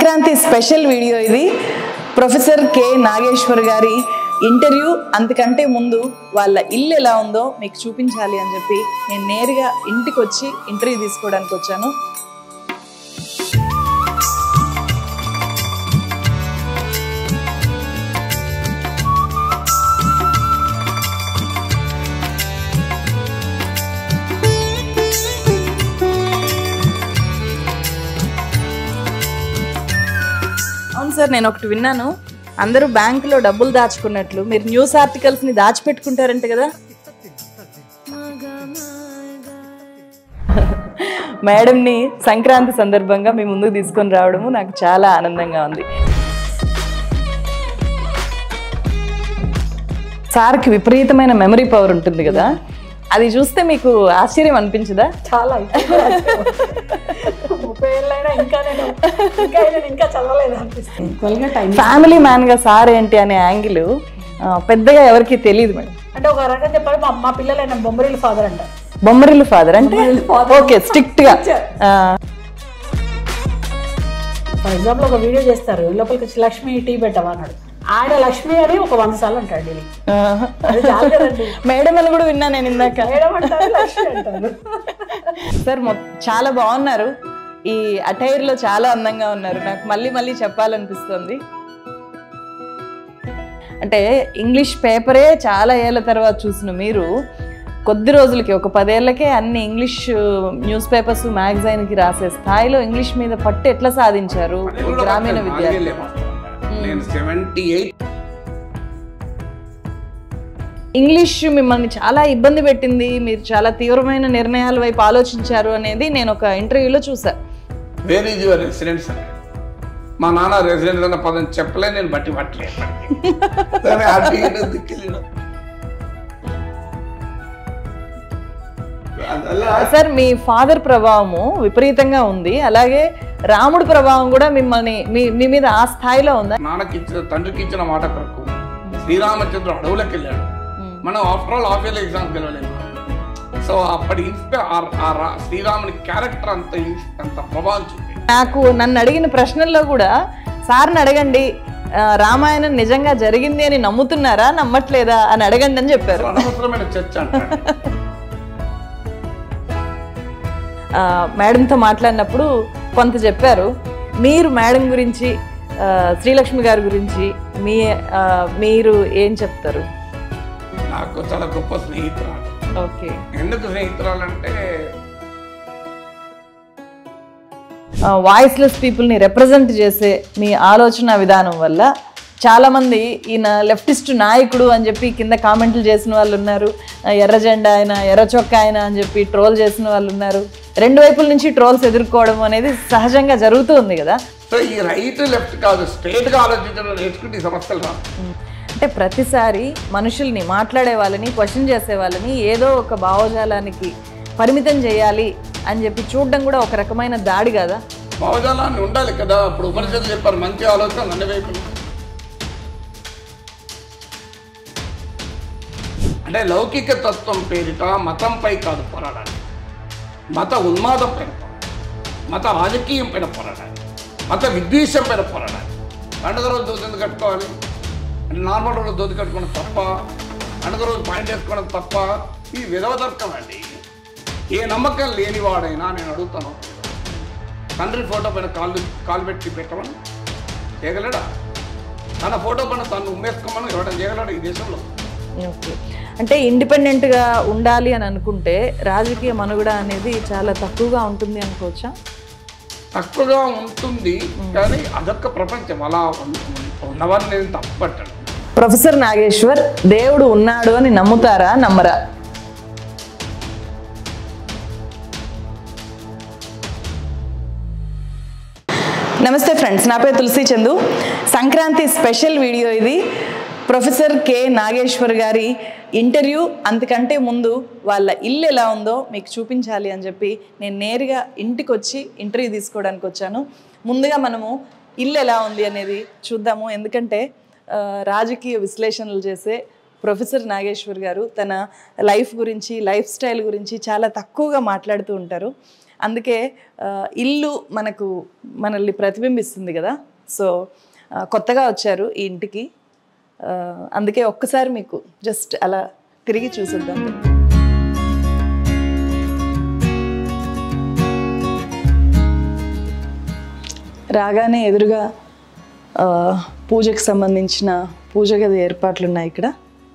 Sankranti special video ఇది professor K Nageshwar గారి interview అంతకంటే ముందు వాళ్ళ ఇల్లు ఎలా ఉందో మీకు చూపించాలి అని చెప్పి నేను నేరుగా ఇంటికి వచ్చి ఇంటర్వ్యూ తీసుకోవడానికి వచ్చాను అవును సార్ నేను ఒకటి విన్నాను అందరూ బ్యాంకులో డబ్బులు దాచుకున్నట్లు మీరు న్యూస్ ఆర్టికల్స్ ని దాచిపెట్టుకుంటారంట కదా మేడంని సంక్రాంతి సందర్భంగా మీ ముందుకు తీసుకొని రావడము నాకు చాలా ఆనందంగా ఉంది సార్కి విపరీతమైన మెమరీ పవర్ ఉంటుంది కదా అది చూస్తే మీకు ఆశ్చర్యం అనిపించదా చాలా ముప్పై ఏళ్ళైనా ఇంకా నేను ఇంకా నేను ఇంకా చదవలేదు అనిపిస్తుంది ఈక్వల్గా టైం ఫ్యామిలీ మ్యాన్ గా సార్ ఏంటి అనే యాంగిల్ పెద్దగా ఎవరికి తెలియదు మేడం అంటే ఒక రకంగా చెప్పాలి మా మా పిల్లలైన బొమ్మరిల్ ఫాదర్ అంట బొమ్మరిల్లు ఫాదర్ అంటే ఓకే స్ట్రిక్ట్ గా ఆ, ఫర్ ఎగ్జాంపుల్ ఒక వీడియో చేస్తారు లోపలికి వచ్చి లక్ష్మి టీ పెట్టవా అన్నాడు ఆయన లక్ష్మి అని ఒక వంద సార్లు అంటాడు డైలీ ఆ, అది చాలు కదండి మేడం అని కూడా విన్నా నేను ఇందాక మేడం అంటారు లక్ష్మి అంటారు సార్ మొ- చాలా బాగున్నారు ఈ అటైర్ లో చాలా అందంగా ఉన్నారు నాకు మళ్ళీ మళ్ళీ చెప్పాలనిపిస్తుంది అంటే ఇంగ్లీష్ పేపరే చాలా ఏళ్ళ తర్వాత చూసిన మీరు కొద్ది రోజులకి ఒక పదేళ్లకే అన్ని ఇంగ్లీష్ న్యూస్ పేపర్స్ మ్యాగజైన్కి రాసే స్థాయిలో ఇంగ్లీష్ మీద పట్టు ఎట్లా సాధించారు ఈ గ్రామీణ విద్యార్థి నేను సెవెంటీ ఎయిట్ ఇంగ్లీష్ మిమ్మల్ని చాలా ఇబ్బంది పెట్టింది మీరు చాలా తీవ్రమైన నిర్ణయాల వైపు ఆలోచించారు అనేది నేను ఒక ఇంటర్వ్యూలో చూసా వేర్ ఈజ్ యువర్ రెసిడెన్స్ అంటే మా నాన్న రెసిడెన్స్ అన్న పదం చెప్పలే నేను బట్టి పట్టలేదు సరే హ్యాపీగా దిక్కులేడు అలా సార్ మీ ఫాదర్ ప్రభావము విపరీతంగా ఉంది అలాగే రాముడి ప్రభావం కూడా మిమ్మల్ని మీ మీ మీద ఆ స్థాయిలో ఉందా నాన్నకి ఇచ్చిన తండ్రికి ఇచ్చిన మాట కొరకు శ్రీరామచంద్రుడు అడవులకు వెళ్ళాడు మనం ఆఫ్టర్ ఆల్ హాఫ్ ఇయర్ ఎగ్జామ్కి వెళ్ళలేము సో అప్పటి ఇన్స్పై ఆ రా- శ్రీరాముని క్యారెక్టర్ అంత ఇన్స్- అంత ప్రభావం చూపి నాకు నన్ను అడిగిన ప్రశ్నల్లో కూడా సార్ని అడగండి ఆ, రామాయణం నిజంగా జరిగింది అని నమ్ముతున్నారా నమ్మట్లేదా అని అడగండి అని చెప్పారు అనవసరమైన చర్చ అంటాడు ఆ, మేడంతో మాట్లాడినప్పుడు కొంత చెప్పారు మీరు మేడం గురించి ఆ, శ్రీలక్ష్మి గారి గురించి మీ ఆ, మీరు ఏం చెప్తారు నాకు చాలా గొప్ప స్నేహితురాలు ఓకే ఎందుకు స్నేహితురాలంటే వాయిస్లెస్ పీపుల్ని రిప్రజెంట్ చేసే మీ ఆలోచన విధానం వల్ల చాలామంది ఈయన లెఫ్టిస్ట్ నాయకుడు అని చెప్పి కింద కామెంట్లు చేసిన వాళ్ళు ఉన్నారు ఆ, ఎర్ర జెండా ఆయన ఎర్ర చొక్కా ఆయన అని చెప్పి ట్రోల్ చేసిన వాళ్ళు ఉన్నారు రెండు వైపుల నుంచి ట్రోల్స్ ఎదుర్కోవడం అనేది సహజంగా జరుగుతూ ఉంది కదా సో ఈ రైట్ లెఫ్ట్ కాదు స్ట్రైట్ గా ఆలోచించడం నేర్చుకుంటే ఈ సమస్యలు రావు అంటే ప్రతిసారి మనుషుల్ని మాట్లాడే వాళ్ళని క్వశ్చన్ చేసే వాళ్ళని ఏదో ఒక భావజాలానికి పరిమితం చేయాలి అని చెప్పి చూడడం కూడా ఒక రకమైన దాడి కదా భావజాలాన్ని ఉండాలి కదా ఇప్పుడు ఉపనిషత్తులు చెప్పారు మంచి ఆలోచన అన్ని వైపులు అంటే లౌకిక తత్వం పేరిట మతంపై కాదు పోరాడాలి మత ఉన్మాదం పైన పోరాడాలి మత రాజకీయం పైన పోరాడాలి మత విద్వేషం పైన పోరాడాలి పండుగ రోజు దోతి ఎందుకు కట్టుకోవాలి అంటే నార్మల్ రోజు దోతి కట్టుకోవడం తప్ప పండుగ రోజు పాయింట్ వేసుకోవడం తప్ప ఇది విధవ తర్కం అండి ఏ నమ్మకం లేనివాడైనా నేను అడుగుతాను తండ్రి ఫోటో పైన కాళ్ళు కాలు పెట్టి పెట్టమని చేయగలడా తన ఫోటో పైన తను ఉమ్మేసుకోమని ఇవ్వడం చేయగలడు ఈ దేశంలో ఓకే అంటే ఇండిపెండెంట్గా ఉండాలి అని అనుకుంటే రాజకీయ మనుగడ అనేది చాలా తక్కువగా ఉంటుంది అనుకోవచ్చా తక్కువగా ఉంటుంది కానీ అదొక్క ప్రపంచం అలా ఉన్న- ఉన్నవారిని నేను తప్పుపట్టాను ప్రొఫెసర్ నాగేశ్వర్ దేవుడు ఉన్నాడు అని నమ్ముతారా నమ్మరా నమస్తే ఫ్రెండ్స్ నా పేరు తులసి చందు సంక్రాంతి స్పెషల్ వీడియో ఇది ప్రొఫెసర్ కె నాగేశ్వర్ గారి ఇంటర్వ్యూ అంతకంటే ముందు వాళ్ళ ఇల్లు ఎలా ఉందో మీకు చూపించాలి అని చెప్పి నేను నేరుగా ఇంటికి వచ్చి ఇంటర్వ్యూ తీసుకోవడానికి వచ్చాను ముందుగా మనము ఇల్లు ఎలా ఉంది అనేది చూద్దాము ఎందుకంటే ఆ, రాజకీయ విశ్లేషణలు చేసే ప్రొఫెసర్ నాగేశ్వర్ గారు తన లైఫ్ గురించి లైఫ్ స్టైల్ గురించి చాలా తక్కువగా మాట్లాడుతూ ఉంటారు అందుకే ఆ, ఇల్లు మనకు మనల్ని ప్రతిబింబిస్తుంది కదా సో ఆ, కొత్తగా వచ్చారు ఈ ఇంటికి ఆ, అందుకే ఒక్కసారి మీకు జస్ట్ అలా తిరిగి చూసిద్దాం రాగానే ఎదురుగా ఆ, పూజకు సంబంధించిన పూజ గది ఏర్పాట్లు ఉన్నాయి ఇక్కడ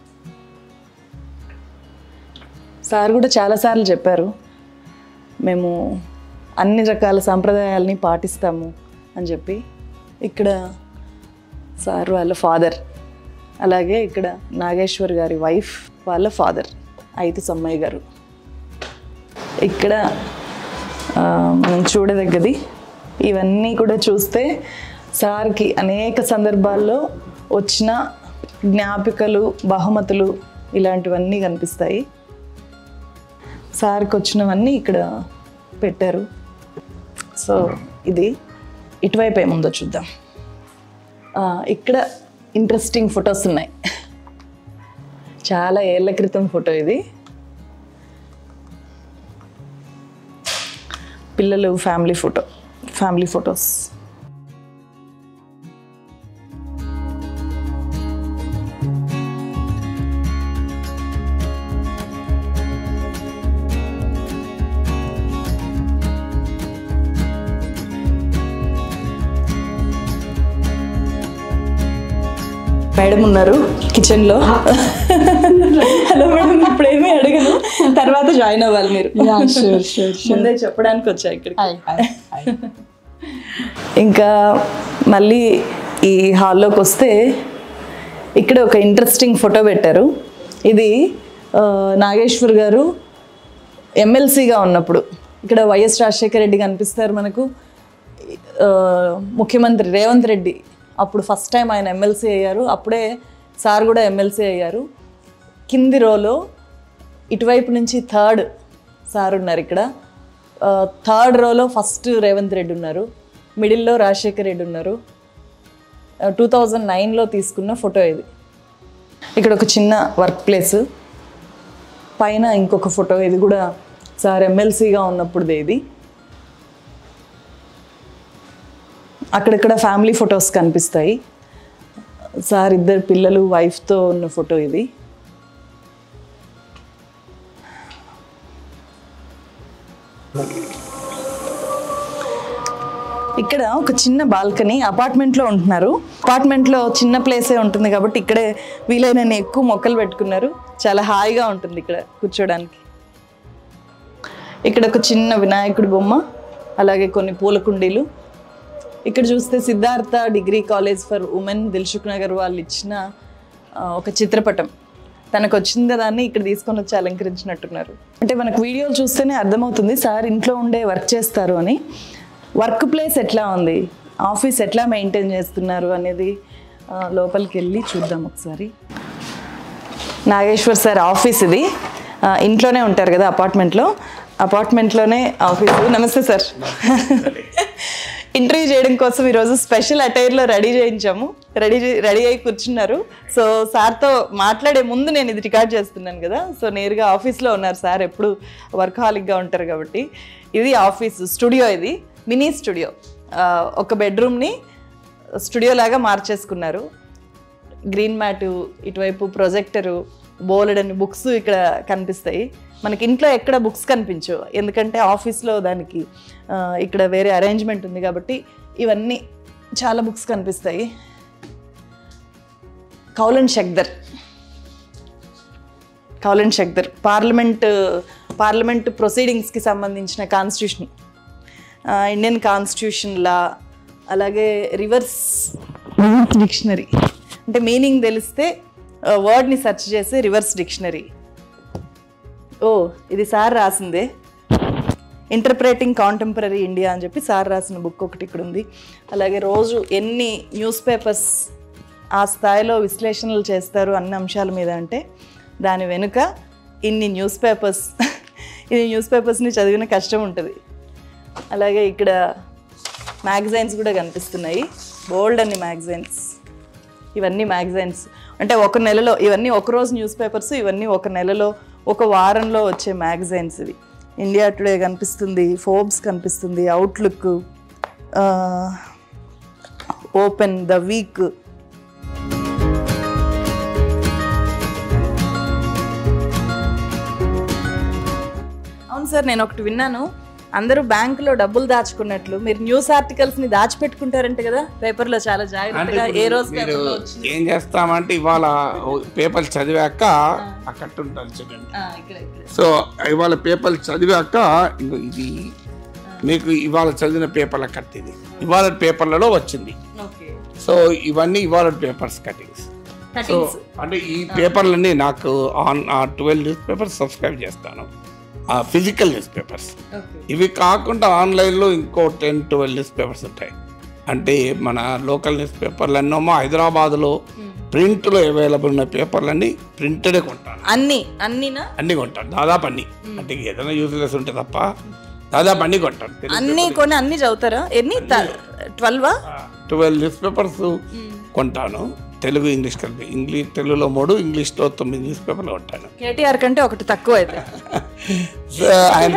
సార్ కూడా చాలాసార్లు చెప్పారు మేము అన్ని రకాల సాంప్రదాయాలని పాటిస్తాము అని చెప్పి ఇక్కడ సార్ వాళ్ళ ఫాదర్ అలాగే ఇక్కడ నాగేశ్వర్ గారి వైఫ్ వాళ్ళ ఫాదర్ అయితే సమ్మయ్య గారు ఇక్కడ ఆ, మనం చూడదగ్గది ఇవన్నీ కూడా చూస్తే సార్కి అనేక సందర్భాల్లో వచ్చిన జ్ఞాపికలు బహుమతులు ఇలాంటివన్నీ కనిపిస్తాయి సార్కి వచ్చినవన్నీ ఇక్కడ పెట్టారు సో ఇది ఇటువైపు ఏముందో చూద్దాం ఆ, ఇక్కడ ఇంట్రెస్టింగ్ ఫొటోస్ ఉన్నాయి చాలా ఏళ్ల క్రితం ఫోటో ఇది పిల్లలు family photo family photos madam ఉన్నారు కిచెన్ లో హలో మేడం ఇప్పుడు ఏమీ అడగను తర్వాత జాయిన్ అవ్వాలి మీరు షూర్ షూర్ ముందే చెప్పడానికి వచ్చా ఇక్కడికి ఇంకా మళ్ళీ ఈ హాల్లోకి వస్తే ఇక్కడ ఒక ఇంట్రెస్టింగ్ ఫోటో పెట్టారు ఇది ఆ, నాగేశ్వర్ గారు ఎమ్మెల్సీగా ఉన్నప్పుడు ఇక్కడ వైఎస్ రాజశేఖర రెడ్డి కనిపిస్తారు మనకు ఆ, ముఖ్యమంత్రి రేవంత్ రెడ్డి అప్పుడు ఫస్ట్ టైం ఆయన ఎమ్మెల్సీ అయ్యారు అప్పుడే సార్ కూడా ఎమ్మెల్సీ అయ్యారు కింది రోలో ఇటువైపు నుంచి థర్డ్ సార్ ఉన్నారు ఇక్కడ థర్డ్ రోలో ఫస్ట్ రేవంత్ రెడ్డి ఉన్నారు మిడిల్లో రాజశేఖర్ రెడ్డి ఉన్నారు టూ థౌజండ్ నైన్లో తీసుకున్న ఫోటో ఇది ఇక్కడ ఒక చిన్న వర్క్ ప్లేస్ పైన ఇంకొక ఫోటో ఇది కూడా సార్ ఎమ్మెల్సీగా ఉన్నప్పుడుదే ఇది అక్కడక్కడ ఫ్యామిలీ ఫొటోస్ కనిపిస్తాయి సార్ ఇద్దరు పిల్లలు వైఫ్తో ఉన్న ఫోటో ఇది ఇక్కడ ఒక చిన్న బాల్కనీ అపార్ట్మెంట్లో ఉంటున్నారు అపార్ట్మెంట్లో చిన్న ప్లేసే ఉంటుంది కాబట్టి ఇక్కడే వీలైనన్ని ఎక్కువ మొక్కలు పెట్టుకున్నారు చాలా హాయిగా ఉంటుంది ఇక్కడ కూర్చోడానికి ఇక్కడ ఒక చిన్న వినాయకుడి బొమ్మ అలాగే కొన్ని పూల కుండీలు ఇక్కడ చూస్తే Siddhartha degree college for women Dilsukh Nagar వాళ్ళు ఇచ్చిన ఆ, ఒక చిత్రపటం తనకు వచ్చింది దాన్ని ఇక్కడ తీసుకొని వచ్చి అలంకరించినట్టున్నారు అంటే మనకు వీడియోలు చూస్తేనే అర్థమవుతుంది సార్ ఇంట్లో ఉండే వర్క్ చేస్తారు అని వర్క్ ప్లేస్ ఎట్లా ఉంది ఆఫీస్ ఎట్లా మెయింటైన్ చేస్తున్నారు అనేది ఆ, లోపలికి వెళ్ళి చూద్దాం ఒకసారి నాగేశ్వర్ సార్ ఆఫీస్ ఇది ఆ, ఇంట్లోనే ఉంటారు కదా అపార్ట్మెంట్లో అపార్ట్మెంట్లోనే ఆఫీస్ నమస్తే సార్ ఇంటర్వ్యూ చేయడం కోసం ఈరోజు స్పెషల్ అటైర్లో రెడీ చేయించాము రెడీ రెడీ అయి కూర్చున్నారు సో సార్తో మాట్లాడే ముందు నేను ఇది రికార్డ్ చేస్తున్నాను కదా సో నేరుగా ఆఫీస్లో ఉన్నారు సార్ ఎప్పుడు వర్క్ హాలిక్గా ఉంటారు కాబట్టి ఇది ఆఫీస్ స్టూడియో ఇది మినీ స్టూడియో ఆ, ఒక బెడ్రూమ్ని స్టూడియో లాగా మార్చేసుకున్నారు గ్రీన్ మ్యాట్ ఇటువైపు ప్రొజెక్టరు బోలెడన్ని బుక్స్ ఇక్కడ కనిపిస్తాయి మనకి ఇంట్లో ఎక్కడ బుక్స్ కనిపించవు ఎందుకంటే ఆఫీస్లో దానికి ఆ, ఇక్కడ వేరే అరేంజ్మెంట్ ఉంది కాబట్టి ఇవన్నీ చాలా బుక్స్ కనిపిస్తాయి కౌలన్ షక్దర్ కౌలన్ షక్దర్ పార్లమెంట్ పార్లమెంట్ ప్రొసీడింగ్స్కి సంబంధించిన కాన్స్టిట్యూషన్ ఇండియన్ కాన్స్టిట్యూషన్ లా అలాగే రివర్స్ డిక్షనరీ అంటే మీనింగ్ తెలిస్తే వర్డ్ని సెర్చ్ చేసి రివర్స్ డిక్షనరీ ఓ ఇది సార్ రాసిందే ఇంటర్ప్రేటింగ్ కాంటెంపరీ ఇండియా అని చెప్పి సార్ రాసిన బుక్ ఒకటి ఇక్కడ ఉంది అలాగే రోజు ఎన్ని న్యూస్ పేపర్స్ ఆ స్థాయిలో విశ్లేషణలు చేస్తారు అన్ని అంశాల మీద అంటే దాని వెనుక ఇన్ని న్యూస్ పేపర్స్ ఇన్ని న్యూస్ పేపర్స్ని చదివిన కష్టం ఉంటుంది అలాగే ఇక్కడ మ్యాగజైన్స్ కూడా కనిపిస్తున్నాయి బోల్డ్ అన్ని మ్యాగజైన్స్ ఇవన్నీ మ్యాగజైన్స్ అంటే ఒక నెలలో ఇవన్నీ ఒక రోజు న్యూస్ పేపర్స్ ఇవన్నీ ఒక నెలలో ఒక వారంలో వచ్చే మ్యాగజైన్స్ ఇవి ఇండియా టుడే కనిపిస్తుంది ఫోర్బ్స్ కనిపిస్తుంది అవుట్లుక్ ఓపెన్ ద వీక్ అవును సార్ నేను ఒకటి విన్నాను అందరూ బ్యాంకులో డబ్బులు దాచుకున్నట్లు మీరు న్యూస్ ఆర్టికల్స్ ని దాచిపెట్టుకుంటారంట కదా పేపర్లో చాలా అంటే జాగ్రత్తగా ఇప్పుడు ఏ రోజు మీరు పేపర్లో వచ్చింది ఏం చేస్తామంటే ఇవాళ పేపర్లు చదివాక ఆ కట్టు ఉంటుంది చూడండి ఆ, ఇక్కడ ఇక్కడ సో ఇవాళ పేపర్లు చదివాక ఇగో ఇది మీకు ఇవాళ చదివిన పేపర్ల కట్ ఇది ఇవాళ పేపర్లలో వచ్చింది ఓకే సో ఇవన్నీ ఇవాళ పేపర్స్ కటింగ్స్ సో కటింగ్స్ అంటే ఈ పేపర్లన్నీ నాకు on twelve news papers subscribe చేస్తాను ఫిజికల్ న్యూస్ పేపర్స్ ఓకే ఇవి కాకుండా ఆన్లైన్లో ఇంకో టెన్ ట్వెల్వ్ న్యూస్ పేపర్స్ ఉంటాయి అంటే మన లోకల్ న్యూస్ పేపర్లు అన్నోమో హైదరాబాద్లో ప్రింట్లో అవైలబుల్ ఉన్న పేపర్లన్నీ ప్రింటెడే కొంటాను అన్ని అన్నినా అన్ని కొంటాను దాదాపు అన్ని అంటే ఏదైనా యూజ్లెస్ ఉంటే తప్ప దాదాపు అన్ని కొంటాను అన్ని కొని అన్ని చదువుతారా ఎన్ని ట్వెల్వా ట్వెల్వ్ న్యూస్ పేపర్స్ కొంటాను తెలుగు ఇంగ్లీష్ కలిపి ఇంగ్లీష్ తెలుగులో మూడు ఇంగ్లీష్లో తొమ్మిది న్యూస్ పేపర్లు కొంటాను కేటీఆర్ కంటే ఒకటి తక్కువ అయితే సో ఆయన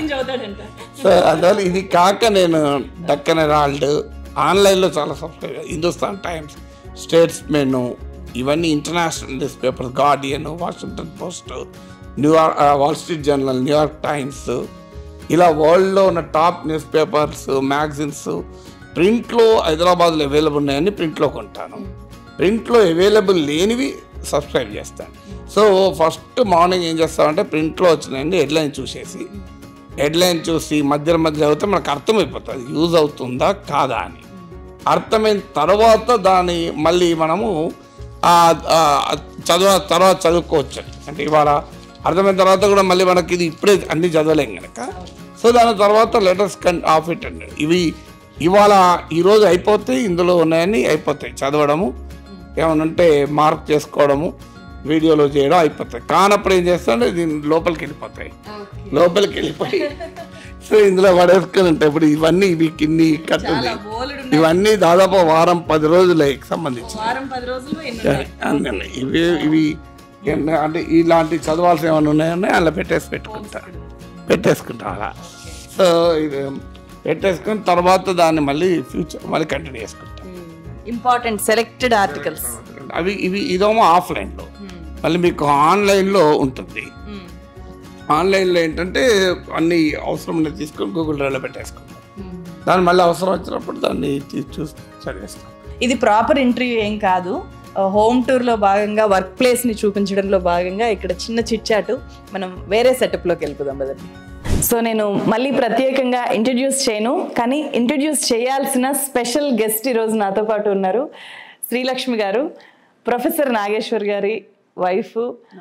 సో అందువల్ల ఇది కాక నేను డక్కన్ హెరాల్డ్ ఆన్లైన్లో చాలా subscribe Hindustan Times Statesman ఇవన్నీ international news papers Guardian Washington Post New York Wall Street Journal New York Times ఇలా వరల్డ్లో ఉన్న టాప్ న్యూస్ పేపర్స్ మ్యాగజైన్స్ ప్రింట్లో హైదరాబాద్లో అవైలబుల్ ఉన్నాయని ప్రింట్లో కొంటాను ప్రింట్లో అవైలబుల్ లేనివి సబ్స్క్రైబ్ చేస్తాను సో ఫస్ట్ మార్నింగ్ ఏం చేస్తామంటే ప్రింట్లో వచ్చినాయండి హెడ్లైన్ చూసేసి హెడ్లైన్ చూసి మధ్య మధ్య చదివితే మనకు అర్థమైపోతుంది యూజ్ అవుతుందా కాదా అని అర్థమైన తర్వాత దాన్ని మళ్ళీ మనము ఆ, ఆ, చదవ తర్వాత చదువుకోవచ్చు అంటే ఇవాళ అర్థమైన తర్వాత కూడా మళ్ళీ మనకి ఇది ఇప్పుడే అన్ని చదవలేం కనుక సో దాని తర్వాత లెటర్స్ కన్ ఆఫ్ ఇట్ అండి ఇవి ఇవాళ ఈరోజు అయిపోతే ఇందులో ఉన్నాయని అయిపోతాయి చదవడము ఏమనంటే మార్క్ చేసుకోవడము వీడియోలో చేయడం అయిపోతాయి కానప్పుడు ఏం చేస్తామంటే దీని లోపలికి వెళ్ళిపోతాయి లోపలికి వెళ్ళిపోయి సో ఇందులో పడేసుకుని ఉంటాయి ఇప్పుడు ఇవన్నీ ఇవి కిన్ని కట్టుంది ఇవన్నీ దాదాపు వారం పది రోజులకి సంబంధించి వారం పది రోజులు ఎన్ని అందుకని ఇవి ఇవి ఎన్న- అంటే ఇలాంటి చదవాల్సి ఏమైనా ఉన్నాయన్నా అలా పెట్టేసి పెట్టుకుంటా పెట్టేసుకుంటా అలా సో ఇది పెట్టేసుకుని తర్వాత దాన్ని మళ్ళీ ఫ్యూచర్ మళ్ళీ కంటిన్యూ చేసుకుంటా ఇంపార్టెంట్ సెలెక్టెడ్ ఆర్టికల్స్ అవి ఇవి ఇదేమో ఆఫ్లైన్లో మళ్ళీ మీకు ఆన్లైన్లో ఉంటుంది ఆన్లైన్లో ఏంటంటే అన్ని అవసరం ఉన్నది తీసుకొని గూగుల్ డ్రైవ్లో పెట్టేసుకుంటాం దాన్ని మళ్ళీ అవసరం వచ్చినప్పుడు దాన్ని తీ- చూసి చదివేస్తాం ఇది ప్రాపర్ ఇంటర్వ్యూ ఏం కాదు హోమ్ టూర్లో భాగంగా వర్క్ ప్లేస్ని చూపించడంలో భాగంగా ఇక్కడ చిన్న చిట్చాటు మనం వేరే సెటప్లోకి వెళ్ళిపోదాం కదండి సో నేను మళ్ళీ ప్రత్యేకంగా ఇంట్రడ్యూస్ చేయను కానీ ఇంట్రడ్యూస్ చేయాల్సిన స్పెషల్ గెస్ట్ ఈరోజు నాతో పాటు ఉన్నారు శ్రీలక్ష్మి గారు ప్రొఫెసర్ నాగేశ్వర్ గారి వైఫ్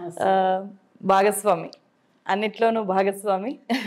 భాగస్వామి అన్నిట్లోనూ భాగస్వామి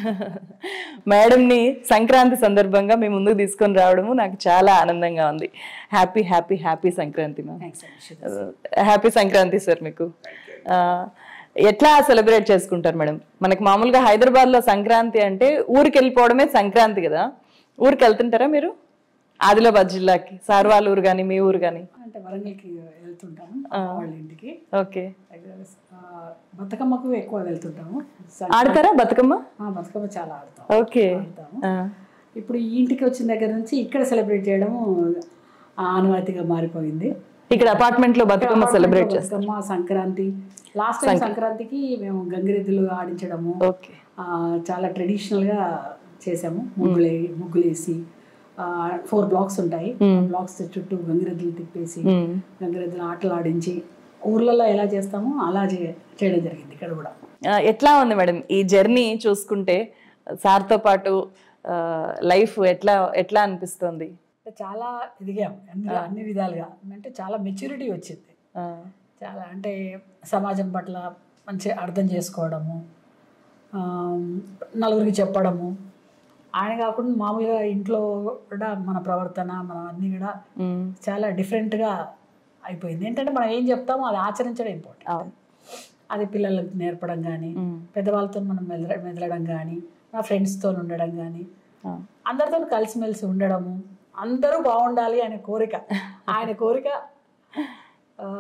మేడంని సంక్రాంతి సందర్భంగా మీ ముందుకు తీసుకొని రావడము నాకు చాలా ఆనందంగా ఉంది happy happy happy Sankranti ma'am happy Sankranti sir మీకు ఆ, ఎట్లా సెలబ్రేట్ చేసుకుంటారు మేడం మనకి మామూలుగా హైదరాబాద్లో సంక్రాంతి అంటే ఊరికి వెళ్ళిపోవడమే సంక్రాంతి కదా ఊరికి వెళ్తుంటారా మీరు ఆదిలాబాద్ జిల్లాకి సార్ వాళ్ళ ఊరు కానీ మీ ఊరు కానీ అంటే వరంగల్కి వెళ్తుంటాము అమ్మ వాళ్ళ ఇంటికి ఓకే ఆ, బతుకమ్మకు ఎక్కువ వెళ్తుంటాము స- ఆడతారా బతుకమ్మ ఆ, బతుకమ్మ చాలా ఆడతాం ఓకే ఆడతాము ఆ, ఇప్పుడు ఈ ఇంటికి వచ్చిన దగ్గర నుంచి ఇక్కడ సెలబ్రేట్ చేయడము ఆ, ఆనవాయితీగా మారిపోయింది ఇక్కడ అపార్ట్మెంట్ లో బతుకమ్మ సెలబ్రేట్ చేస్తాం బతుకమ్మ సంక్రాంతి లాస్ట్ టైం సంక్రాంతికి మేము గంగిరెద్దులు ఆడించడము ఓకే ఆ, చాలా ట్రెడిషనల్గా చేసాము ముగ్గులు ముగ్గులు వేసి ఫోర్ బ్లాక్స్ ఉంటాయి బ్లాక్స్ చుట్టూ గంగిరెద్దులు తిప్పేసి గంగిరెద్దులు ఆటలు ఆడించి ఊర్లలో ఎలా చేస్తామో అలా చే- చేయడం జరిగింది ఇక్కడ కూడా ఆ, ఎట్లా ఉంది మేడం ఈ జర్నీ చూసుకుంటే సార్తో పాటు లైఫ్ ఎట్లా ఎట్లా అనిపిస్తుంది అంటే చాలా ఎదిగాం అన్ని అన్ని విధాలుగా అంటే చాలా మెచ్యూరిటీ వచ్చింది ఆ, చాలా అంటే సమాజం పట్ల మంచి అర్థం చేసుకోవడము ఆ, నలుగురికి చెప్పడము ఆయన కాకుండా మామూలుగా ఇంట్లో కూడా మన ప్రవర్తన మన అన్నీ కూడా ఉమ్, చాలా డిఫరెంట్గా అయిపోయింది ఏంటంటే మనం ఏం చెప్తామో అది ఆచరించడం ఇంపార్టెంట్ అవును అది పిల్లలకు నేర్పడం కానీ ఉమ్, పెద్దవాళ్ళతో మనం మెదల మెదలడం కానీ మా ఫ్రెండ్స్తో ఉండడం కానీ ఆ, అందరితో కలిసిమెలిసి ఉండడము అందరూ బాగుండాలి అనే కోరిక ఆయన కోరిక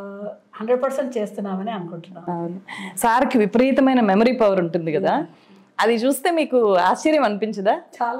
హండ్రెడ్ పర్సెంట్ చేస్తున్నామని అనుకుంటున్నాను అవును సార్కి విపరీతమైన మెమరీ పవర్ ఉంటుంది కదా అది చూస్తే మీకు ఆశ్చర్యం అనిపించదా చాలా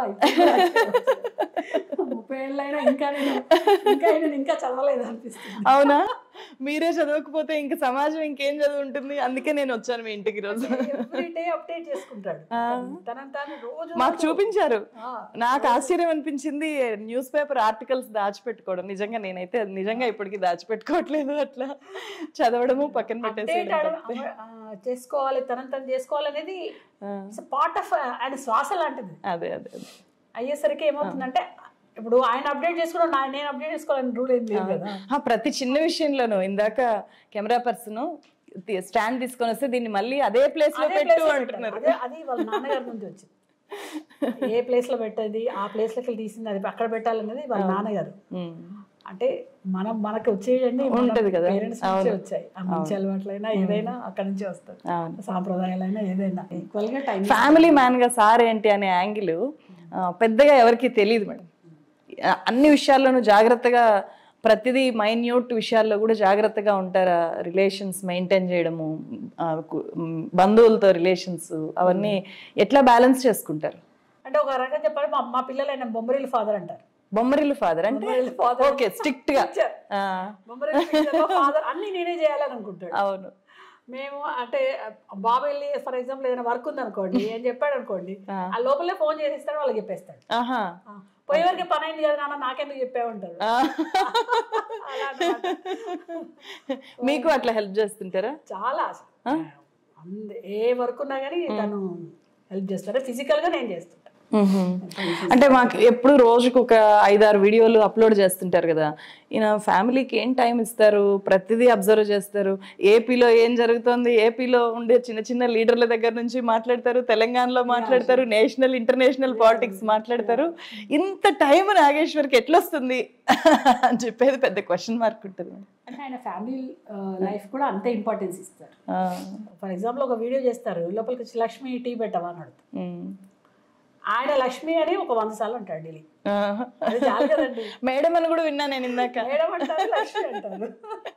ఇప్పుడు ముప్పై ఏళ్ళైనా ఇంకా నేను ఇంకా నేను ఇంకా చదవలేదు అనిపిస్తుంది అవునా మీరే చదవకపోతే ఇంక సమాజం ఇంకేం చదువు ఉంటుంది అందుకే నేను వచ్చాను మీ ఇంటికి రోజు ఎవ్రీ డే అప్డేట్ చేసుకుంటాడు తనని తాను రోజు మాకు చూపించారు ఆ. నాకు ఆశ్చర్యం అనిపించింది న్యూస్ పేపర్ ఆర్టికల్స్ దాచిపెట్టుకోవడం నిజంగా నేనైతే అది నిజంగా ఇప్పటికి దాచిపెట్టుకోవట్లేదు అట్లా చదవడము పక్కన పెట్టేసి అప్డేట్ చేసుకోవాలి తనని తను చేసుకోవాలి అనేది పార్ట్ ఆఫ్ ఆయన శ్వాస లాంటిది అదే అదే అదే. అయ్యేసరికి ఏమవుతుందంటే ఇప్పుడు ఆయన అప్డేట్ చేసుకోవడం నా- నేను అప్డేట్ చేసుకోవాలని రూల్ ఏం లేదు కదా ఆ, ప్రతి చిన్న విషయంలోనూ ఇందాక కెమెరా పర్సన్ స్టాండ్ తీసుకొని వస్తే దీన్ని మళ్ళీ అదే ప్లేస్ లో అదే పెట్టు place లో అంటున్నారు పెట్టాలి. అదే అది వాళ్ళ నాన్నగారి నుంచి వచ్చింది ఏ ప్లేస్ లో పెట్టేది ఆ ప్లేస్ లోకి వెళ్ళి తీసింది అది అక్కడ పెట్టాలనేది వాళ్ళ నాన్నగారు ఉమ్. అంటే మనం మనకి వచ్చేయండి ఉంటది కదా. పేరెంట్స్ నుంచే వచ్చాయి ఆ మంచి అలవాట్లైనా ఏదైనా అక్కడ నుంచే వస్తుంది అవును సాంప్రదాయాలైనా ఏదైనా ఈక్వల్ గా టైం ఫ్యామిలీ మ్యాన్ గా సార్ ఏంటి అనే యాంగిల్ పెద్దగా ఎవరికి తెలియదు మేడం ఆ, అన్ని విషయాల్లోనూ జాగ్రత్తగా ప్రతిదీ మైన్యూట్ విషయాల్లో కూడా జాగ్రత్తగా ఉంటారా రిలేషన్స్ మెయింటైన్ చేయడము ఆ, కు- మ్, బంధువులతో రిలేషన్స్ అవన్నీ ఎట్లా బ్యాలెన్స్ చేసుకుంటారు అంటే ఒక రకంగా చెప్పాలి మా మా పిల్లలైన బొమ్మరిల్ ఫాదర్ అంటారు బొమ్మరిల్లు ఫాదర్ అంటే బొమ్మరిల్లు father. ఓకే స్ట్రిక్ట్ గా ఆ, బొమ్మరిల్ ఫాదర్ అన్ని నేనే చేయాలని అనుకుంటాడు అవును మేము అంటే బాబు వెళ్ళి ఫర్ ఎగ్జాంపుల్ ఏదైనా వర్క్ ఉంది అనుకోండి ఏం చెప్పాడు అనుకోండి ఆ లోపలే ఫోన్ చేసిస్తాడు వాళ్ళకి చెప్పేస్తాడు ఆహా ఆ, పోయేవరకు పని అయింది కదా నాన్న నాకెందుకు చెప్పావు అంటారు ఆ. అలా అన్నమాట. మీకు అట్లా హెల్ప్ చేస్తుంటారా చాలా అసలు. అంద- ఏ వర్క్ ఉన్నా కానీ తను హెల్ప్ చేస్తాడు ఫిజికల్ గా నేను చేస్తుంటా మ్మ్. అంటే మాకు ఎప్పుడు రోజుకు ఒక ఐదారు వీడియోలు అప్లోడ్ చేస్తుంటారు కదా ఈయన ఫ్యామిలీకి ఏం టైం ఇస్తారు ప్రతిదీ అబ్జర్వ్ చేస్తారు ఏపీలో ఏం జరుగుతోంది ఏపీలో ఉండే చిన్న చిన్న లీడర్ల దగ్గర నుంచి మాట్లాడతారు తెలంగాణలో మాట్లాడతారు నేషనల్ ఇంటర్నేషనల్ పాలిటిక్స్ మాట్లాడతారు ఇంత టైం నాగేశ్వర్కి ఎట్లొస్తుంది అని చెప్పేది పెద్ద క్వశ్చన్ మార్క్ ఉంటుంది అంటే ఆయన ఫ్యామిలీ లైఫ్ కూడా అంతే ఇంపార్టెన్స్ ఇస్తారు ఆ, ఫర్ ఎగ్జాంపుల్ ఒక వీడియో చేస్తారు లోపలికి వచ్చి లక్ష్మి టీ పెట్టవా అని అడుగుతారు మ్మ్. ఆయన లక్ష్మి అని ఒక వంద సార్లు అంటాడు ఢిల్లీ ఆ. అది చాలు కదండి మేడం అని కూడా విన్నా నేను ఇందాక మేడం అంటారు లక్ష్మి అంటారు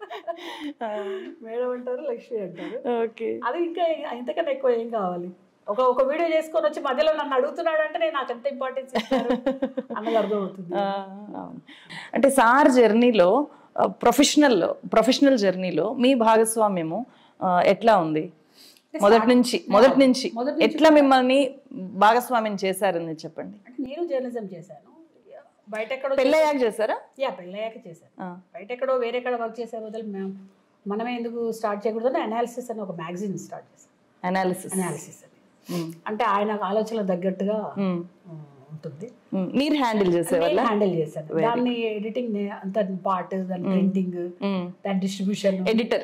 మేడం అంటారు లక్ష్మి అంటారు ఓకే అది ఇంకా ఇంతకన్నా ఎక్కువ ఏం కావాలి ఒక ఒక వీడియో చేసుకొని వచ్చి మధ్యలో నన్ను అడుగుతున్నాడు అంటే నేను నాకు ఎంత ఇంపార్టెన్స్ ఇస్తారు అన్నది అర్థమవుతుంది ఆ, అవును అంటే సార్ జర్నీలో ప్రొఫెషనల్ ప్రొఫెషనల్ జర్నీలో మీ భాగస్వామ్యము ఆ, ఎట్లా ఉంది మొదటి నుంచి మొదటి నుంచి మొదటి ఎట్లా మిమ్మల్ని భాగస్వామ్యం చేశారని చెప్పండి అంటే నేను జర్నలిజం చేశాను బయట ఎక్కడో పెళ్ళయ్యాక చేశారా యా పెళ్ళయ్యాక చేశాను ఆ. బయట ఎక్కడో వేరే ఎక్కడ వర్క్ చేసే బదులు మేము మనమే ఎందుకు స్టార్ట్ చేయకూడదు అనాలిసిస్ అని ఒక మ్యాగజైన్ స్టార్ట్ చేశాను అనాలిసిస్ అనాలిసిస్ అని అంటే ఆయన ఆలోచనలకు తగ్గట్టుగా ఉమ్, ఉంటుంది మీరు హ్యాండిల్ చేసేవాళ్ళ నేను హ్యాండిల్ చేశాను దాన్ని ఎడిటింగ్ అంత పార్ట్ దాని ప్రింటింగ్ దాని డిస్ట్రిబ్యూషన్ ఎడిటర్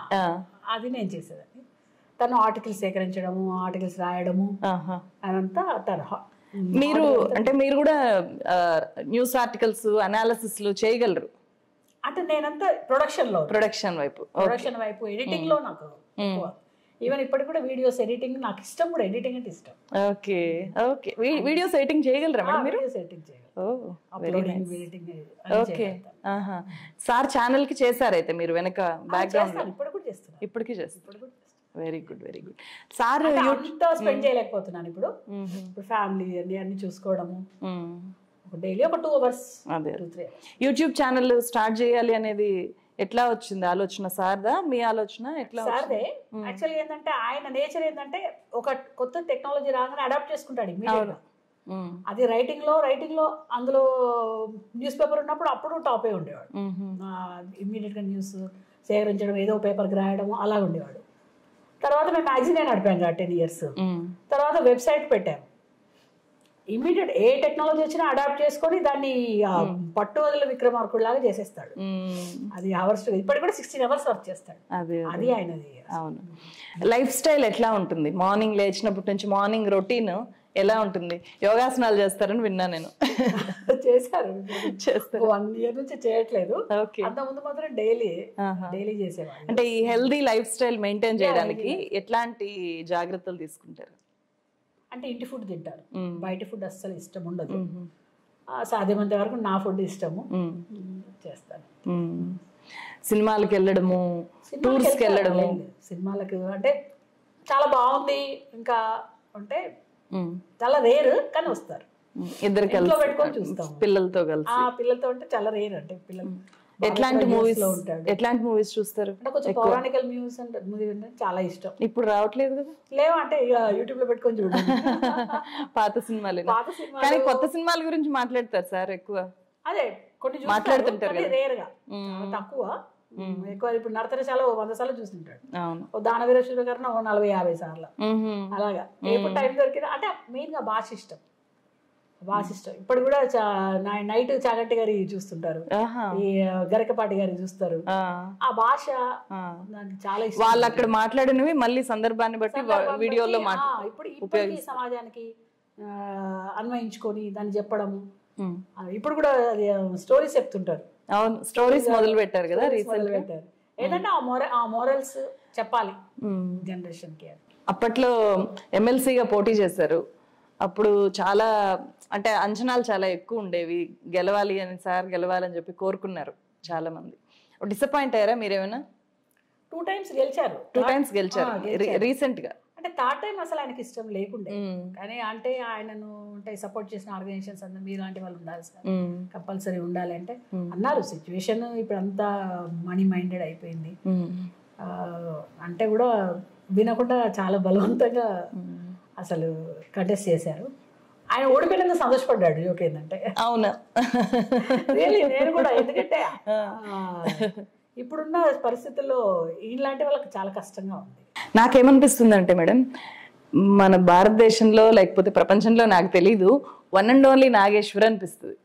అది నేను చేసేదాన్ని తను ఆర్టికల్స్ సేకరించడము ఆర్టికల్స్ రాయడము అదంతా తను హ- మీరు అంటే మీరు కూడా న్యూస్ ఆర్టికల్స్ అనాలిసిస్లు చేయగలరు అంటే నేనంతా ప్రొడక్షన్ లో ప్రొడక్షన్ వైపు ప్రొడక్షన్ వైపు ఎడిటింగ్ లో నాకు ఎక్కువ ఈవెన్ ఇప్పటికి కూడా వీడియోస్ ఎడిటింగ్ నాకు ఇష్టం కూడా ఎడిటింగ్ అంటే ఇష్టం ఓకే ఓకే వీడియోస్ ఎడిటింగ్ చేయగలరా మేడం మీరు వీడియోస్ ఎడిటింగ్ చేయాలి ఓ అప్లోడింగ్ ఎడిటింగ్ ఓకే ఆహా సార్ ఛానల్ కి చేశారైతే మీరు వెనక బ్యాక్గ్రౌండ్ చేస్తాను ఇప్పుడు కూడా చేస్తున్నాను ఇప్పటికీ చేస్తారు very good very good sir అంతా స్పెండ్ చేయలేకపోతున్నాను ఇప్పుడు ఇప్పుడు ఫ్యామిలీ అన్ని అన్ని చూసుకోవడము ఒక డైలీ ఒక టూ అవర్స్ అదే two three hours YouTube channel start చేయాలి అనేది ఎట్లా వచ్చింది ఆలోచన సార్దా మీ ఆలోచన ఎట్లా సార్దే యాక్చువల్గా ఏంటంటే ఆయన నేచర్ ఏంటంటే ఒక కొత్త టెక్నాలజీ రాగానే అడాప్ట్ చేసుకుంటాడు immediate గా. మ్మ్. అది రైటింగ్ లో రైటింగ్ లో అందులో న్యూస్ పేపర్ ఉన్నప్పుడు అప్పుడు టాపే ఉండేవాడు మ్మ్. ఇమ్మీడియట్ గా న్యూస్ సేకరించడం ఏదో పేపర్కి రాయడం అలా ఉండేవాడు తర్వాత మేము మ్యాగజైన్ నడిపాం కదా టెన్ ఇయర్స్ మ్మ్. తర్వాత వెబ్సైట్ పెట్టాము ఇమ్మీడియట్ ఏ టెక్నాలజీ వచ్చినా అడాప్ట్ చేసుకొని దాన్ని ఆ, పట్టు వదిలిన విక్రమార్కుడు లాగా చేసేస్తాడు మ్మ్. అది అవర్స్ ఇప్పటికి కూడా సిక్స్టీన్ అవర్స్ వర్క్ చేస్తాడు అదే అది ఆయనది అవును లైఫ్ స్టైల్ ఎట్లా ఉంటుంది మార్నింగ్ లేచినప్పటి నుంచి మార్నింగ్ రొటీన్ ఎలా ఉంటుంది యోగాసనాలు చేస్తారని విన్నా నేను చేశారు చేస్తారు వన్ ఇయర్ నుంచి చేయట్లేదు ఓకే అంత ముందు మాత్రం డైలీ డైలీ చేసేవాళ్ళు అంటే ఈ హెల్దీ లైఫ్ స్టైల్ మెయింటైన్ చేయడానికి ఎట్లాంటి జాగ్రత్తలు తీసుకుంటారు అంటే ఇంటి ఫుడ్ తింటారు బయట ఫుడ్ అస్సలు ఇష్టం ఉండదు ఆ, సాధ్యమైనంత వరకు నా ఫుడ్ ఇష్టము మ్మ్. చేస్తాను మ్మ్. సినిమాలకు వెళ్ళడము సినిమాలకు టూర్స్కి వెళ్తాను, వెళ్ళడము లేదు. సినిమాలకు అంటే చాలా బాగుంది ఇంకా అంటే చాలా రేర్ కానీ వస్తారు ఇద్దరు ఇంట్లో కలిసి పెట్టుకొని చూస్తాం పిల్లలతో కలిసి ఆ పిల్లలతో అంటే చాలా రేర్ అంటే పిల్లలు ఎట్లాంటి బాగా మూవీస్ లో ఉంటాడు ఎట్లాంటి మూవీస్ చూస్తారు అంటే కొంచెం పౌరాణికల్ మ్యూజిక్ అంటే మూవీ అంటే చాలా ఇష్టం ఇప్పుడు రావట్లేదు కదా లేవు అంటే ఇక యూట్యూబ్ లో పెట్టుకొని చూడండి పాత సినిమాలు పాత సినిమా కానీ కొత్త సినిమాల గురించి మాట్లాడతారు సార్ ఎక్కువ అదే కొన్ని మాట్లాడుతుంటారు చూస్తారు రేర్ గా చాలా తక్కువ ఎక్కువ ఇప్పుడు నడతరశాల ఓ వంద సార్లు చూస్తుంటాడు అవును ఓ దానవీర శివకరణ ఓ నలభై యాభై సార్లు మ్మ్హ్మ్. అలాగా ఎప్పుడు టైం దొరికినా అంటే మెయిన్ గా భాష ఇష్టం భాష ఇష్టం ఇప్పుడు కూడా చా- నై- నైట్ చాగంటి గారి చూస్తుంటారు ఆహా. ఈ గరికపాటి గారి చూస్తారు ఆ, ఆ భాష ఆ. నాకు చాలా ఇష్టం వాళ్ళు అక్కడ మాట్లాడినవి మళ్ళీ సందర్భాన్ని బట్టి వా- వీడియోలో ఆ, మాట్లా ఇప్పుడు ఇప్పటికీ సమాజానికి ఆ, అన్వయించుకొని దాన్ని చెప్పడము మ్మ్. ఆ, ఇప్పుడు కూడా అది స్టోరీస్ చెప్తుంటారు అవును స్టోరీస్ మొదలు పెట్టారు కదా Stories రీసెంట్ మొదలు పెట్టారు ఏంటంటే ఆ మోర ఆ మోరల్స్ చెప్పాలి జనరేషన్ కి అప్పట్లో ఎమ్మెల్సీగా పోటీ చేశారు అప్పుడు చాలా అంటే అంచనాలు చాలా ఎక్కువ ఉండేవి గెలవాలి అని సార్ గెలవాలని చెప్పి కోరుకున్నారు చాలా మంది డిసప్పాయింట్ అయ్యారా మీరేమైనా టూ టైమ్స్ గెలిచారు టూ టైమ్స్ గెలిచారు ఆ, గెలిచారు. రీసెంట్ గా అంటే థర్డ్ టైం అసలు ఆయనకి ఇష్టం లేకుండే మ్మ్. కానీ అంటే ఆయనను అంటే సపోర్ట్ చేసిన ఆర్గనైజేషన్స్ అందరూ మీలాంటి వాళ్ళు ఉండాలి సార్ మ్మ్. కంపల్సరీ ఉండాలి అంటే అన్నారు సిచ్యువేషన్ ఇప్పుడు అంతా మనీ మైండెడ్ అయిపోయింది మ్మ్. ఆ, అంటే కూడా వినకుండా చాలా బలవంతంగా అసలు కంటెస్ట్ చేశారు ఆయన ఓడిపోయినందుకు సంతోషపడ్డాడు జోక్ ఏంటంటే అవునా Really, నేను కూడా ఎందుకంటే ఆ, ఇప్పుడున్న పరిస్థితుల్లో ఇలాంటి వాళ్ళకి చాలా కష్టంగా ఉంది నాకేమనిపిస్తుంది అంటే మేడం మన భారతదేశంలో లేకపోతే ప్రపంచంలో నాకు తెలీదు వన్ అండ్ ఓన్లీ నాగేశ్వర్ అనిపిస్తుంది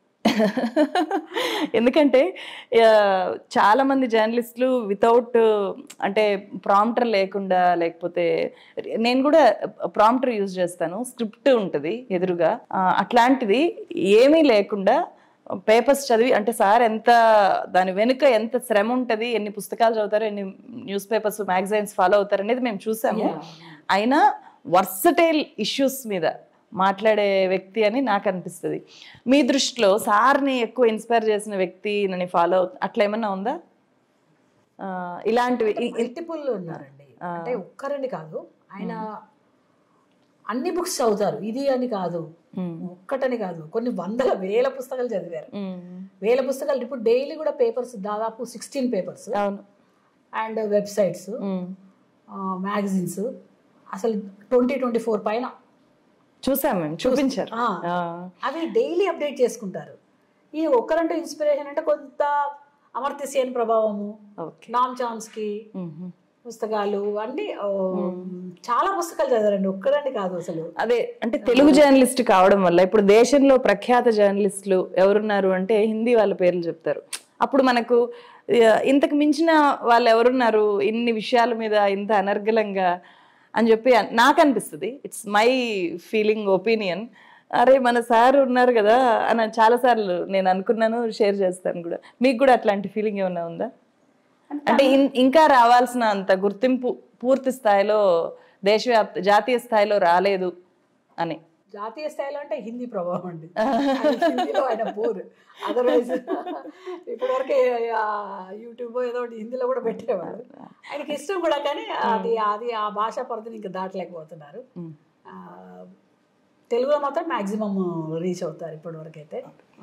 ఎందుకంటే ఆ, చాలా మంది జర్నలిస్టులు వితౌట్ అంటే ప్రాంప్టర్ లేకుండా లేకపోతే నేను కూడా ప్రాంప్టర్ యూజ్ చేస్తాను స్క్రిప్ట్ ఉంటుంది ఎదురుగా ఆ, అట్లాంటిది ఏమీ లేకుండా పేపర్స్ చదివి అంటే సార్ ఎంత దాని వెనుక ఎంత శ్రమ ఉంటుంది ఎన్ని పుస్తకాలు చదువుతారు ఎన్ని న్యూస్ పేపర్స్ మ్యాగజైన్స్ ఫాలో అవుతారు అనేది మేము చూసాము అయినా వర్సటైల్ ఇష్యూస్ మీద మాట్లాడే వ్యక్తి అని నాకు అనిపిస్తుంది మీ దృష్టిలో సార్ని ఎక్కువ ఇన్స్పైర్ చేసిన వ్యక్తి నన్ను ఫాలో అట్లా ఏమన్నా ఉందా ఆ, ఇలాంటివి ఇ- ఇ- మల్టిపుల్ ఉన్నారండి అంటే ఒక్కరని కాదు ఆయన అన్ని బుక్స్ చదువుతారు ఇది అని కాదు ఒక్కటని కాదు కొన్ని వందల వేల పుస్తకాలు చదివారు ఉమ్, వేల పుస్తకాలు ఇప్పుడు డైలీ కూడా పేపర్స్ దాదాపు సిక్స్టీన్ పేపర్స్ అవును అండ్ వెబ్సైట్స్ ఉమ్. మ్యాగజైన్స్ అసలు ట్వంటీ ట్వంటీ ఫోర్ పైన చూసాం మేము చూపించారు ఆ, ఆ, అవి డైలీ అప్డేట్ చేసుకుంటారు ఈ ఒక్కరంటే ఇన్స్పిరేషన్ అంటే కొంత అమర్త్య సేన్ ప్రభావము ఓకే నామ్ చామ్స్కి ఉమ్. పుస్తకాలు అన్ని ఓ, చాలా పుస్తకాలు చదివారండి ఒక్కరండి కాదు అసలు అదే అంటే తెలుగు జర్నలిస్ట్ కావడం వల్ల ఇప్పుడు దేశంలో ప్రఖ్యాత జర్నలిస్టులు ఎవరున్నారు అంటే హిందీ వాళ్ళ పేర్లు చెప్తారు అప్పుడు మనకు ఆ, ఇంతకు మించిన వాళ్ళు ఎవరున్నారు ఇన్ని విషయాల మీద ఇంత అనర్గళంగా అని చెప్పి అన్- నాకు అనిపిస్తుంది ఇట్స్ మై ఫీలింగ్ ఒపీనియన్ అరే మన సార్ ఉన్నారు కదా అని చాలాసార్లు నేను అనుకున్నాను షేర్ చేస్తాను కూడా మీకు కూడా అట్లాంటి ఫీలింగ్ ఏమైనా ఉందా అంటే ఇన్- ఇంకా రావాల్సిన అంత గుర్తింపు పూర్తి స్థాయిలో దేశవ్యాప్త జాతీయ స్థాయిలో రాలేదు అని జాతీయ స్థాయిలో అంటే హిందీ ప్రభావం అండి ఆయన హిందీలో ఆయన బోర్ అదర్వైజ్ ఇప్పటి వరకు యూట్యూబ్ ఏదో ఒకటి హిందీలో కూడా పెట్టేవాడు ఆయనకి ఇష్టం కూడా కానీ అది అది ఆ భాషా పరిధిని ఇంకా దాటలేకపోతున్నారు ఆ, తెలుగులో మాత్రం మాక్సిమం రీచ్ అవుతారు ఇప్పటి వరకు అయితే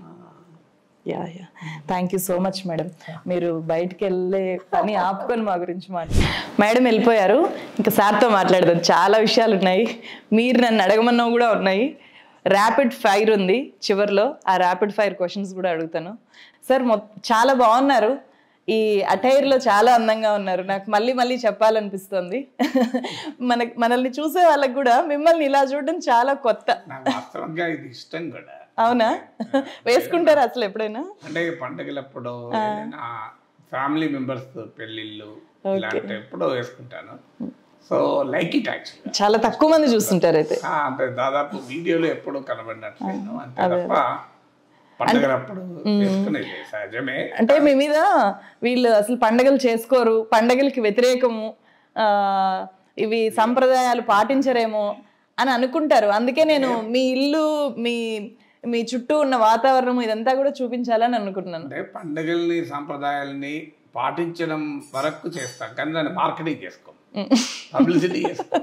yeah yeah thank you so much madam మీరు బయటికి వెళ్ళే పని ఆపుకొని మా గురించి మాట్లాడు మేడం వెళ్ళిపోయారు ఇంకా సార్తో మాట్లాడదాం చాలా విషయాలు ఉన్నాయి మీరు నన్ను అడగమన్నవి కూడా ఉన్నాయి ర్యాపిడ్ ఫైర్ ఉంది చివర్లో ఆ ర్యాపిడ్ ఫైర్ క్వశ్చన్స్ కూడా అడుగుతాను సార్ మొ చాలా బాగున్నారు ఈ అటైర్లో చాలా అందంగా ఉన్నారు నాకు మళ్ళీ మళ్ళీ చెప్పాలనిపిస్తుంది మన మనల్ని చూసే వాళ్ళకి కూడా మిమ్మల్ని ఇలా చూడడం చాలా కొత్త నాకు వాస్తవంగా ఇది ఇష్టం కూడా అవునా వేసుకుంటారా అసలు ఎప్పుడైనా అంటే పండగలప్పుడు ఏదైనా ఫ్యామిలీ మెంబర్స్ పెళ్ళిళ్ళు ఇలాంటి ఎప్పుడో వేసుకుంటాను సో లైక్ ఇట్ యాక్చువల్గా చాలా తక్కువ మంది చూస్తుంటారు అయితే అంటే దాదాపు వీడియోలో ఎప్పుడూ కనబడినట్లేదు అంతే తప్ప పండగలప్పుడు వేసుకునేది సహజమే అంటే మీ మీద వీళ్ళు అసలు పండగలు చేసుకోరు పండగలకి వ్యతిరేకము ఆ, ఇవి సంప్రదాయాలు పాటించరేమో అని అనుకుంటారు అందుకే నేను మీ ఇల్లు మీ మీ చుట్టూ ఉన్న వాతావరణం ఇదంతా కూడా చూపించాలని అనుకుంటున్నాను అంటే పండగల్ని సాంప్రదాయాల్ని పాటించడం వరకు చేస్తాం కానీ దాన్ని మార్కెటింగ్ చేసుకోం పబ్లిసిటీ చేసుకోం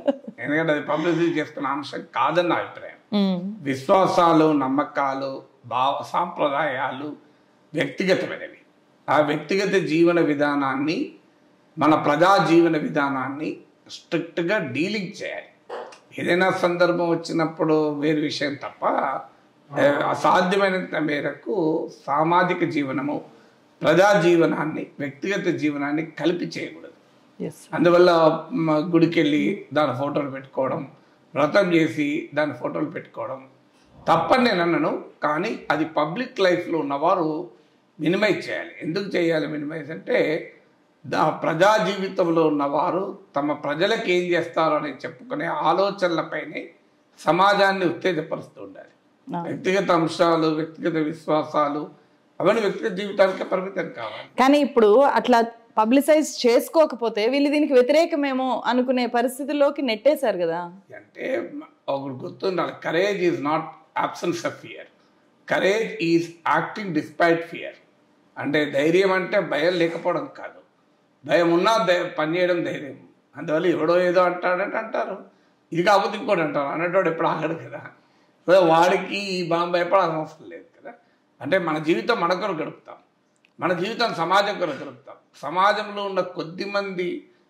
ఎందుకంటే అది పబ్లిసిటీ చేసుకున్న అంశం కాదని నా అభిప్రాయం ఉమ్, విశ్వాసాలు నమ్మకాలు భావ సాంప్రదాయాలు వ్యక్తిగతమైనవి ఆ వ్యక్తిగత జీవన విధానాన్ని మన ప్రజా జీవన విధానాన్ని స్ట్రిక్ట్గా డీలింగ్ చేయాలి ఏదైనా సందర్భం వచ్చినప్పుడు వేరు విషయం తప్ప ఏ, అసాధ్యమైనంత మేరకు సామాజిక జీవనము ప్రజా జీవనాన్ని వ్యక్తిగత జీవనాన్ని కలిపి చేయకూడదు yes. అందువల్ల మ, గుడికి వెళ్ళి దాని ఫోటోలు పెట్టుకోవడం వ్రతం చేసి దాని ఫోటోలు పెట్టుకోవడం తప్పని నేను అన్నాను కానీ అది పబ్లిక్ లైఫ్లో ఉన్నవారు మినిమైజ్ చేయాలి ఎందుకు చేయాలి మినిమైజ్ అంటే దా ప్రజా జీవితంలో ఉన్నవారు తమ ప్రజలకు ఏం చేస్తారు అని చెప్పుకునే ఆలోచనలపైనే సమాజాన్ని ఉత్తేజపరుస్తూ ఉండాలి వ్యక్తిగత అంశాలు వ్యక్తిగత విశ్వాసాలు అవన్నీ వ్యక్తిగత జీవితానికి పరిమితం కావాలి కానీ ఇప్పుడు అట్లా పబ్లిసైజ్ చేసుకోకపోతే వీళ్ళు దీనికి వ్యతిరేకమేమో అనుకునే పరిస్థితుల్లోకి నెట్టేశారు కదా అంటే ఒకటి గుర్తుండాలి courage is not absence of fear courage is acting despite fear అంటే ధైర్యం అంటే భయం లేకపోవడం కాదు భయం ఉన్నా ధై- పనిచేయడం ధైర్యం అందువల్ల ఎవడో ఏదో అంటాడంటే అంటారు ఇది కాకపోతే ఇంకోటి అంటారు అన్నట్టు ఎప్పుడు ఆగడు కదా సో వాడికి ఈ బాంబు భయపడాల్సిన అవసరం లేదు కదా అంటే మన జీవితం మన కొరకు గడుపుతాం మన జీవితం సమాజం కొరకు గడుపుతాం సమాజంలో ఉన్న కొద్ది మంది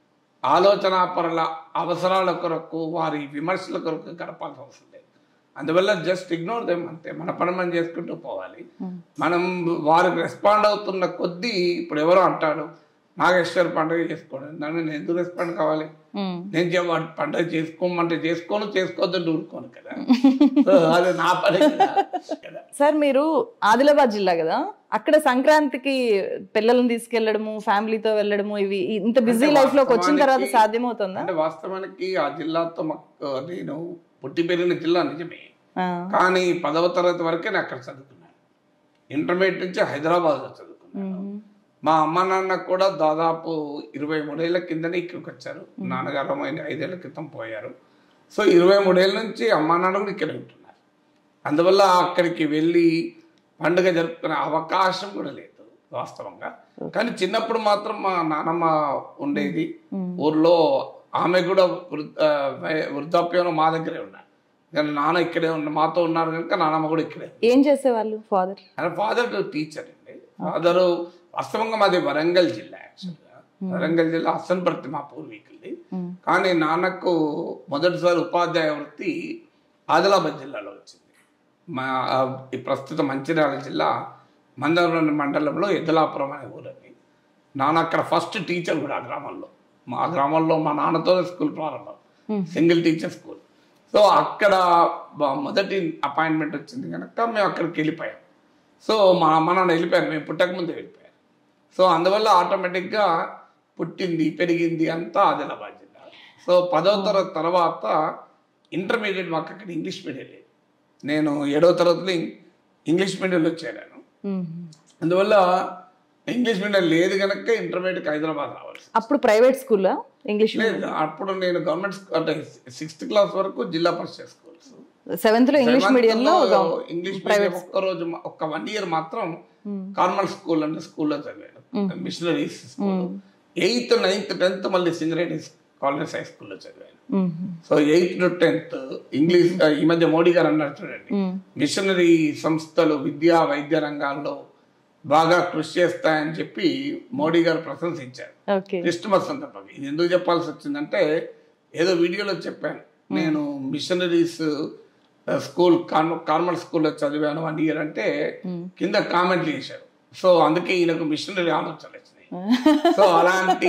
ఆలోచనాపరుల అవసరాల కొరకు వారి విమర్శల కొరకు గడపాల్సిన అవసరం లేదు అందువల్ల జస్ట్ ఇగ్నోర్ దెమ్ అంతే మన పని మనం చేసుకుంటూ పోవాలి మనం వారికి రెస్పాండ్ అవుతున్న కొద్దీ ఇప్పుడు ఎవరో అంటాడు నాగేశ్వర్ పండుగ చేసుకోవడం దాన్ని నేను ఎందుకు రెస్పాండ్ కావాలి ఉమ్, నేను చె- వాడి పండుగ చేసుకోమంటే చేసుకోను చేసుకోవద్దని ఊరుకోను కదా సో అది నా పని కదా. కదా సార్ మీరు ఆదిలాబాద్ జిల్లా కదా అక్కడ సంక్రాంతికి పిల్లల్ని తీసుకెళ్లడము ఫ్యామిలీతో వెళ్ళడము ఇవి ఇంత బిజీ అంటే లైఫ్ లోకి వచ్చిన తర్వాత వాస్తవానికి- సాధ్యమవుతుందా అంటే వాస్తవానికి ఆ జిల్లాతో మాకు నేను పుట్టి పెరిగిన జిల్లా నిజమే ఆ, కానీ పదవ తరగతి వరకే నేను అక్కడ చదువుకున్నాను ఇంటర్మీడియట్ నుంచి హైదరాబాద్లో చదువుకున్నాను ఉమ్, మా అమ్మ నాన్న కూడా దాదాపు ఇరవై మూడేళ్ల కిందనే ఇక్కడికి వచ్చారు నాన్నగారు అయిన ఐదేళ్ల క్రితం పోయారు సో ఇరవై మూడేళ్ల నుంచి అమ్మా నాన్న కూడా ఇక్కడ ఉంటున్నారు అందువల్ల అక్కడికి వెళ్ళి పండుగ జరుపుకునే అవకాశం కూడా లేదు వాస్తవంగా కానీ చిన్నప్పుడు మాత్రం మా నాన్నమ్మ ఉండేది ఊర్లో ఆమె కూడా వృద్ధ వయ- వృద్ధాప్యంలో మా దగ్గరే ఉన్నారు కానీ నాన్న ఇక్కడే ఉన్న మాతో ఉన్నారు కనుక నాన్నమ్మ కూడా ఇక్కడే ఏం చేసేవాళ్ళు ఫాదర్ ఆయన ఫాదర్ టీచర్ అండి ఫాదర్ వాస్తవంగా మాది వరంగల్ జిల్లా యాక్చువల్గా వరంగల్ జిల్లా అసన్పర్తి మా పూర్వీకులది కానీ నాన్నకు మొదటిసారి ఉపాధ్యాయ వృత్తి ఆదిలాబాద్ జిల్లాలో వచ్చింది మా ఆ, ఈ ప్రస్తుత మంచిర్యాల జిల్లా మందరం మండలంలో ఎద్దలాపురం అనే ఊరని నాన్న అక్కడ ఫస్ట్ టీచర్ కూడా ఆ గ్రామంలో మా గ్రామంలో మా నాన్నతో స్కూల్ ప్రారంభం సింగిల్ టీచర్ స్కూల్ సో అక్కడ బ- మొదటి అపాయింట్మెంట్ వచ్చింది కనుక మేము అక్కడికి వెళ్ళిపోయాం సో మా అమ్మ నాన్న వెళ్ళిపోయారు మేము పుట్టక ముందే వెళ్ళిపోయారు సో అందువల్ల ఆటోమేటిక్గా పుట్టింది పెరిగింది అంతా ఆదిలాబాద్ జిల్లా సో పదో తరగతి తర్వాత ఇంటర్మీడియట్ మాకు అక్కడ ఇంగ్లీష్ మీడియం లేదు నేను ఏడో తరగతిలో ఇం- ఇంగ్లీష్ మీడియంలో చేరాను అందువల్ల ఇంగ్లీష్ మీడియం లేదు కనుక ఇంటర్మీడియట్ హైదరాబాద్ రావాల్సి అప్పుడు ప్రైవేట్ స్కూల్లో ఇంగ్లీష్ లేదు అప్పుడు నేను గవర్నమెంట్ స్కూ- అంటే సిక్స్త్ క్లాస్ వరకు జిల్లా పరిషత్ స్కూల్స్ సెవెంత్ లో ఇంగ్లీష్ మీడియంలో ఇంగ్లీష్ మీడియం ఒక్క రోజు మా- ఒక్క వన్ ఇయర్ మాత్రం కార్మల్ స్కూల్ అంటే స్కూల్లో చదివాను missionaries school eighth ninth tenth మళ్ళీ సింగరేణి కాలేజ్ హై స్కూల్లో చదివాను so eighth to tenth English ఈ మధ్య మోడీ గారు అన్నారు చూడండి మిషనరీ సంస్థలు విద్యా వైద్య రంగాల్లో బాగా కృషి చేస్తాయని చెప్పి మోడీ గారు ప్రశంసించారు ఓకే క్రిస్టమస్ సందర్భంగా ఇది ఎందుకు చెప్పాల్సి వచ్చిందంటే ఏదో వీడియోలో చెప్పాను నేను మిషనరీస్ స్కూల్ కార్మల్ స్కూల్లో చదివాను వన్ ఇయర్ అంటే కింద కామెంట్లు చేశారు సో అందుకే ఈయనకు మిషనరీ ఆలోచనలు వచ్చినాయి సో అలాంటి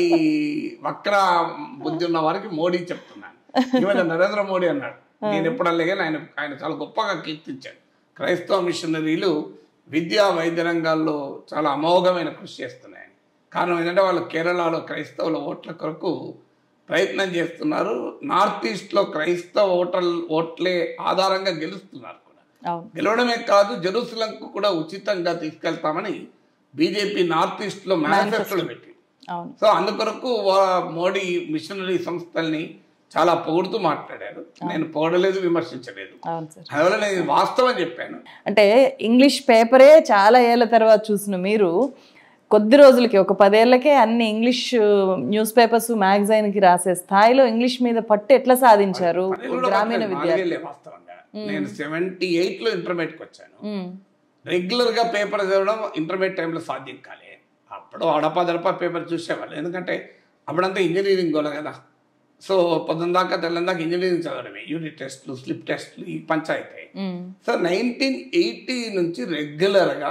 వక్ర బుద్ధి ఉన్న వారికి మోడీ చెప్తున్నాను ఈవెన్ నరేంద్ర మోడీ అన్నాడు నేను ఎప్పుడల్లా కానీ ఆయన ఆయన చాలా గొప్పగా కీర్తించాడు క్రైస్తవ మిషనరీలు విద్యా వైద్య రంగాల్లో చాలా అమోఘమైన కృషి చేస్తున్నాయి కారణం ఏంటంటే వాళ్ళు కేరళలో క్రైస్తవుల ఓట్ల కొరకు ప్రయత్నం చేస్తున్నారు నార్త్ ఈస్ట్లో క్రైస్తవ ఓటర్ ఓట్లే ఆధారంగా గెలుస్తున్నారు కూడా అవును గెలవడమే కాదు జెరూసలంకు కూడా ఉచితంగా తీసుకెళ్తామని బీజేపీ నార్త్ ఈస్ట్లో మేనిఫెస్టోలో పెట్టి అవును సో అందుకొరకు వా- మోడీ మిషనరీ సంస్థల్ని చాలా పొగుడుతూ మాట్లాడారు నేను పొగడలేదు విమర్శించలేదు అవును సార్ అందువల్ల నేను ఇది వాస్తవం చెప్పాను అంటే ఇంగ్లీష్ పేపరే చాలా ఏళ్ళ తర్వాత చూసిన మీరు కొద్ది రోజులకి ఒక పదేళ్లకే అన్ని ఇంగ్లీష్ న్యూస్ పేపర్స్ మ్యాగజైన్ కి రాసే స్థాయిలో ఇంగ్లీష్ మీద పట్టు ఎట్లా సాధించారు అది కూడా గ్రామీణ పట్టలేదు, విద్యార్థి నాలుగేళ్ళే వాస్తవంగా నేను సెవెంటీ ఎయిట్లో ఇంటర్మీడియట్కి వచ్చాను ఉమ్, రెగ్యులర్గా పేపర్ చదవడం ఇంటర్మీడియట్ టైంలో సాధ్యం కాలే అప్పుడు అడపదడప పేపర్ చూసేవాళ్ళు ఎందుకంటే అప్పుడంతా ఇంజనీరింగ్ గోల కదా సో పొద్దున్న దాకా తెల్లని దాకా ఇంజనీరింగ్ చదవడమే యూనిట్ టెస్ట్లు స్లిప్ టెస్ట్లు ఈ పంచాయతీ ఉమ్, సో నైన్టీన్ ఎయిటీ నుంచి రెగ్యులర్గా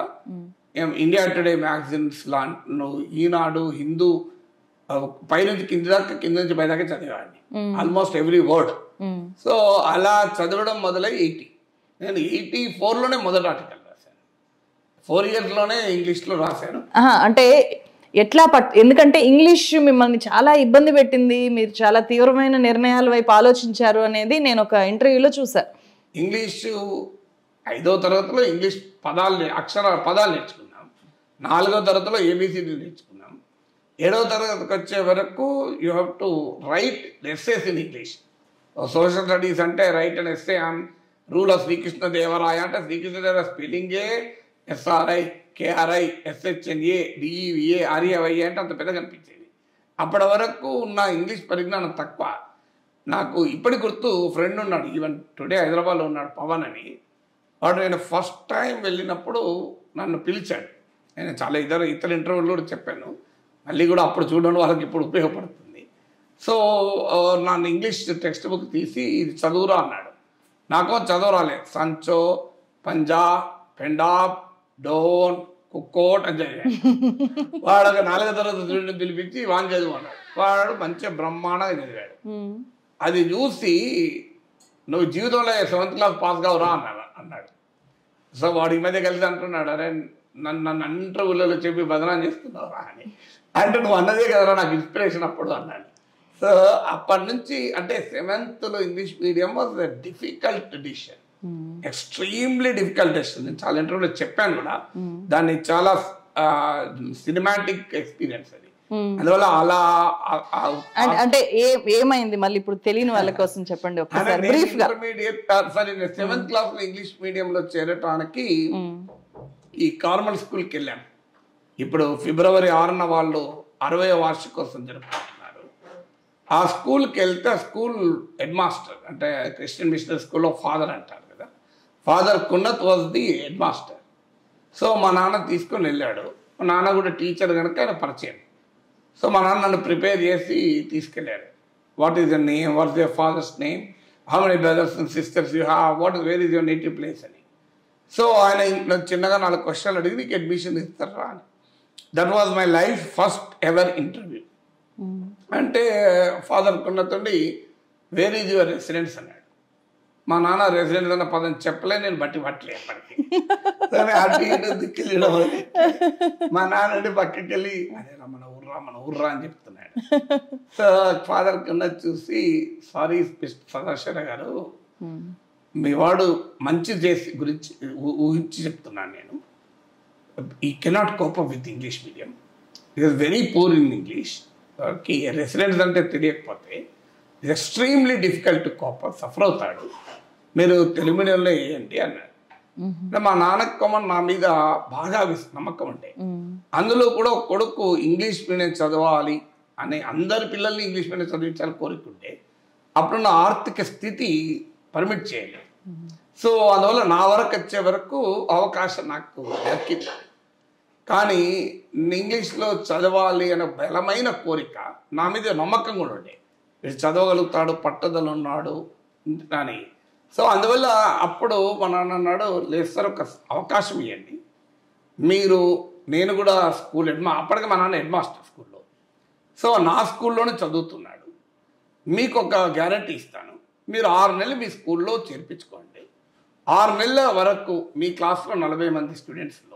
ఇండియా టుడే మ్యాగజైన్స్ లాంటి ఈనాడు హిందూ ఆ, పైనుంచి కింది దాకా కింద నుంచి పై దాకా చదివేవాడిని almost every word um, so అలా చదవడం మొదలై ఎయిటీ నేను ఎయిటీ ఫోర్లోనే మొదటి ఆర్టికల్ రాశాను ఫోర్ ఇయర్స్లోనే ఇంగ్లీష్లో రాశాను ఆహా, అంటే ఎట్లా పట్ ఎందుకంటే ఇంగ్లీష్ మిమ్మల్ని చాలా ఇబ్బంది పెట్టింది మీరు చాలా తీవ్రమైన నిర్ణయాల వైపు ఆలోచించారు అనేది నేను ఒక ఇంటర్వ్యూలో చూసా ఇంగ్లీషు ఐదో తరగతిలో ఇంగ్లీష్ పదాలు నే- అక్షర పదాలు నేర్చుకున్నాం నాలుగో తరగతిలో ఏబిసిడి నేర్చుకున్నాం ఏడో తరగతికి వచ్చే వరకు you have to write essays in English social studies అంటే write and essay on rule of Srikrishna Devaraya అంటే శ్రీకృష్ణ దేవరాయ స్పెల్లింగే S R I K R I S H N A D E V A R A Y అంటే అంత పెద్దగా అనిపించేది అప్పటి వరకు ఉన్న ఇంగ్లీష్ పరిజ్ఞానం తక్కువ నాకు ఇప్పటి గుర్తు ఫ్రెండ్ ఉన్నాడు ఈవెన్ టుడే హైదరాబాద్లో ఉన్నాడు పవన్ అని వాడు నేను ఫస్ట్ టైం వెళ్ళినప్పుడు నన్ను పిలిచాడు నేను చాలా ఇతర ఇతర ఇంటర్వ్యూలో కూడా చెప్పాను మళ్ళీ కూడా అప్పుడు చూడడం వాళ్ళకి ఇప్పుడు ఉపయోగపడుతుంది సో ఆ, నన్ను ఇంగ్లీష్ టెక్స్ట్ బుక్ తీసి ఇది చదువురా అన్నాడు నాకు చదువు రాలే సంచో పంజా పెండాబ్ డోన్ కుక్కోట్ అని చదివాడు వాడు ఒక నాలుగో తరగతి స్టూడెంట్ పిలిపించి వాన్ చదువు అన్నాడు వాడు మంచిగా బ్రహ్మాండంగా చదివాడు ఉమ్, అది చూసి నువ్వు జీవితంలో సెవెంత్ క్లాస్ పాస్ కావురా అన్నాడు అన్నాడు సో వాడు ఈ మధ్య కలిసి అంటున్నాడు అరే నన్ను నన్ను ఇంటర్వ్యూలలో చెప్పి బదనాం చేస్తున్నావురా అని అంటే నువ్వు అన్నదే కదరా నాకు ఇన్స్పిరేషన్ అప్పుడు అన్నాడు సో అప్పటి నుంచి అంటే సెవెంత్లో English medium was the difficult decision extremely difficult decision నేను చాలా ఇంటర్వ్యూలో చెప్పాను కూడా దాన్ని చాలా సినిమాటిక్ ఎక్స్పీరియన్స్ అది అందువల్ల అలా ఆ- ఆ- అండ్ అంటే ఏ ఏమైంది మళ్ళీ ఇప్పుడు తెలియని వాళ్ళ కోసం చెప్పండి ఒక్కసారి బ్రీఫ్ గా ఇంటర్మీడియట్ సారీ నేను సెవెంత్ క్లాస్ లో ఇంగ్లీష్ మీడియం లో చేరటానికి ఈ కార్మల్ స్కూల్కి వెళ్ళాను ఇప్పుడు ఫిబ్రవరి ఆరున వాళ్ళు అరవై వార్షికోత్సవం జరుపుకుంటున్నారు ఆ స్కూల్కి వెళ్తే ఆ స్కూల్ హెడ్ మాస్టర్ అంటే క్రిస్టియన్ మిషనరీ స్కూల్లో ఫాదర్ అంటారు కదా father Kunnath was the head master so మా నాన్న తీసుకొని వెళ్ళాడు మా నాన్న కూడా టీచర్ కనుక ఆయన పరిచయం సో మా నాన్న నన్ను ప్రిపేర్ చేసి తీసుకెళ్ళాడు what is your name what is your father's name how many brothers and sisters you have what is where is your native place అని సో ఆయన ఇంట్లో చిన్నగా నాలుగు క్వశ్చన్లు అడిగి నీకు అడ్మిషన్ ఇస్తారా అని that was my life first ever interview అంటే ఫాదర్ కున్నతుండి వేర్ ఈజ్ యువర్ రెసిడెన్స్ అన్నాడు మా నాన్న రెసిడెన్స్ అన్న పదం చెప్పలే నేను బట్టి పట్టలే ఎప్పటికీ సరే అటు ఇటు దిక్కులేయడం అది. మా నాన్న పక్కకి వెళ్ళి అదే రా మన ఊర్రా మన ఊర్రా అని చెప్తున్నాడు సో ఫాదర్ కింద చూసి సారీ సదాశివ గారు మీ వాడు మంచి చేసి గురించి ఊ- ఊహించి చెప్తున్నాను నేను ఈ cannot cope with English medium it is very poor in English కి రెసిడెంట్స్ అంటే తెలియకపోతే it extremely difficult cope suffer అవుతాడు మీరు తెలుగు మీడియంలో వేయండి అన్నాడు అంటే మా నాన్నకు కొమ్మని నా మీద బాగా విస్- నమ్మకం ఉండే అందులో కూడా ఒక కొడుకు ఇంగ్లీష్ మీడియం చదవాలి అనే అందరి పిల్లల్ని ఇంగ్లీష్ మీడియం చదివించాలని కోరుకుంటే అప్పుడున్న ఆర్థిక స్థితి పర్మిట్ చేయలేదు సో అందువల్ల నా వరకు వచ్చే వరకు అవకాశం నాకు దక్కింది కానీ ఇంగ్లీష్లో చదవాలి అనే బలమైన కోరిక నా మీద నమ్మకం కూడా ఉండే వీడు చదవగలుగుతాడు పట్టుదల ఉన్నాడు అని సో అందువల్ల అప్పుడు మా నాన్న అన్నాడు లేదు సార్ ఒక అవకాశం ఇవ్వండి మీరు నేను కూడా స్కూల్ హెడ్ మా అప్పటికి మా నాన్న హెడ్ మాస్టర్ స్కూల్లో సో నా స్కూల్లోనే చదువుతున్నాడు మీకు ఒక గ్యారంటీ ఇస్తాను మీరు ఆరు నెలలు మీ స్కూల్లో చేర్పించుకోండి ఆరు నెలల వరకు మీ క్లాస్లో నలభై మంది స్టూడెంట్స్లో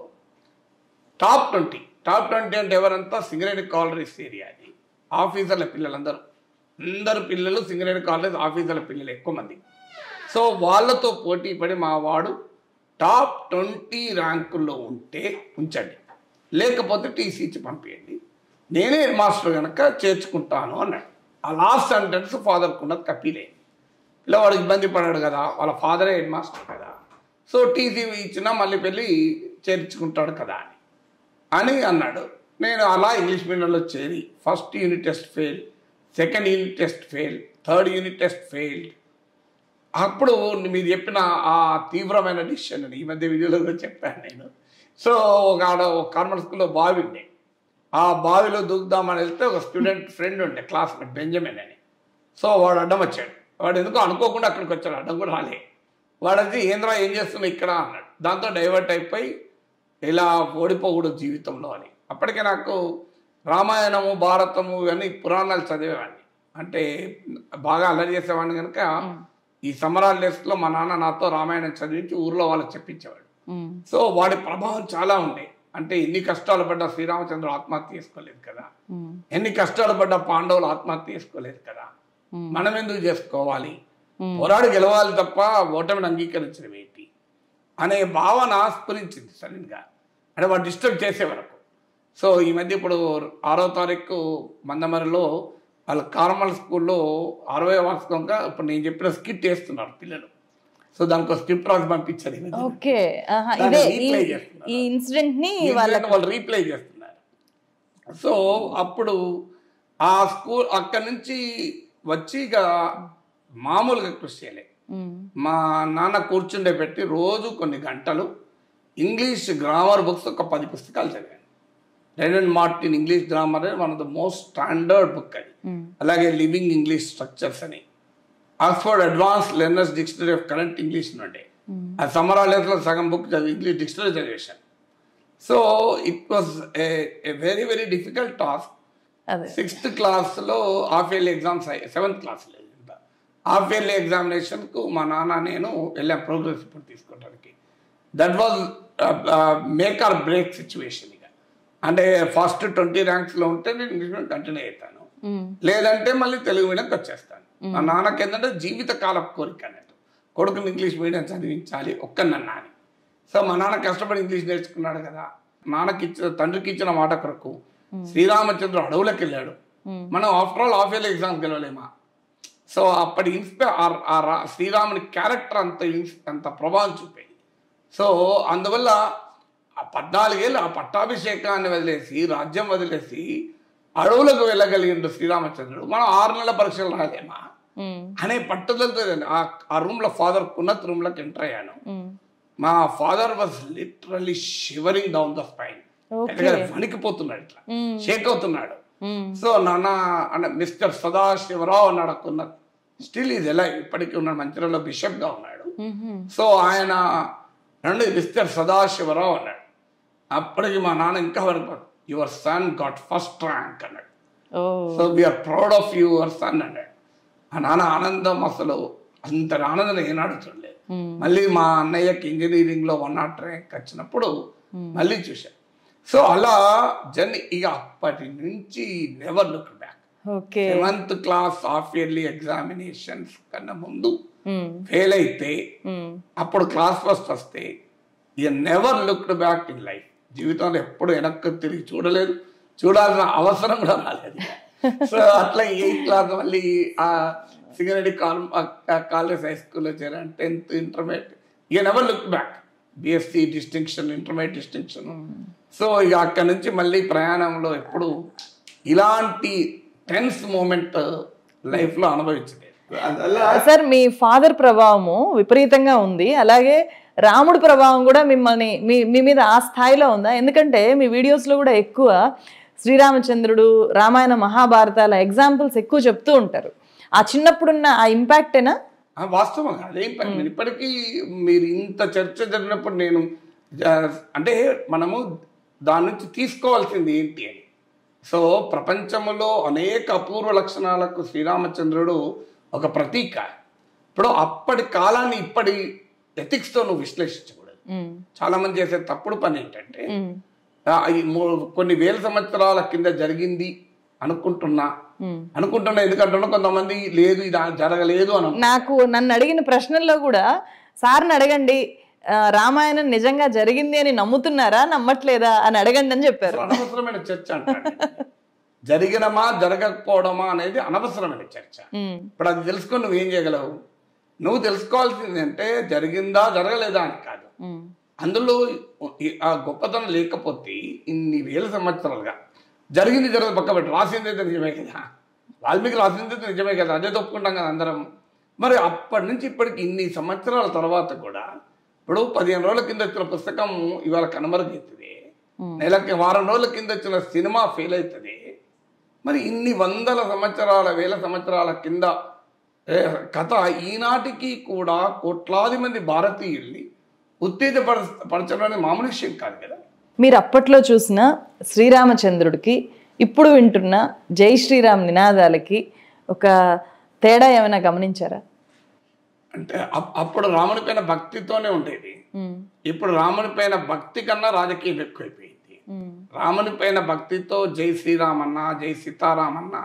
టాప్ ట్వంటీ టాప్ ట్వంటీ అంటే ఎవరంతా సింగరేణి కాలరీస్ ఏరియా అది ఆఫీసర్ల పిల్లలందరూ అందరు పిల్లలు సింగరేణి కాలరీస్ ఆఫీసర్ల పిల్లలు ఎక్కువ మంది సో వాళ్ళతో పోటీ పడి మా వాడు టాప్ ట్వంటీ ర్యాంకుల్లో ఉంటే ఉంచండి లేకపోతే టీసీ ఇచ్చి పంపించండి నేనే హెడ్ మాస్టర్ కనుక చేర్చుకుంటాను అన్నాడు ఆ లాస్ట్ సెంటెన్స్ ఫాదర్ కున్నది కపిలే పిల్లవాడు ఇబ్బంది పడాడు కదా వాళ్ళ ఫాదరే హెడ్ మాస్టర్ కదా సో టీసీ ఇచ్చినా మళ్ళీ పెళ్ళి చేర్చుకుంటాడు కదా అని అని అన్నాడు నేను అలా ఇంగ్లీష్ మీడియంలో చేరి first unit test fail second unit test fail third unit test failed అప్పుడు మీరు చెప్పిన ఆ తీవ్రమైన డిసిషన్ అని ఈ మధ్య వీడియోలో కూడా చెప్పాను నేను సో ఒక ఆడ ఒక కాన్వెంట్ స్కూల్లో బావి ఉండే ఆ బావిలో దూకుదామని వెళ్తే ఒక స్టూడెంట్ ఫ్రెండ్ ఉండే క్లాస్మేట్ బెంజమిన్ అని సో వాడు అడ్డం వచ్చాడు వాడు ఎందుకో అనుకోకుండా అక్కడికి వచ్చాడు అడ్డం కూడా రాలే వాడు వచ్చి ఏంద్రా ఏం చేస్తున్నావు ఇక్కడ అన్నాడు దాంతో డైవర్ట్ అయిపోయి ఇలా ఓడిపోకూడదు జీవితంలో అని అప్పటికే నాకు రామాయణము భారతము ఇవన్నీ పురాణాలు చదివేవాడిని అంటే బాగా అల్లరి చేసేవాడిని కనుక ఈ సమరాల డేస్లో మా నాన్న నాతో రామాయణం చదివించి ఊర్లో వాళ్ళకి చెప్పించేవాడు ఉమ్, సో వాడి ప్రభావం చాలా ఉండే అంటే ఎన్ని కష్టాలు పడ్డ శ్రీరామచంద్రుడు ఆత్మహత్య చేసుకోలేదు కదా ఉమ్, ఎన్ని కష్టాలు పడ్డ పాండవులు ఆత్మహత్య చేసుకోలేదు కదా Hmm. మనం ఎందుకు చేసుకోవాలి Hmm. పోరాడు గెలవాలి తప్ప ఓటమిని అంగీకరించడం ఏంటి అనే భావన స్ఫురించింది సడన్గా అంటే వాడు డిస్టర్బ్ చేసే వరకు సో ఈ మధ్య ఇప్పుడు ఆరో తారీఖు మందమరిలో వాళ్ళ కార్మల్ స్కూల్లో అరవై వార్షికంగా ఇప్పుడు నేను చెప్పిన స్కిట్ వేస్తున్నారు పిల్లలు సో దానికి ఒక స్క్రిప్ట్ రాసి పంపించారు ఈ మధ్య. ఓకే ఆహా, దాన్ని ఇదే ఈ replay చేస్తున్నారు. ఈ ఇన్సిడెంట్ ని ఈ వాళ్ళ విధంగా వాళ్ళు రీప్లై చేస్తున్నారు సో అప్పుడు ఆ స్కూల్ అక్కడి నుంచి వచ్చి ఇక మామూలుగా కృషి చేయలే ఉమ్, మా నాన్న కూర్చుండే పెట్టి రోజు కొన్ని గంటలు ఇంగ్లీష్ గ్రామర్ బుక్స్ ఒక పది పుస్తకాలు చదివాను రెడన్ Martin English grammar one of the most standard book అది ఉమ్, అలాగే లివింగ్ ఇంగ్లీష్ స్ట్రక్చర్స్ అని Oxford advance learners dictionary of current English నుండి ఆ సమరాలేట్లో సగం బుక్ చదివి ఇంగ్లీష్ డిక్షనరీ చదివేశాను so it was a very very difficult task అదే సిక్స్త్ క్లాస్లో హాఫ్ ఇయర్లీ ఎగ్జామ్స్ అయ్యాయి సెవెంత్ క్లాస్లో హాఫ్ ఇయర్లీ ఎగ్జామినేషన్కు మా నాన్న నేను వెళ్ళాం ప్రోగ్రెస్ రిపోర్ట్ తీసుకోవడానికి that was make or break situation ఇక అంటే ఫస్ట్ ట్వంటీ ర్యాంక్స్లో ఉంటే నేను ఇంగ్లీష్ మీడియం కంటిన్యూ అవుతాను ఉమ్, లేదంటే మళ్ళీ తెలుగు మీడియంకి వచ్చేస్తాను మా నాన్నకి ఏంటంటే జీవితకాల కోరిక అన్నట్టు కొడుకుని ఇంగ్లీష్ మీడియం చదివించాలి ఒక్కనన్నా అని సో మా నాన్న కష్టపడి ఇంగ్లీష్ నేర్చుకున్నాడు కదా నాన్నకి ఇచ్చిన తండ్రికి ఇచ్చిన మాట కొరకు శ్రీరామచంద్రుడు అడవులకు వెళ్ళాడు మనం ఆఫ్టర్ ఆల్ హాఫ్ ఇయర్లీ ఎగ్జామ్కి వెళ్ళలేమా సో అప్పటి ఇన్స్పై ఆ రా- శ్రీరాముని క్యారెక్టర్ అంత ఇన్స్- అంత ప్రభావం చూపేది సో అందువల్ల ఆ పద్నాలుగేళ్ళు ఆ పట్టాభిషేకాన్ని వదిలేసి రాజ్యం వదిలేసి అడవులకు వెళ్ళగలిగిండు శ్రీరామచంద్రుడు మనం ఆరు నెలల పరీక్షలు రాలేమా ఉమ్, అనే పట్టుదలతో ఆ ఆ రూమ్లో ఫాదర్ ఉన్నత రూమ్లోకి ఎంటర్ అయ్యాను ఉమ్, మా father was literally shivering down the spine Okay. వణికిపోతున్నాడు ఇట్లా Hmm. షేక్ అవుతున్నాడు ఉమ్, సో నాన్న అన్న మిస్టర్ సదాశివరావు అన్నాడు అక్కడ స్టిల్ ఇది ఎలా ఇప్పటికీ ఉన్నాడు మంచిర్యాలలో బిషప్గా ఉన్నాడు ఉమ్, సో ఆయన రెండు మిస్టర్ సదాశివరావు అన్నాడు అప్పటికి మా నాన్న ఇంకా వరకు your son got first rank అన్నాడు ఓ so we are proud of your son అన్నాడు ఆ నాన్న ఆనందం అసలు అంత ఆనందం ఏనాడు చూడలేదు Hmm. మళ్ళీ మా అన్నయ్యకి ఇంజనీరింగ్ లో వన్ నాట్ ర్యాంక్ వచ్చినప్పుడు మళ్ళీ చూశాను సో అలా జర్నీ ఇక అప్పటి నుంచి never look back okay seventh class half yearly examinations కన్నా ముందు ఉమ్, ఫెయిల్ అయితే ఉమ్, అప్పుడు క్లాస్ ఫస్ట్ వస్తే ఇక never looked back in life జీవితంలో ఎప్పుడు వెనక్కి తిరిగి చూడలేదు చూడాల్సిన అవసరం కూడా రాలేదు సో అట్లా ఎయిత్ క్లాస్ మళ్ళీ ఆ సింగరెడ్డి కాల్ కాలేజ్ హై స్కూల్లో చేరాను టెన్త్ ఇంటర్మీడియట్ ఇక never look back B Sc distinction intermediate distinction so ఇక అక్కడి నుంచి మళ్ళీ ప్రయాణంలో ఎప్పుడు ఇలాంటి టెన్స్ మూమెంట్ లైఫ్లో అనుభవించలేదు అందువల్ల సార్ మీ ఫాదర్ ప్రభావము విపరీతంగా ఉంది అలాగే రాముడి ప్రభావం కూడా మిమ్మల్ని మీ మీ మీద ఆ స్థాయిలో ఉందా ఎందుకంటే మీ వీడియోస్లో కూడా ఎక్కువ శ్రీరామచంద్రుడు రామాయణ మహాభారతాల ఎగ్జాంపుల్స్ ఎక్కువ చెప్తూ ఉంటారు ఆ చిన్నప్పుడున్న ఆ ఇంపాక్టేనా ఆ, వాస్తవం అదేం పని నేను ఇప్పటికీ మీరు ఇంత చర్చ జరిగినప్పుడు నేను జ- అంటే మనము దాని నుంచి తీసుకోవాల్సింది ఏంటి అని సో ప్రపంచంలో అనేక అపూర్వ లక్షణాలకు శ్రీరామచంద్రుడు ఒక ప్రతీక ఇప్పుడు అప్పటి కాలాన్ని ఇప్పటి ఎథిక్స్తో నువ్వు విశ్లేషించకూడదు ఉమ్, చాలా మంది చేసే తప్పుడు పని ఏంటంటే ఉమ్, ఆ, ఈ మూ- కొన్ని వేల సంవత్సరాల కింద జరిగింది అనుకుంటున్నా ఉమ్. అనుకుంటున్నా ఎందుకంటున్నా కొంతమంది లేదు ఇది జరగలేదు అని నాకు నన్ను అడిగిన ప్రశ్నల్లో కూడా సార్ని అడగండి ఆ, రామాయణం నిజంగా జరిగింది అని నమ్ముతున్నారా నమ్మట్లేదా అని అడగండి అని చెప్పారు అసలు అనవసరమైన చర్చ అంటాడు జరిగినమా జరగకపోవడమా అనేది అనవసరమైన చర్చ ఉమ్, ఇప్పుడు అది తెలుసుకొని నువ్వు ఏం చేయగలవు నువ్వు తెలుసుకోవాల్సింది అంటే జరిగిందా జరగలేదా అని కాదు ఉమ్, అందులో ఈ- ఆ గొప్పతనం లేకపోతే ఇన్ని వేల సంవత్సరాలుగా జరిగింది జరగదు పక్క పెట్టి రాసింది అయితే నిజమే కదా వాల్మీకి రాసింది అయితే నిజమే కదా అదే తప్పుకుంటాం కదా అందరం మరి అప్పటి నుంచి ఇప్పటికి ఇన్ని సంవత్సరాల తర్వాత కూడా ఇప్పుడు పదిహేను రోజుల కింద వచ్చిన పుస్తకం ఇవాళ కనుమరుగవుతుంది నెలకి వారం రోజుల కింద వచ్చిన సినిమా ఫెయిల్ అవుతుంది మరి ఇన్ని వందల సంవత్సరాల వేల సంవత్సరాల కింద ఏ, కథ ఈనాటికి కూడా కోట్లాది మంది భారతీయుల్ని ఉత్తేజపర పరచడం అనేది మామూలు విషయం కాదు కదా మీరు అప్పట్లో చూసిన శ్రీరామచంద్రుడికి ఇప్పుడు వింటున్న జై శ్రీరామ్ నినాదాలకి ఒక తేడా ఏమైనా గమనించారా అంటే అప్- అప్పుడు రాముని పైన భక్తితోనే ఉండేది ఇప్పుడు రాముని పైన భక్తి కన్నా రాజకీయం ఎక్కువైపోయింది రాముని పైన భక్తితో జై శ్రీరామ్ అన్నా జై సీతారామన్నా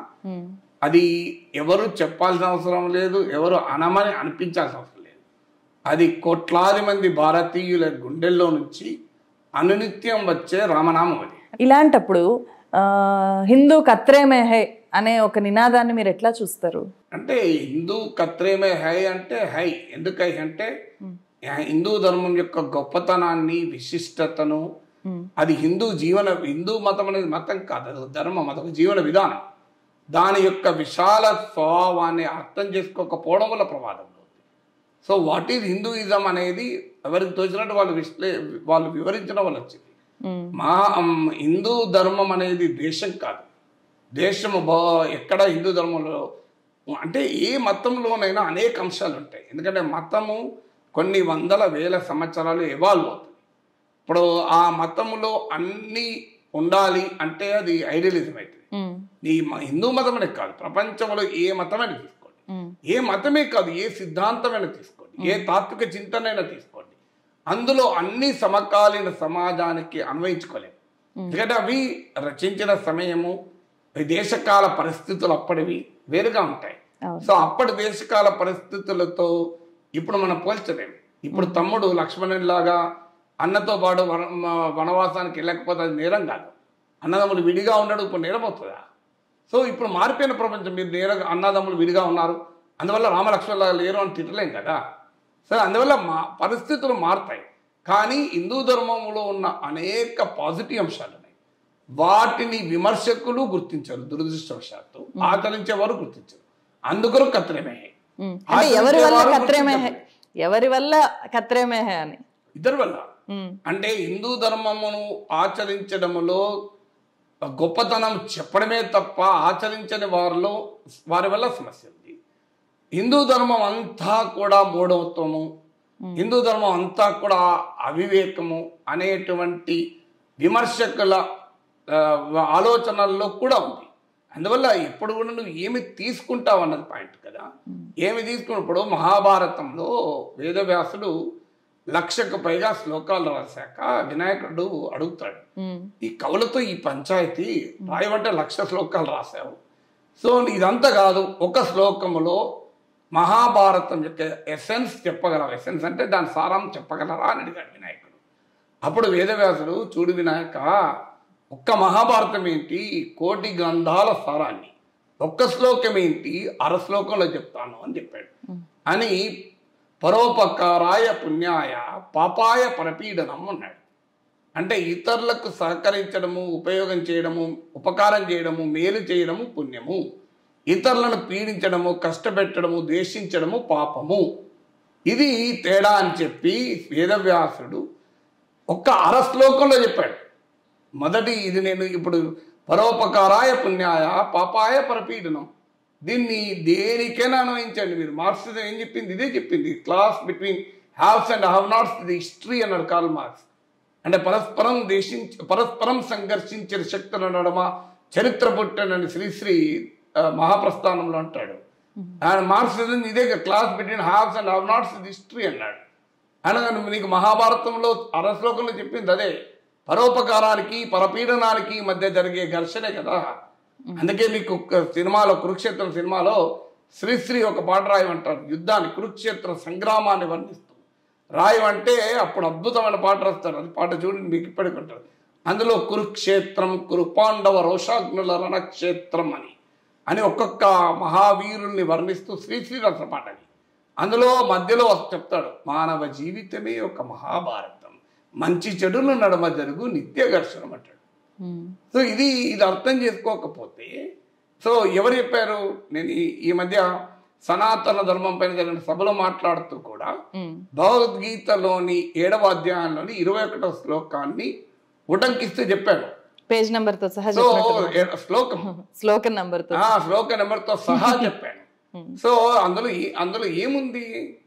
అది ఎవరు చెప్పాల్సిన అవసరం లేదు ఎవరు అనమని అనిపించాల్సిన అవసరం లేదు అది కోట్లాది మంది భారతీయుల గుండెల్లో నుంచి అనునిత్యం వచ్చే రామనామం అది ఇలాంటప్పుడు ఆ, హిందూ కత్రే మే హై అనే ఒక నినాదాన్ని మీరు ఎట్లా చూస్తారు అంటే హిందూ కత్రేమే హై అంటే హై ఎందుకై అంటే హిందూ ధర్మం యొక్క గొప్పతనాన్ని విశిష్టతను అది హిందూ జీవన హిందూ మతం అనేది మతం కాదు అది ఒక ధర్మం అదొక జీవన విధానం దాని యొక్క విశాల స్వభావాన్ని అర్థం చేసుకోకపోవడం వల్ల ప్రమాదం అవుతుంది సో వాట్ ఈజ్ హిందూయిజం అనేది ఎవరికి తోచినట్టు వాళ్ళు విశ్లే వాళ్ళు వివరించడం వల్ల వచ్చింది మా మ్, హిందూ ధర్మం అనేది దేశం కాదు దేశము బా ఎక్కడ హిందూ ధర్మంలో అంటే ఏ మతంలోనైనా అనేక అంశాలు ఉంటాయి ఎందుకంటే మతము కొన్ని వందల వేల సంవత్సరాలు ఎవాల్వ్ అవుతుంది ఇప్పుడు ఆ మతములో అన్నీ ఉండాలి అంటే అది ఐడియలిజం అవుతుంది ఈ మ- హిందూ మతమనే కాదు ప్రపంచంలో ఏ మతమైనా తీసుకోండి ఏ మతమే కాదు ఏ సిద్ధాంతమైనా తీసుకోండి ఏ తాత్విక చింతనైనా తీసుకోండి అందులో అన్ని సమకాలీన సమాజానికి అన్వయించుకోలేము ఎందుకంటే అవి రచించిన సమయము ఈ దేశకాల పరిస్థితులు అప్పటివి వేరుగా ఉంటాయి అవును. సో అప్పటి దేశకాల పరిస్థితులతో ఇప్పుడు మనం పోల్చలేము ఇప్పుడు తమ్ముడు లక్ష్మణులాగా అన్నతో పాటు వన మ- వనవాసానికి వెళ్ళకపోతే అది నేరం కాదు అన్నదమ్ములు విడిగా ఉండడం ఇప్పుడు నేరం అవుతుందా సో ఇప్పుడు మారిపోయిన ప్రపంచం మీరు నేర అన్నదమ్ములు విడిగా ఉన్నారు అందువల్ల రామలక్ష్మణులాగా లేరు అని తిట్టలేం కదా సో అందువల్ల మా పరిస్థితులు మారుతాయి కానీ హిందూ ధర్మంలో ఉన్న అనేక పాజిటివ్ అంశాలు ఉన్నాయి వాటిని విమర్శకులు గుర్తించరు దురదృష్టవశాత్తు ఆచరించేవారు గుర్తించరు అందుకొరు కత్రమే అంటే ఎవరి వల్ల ఆచరించేవారు కత్రే మే హై గుర్తించరు. ఎవరి వల్ల కత్రే మే హై అని ఇద్దరి వల్ల ఉమ్, అంటే హిందూ ధర్మమును ఆచరించడములో గొప్పతనం చెప్పడమే తప్ప ఆచరించని వారిలో వారి వల్ల సమస్య ఉంది హిందూ ధర్మం అంతా కూడా మూఢత్వము హిందూ ధర్మం అంతా కూడా అవివేకము అనేటువంటి విమర్శకుల ఆ, ఆలోచనల్లో కూడా ఉంది అందువల్ల ఎప్పుడు కూడా నువ్వు ఏమి తీసుకుంటావు అన్నది పాయింట్ కదా ఏమి తీసుకున్నప్పుడు మహాభారతంలో వేదవ్యాసుడు లక్షకు పైగా శ్లోకాలు రాశాక వినాయకుడు అడుగుతాడు ఉమ్, ఈ కవులతో ఈ పంచాయతీ రాయమంటే లక్ష శ్లోకాలు రాశావు సో ఇదంతా కాదు ఒక శ్లోకములో మహాభారతం యొక్క ఎసెన్స్ చెప్పగలరా ఎసెన్స్ అంటే దాని సారం చెప్పగలరా అని అడిగాడు వినాయకుడు అప్పుడు వేదవ్యాసుడు చూడు వినాయక ఒక్క మహాభారతం ఏంటి కోటి గ్రంథాల సారాన్ని ఒక్క శ్లోకం ఏంటి అర శ్లోకంలో చెప్తాను అని చెప్పాడు అని పరోపకారాయ పుణ్యాయ పాపాయ పరపీడనం అన్నాడు అంటే ఇతరులకు సహకరించడము ఉపయోగం చేయడము ఉపకారం చేయడము మేలు చేయడము పుణ్యము ఇతరులను పీడించడము కష్టపెట్టడము ద్వేషించడము పాపము ఇది తేడా అని చెప్పి వేదవ్యాసుడు ఒక్క అర శ్లోకంలో చెప్పాడు మొదటి ఇది నేను ఇప్పుడు పరోపకారాయ పుణ్యాయ పాపాయ పరపీడనం దీన్ని దేనికైనా అన్వయించండి మీరు మార్క్సిజం ఏం చెప్పింది ఇదే చెప్పింది class between haves and have nots the history అన్నాడు కార్ల్ మార్క్స్ అంటే పరస్పరం దేశించ పరస్పరం సంఘర్షించిన శక్తుల నడమ చరిత్ర పుట్టనని శ్రీశ్రీ ఆ, మహాప్రస్థానంలో అంటాడు ఆయన మార్క్సిజం ఇదే class between haves and have nots the history అన్నాడు అనగా నీకు మహాభారతంలో అరశ్లోకంలో చెప్పింది అదే పరోపకారానికి పరపీడనానికి మధ్య జరిగే ఘర్షణే కదా అందుకే మీకు ఒక సినిమాలో కురుక్షేత్రం సినిమాలో శ్రీశ్రీ ఒక పాట రాయమంటారు యుద్ధాన్ని కురుక్షేత్ర సంగ్రామాన్ని వర్ణిస్తూ రాయమంటే అప్పుడు అద్భుతమైన పాట రాస్తారు అది పాట చూడండి మీకు ఇప్పటికి ఉంటుంది అందులో కురుక్షేత్రం కురు పాండవ రోషాగ్నుల రణక్షేత్రం అని అని ఒక్కొక్క మహావీరుల్ని వర్ణిస్తూ శ్రీశ్రీ రాసిన పాట అది అందులో మధ్యలో చెప్తాడు మానవ జీవితమే ఒక మహాభారతం మంచి చెడుల నడమ జరుగు నిత్య ఘర్షణం అంటాడు సో ఇది ఇది అర్థం చేసుకోకపోతే సో ఎవరు చెప్పారు నేను ఈ- ఈ మధ్య సనాతన ధర్మం పైన జరిగిన సభలో మాట్లాడుతూ కూడా భగవద్గీతలోని ఏడవ అధ్యాయంలోని ఇరవై ఒకటో శ్లోకాన్ని ఉటంకిస్తూ చెప్పాను పేజ్ నెంబర్ తో సహా సో చెప్పినట్టు ఏ- శ్లోకం శ్లోకం నంబర్ తో ఆ శ్లోక నెంబర్తో సహా చెప్పాను సో అందులో ఈ- అందులో ఏముంది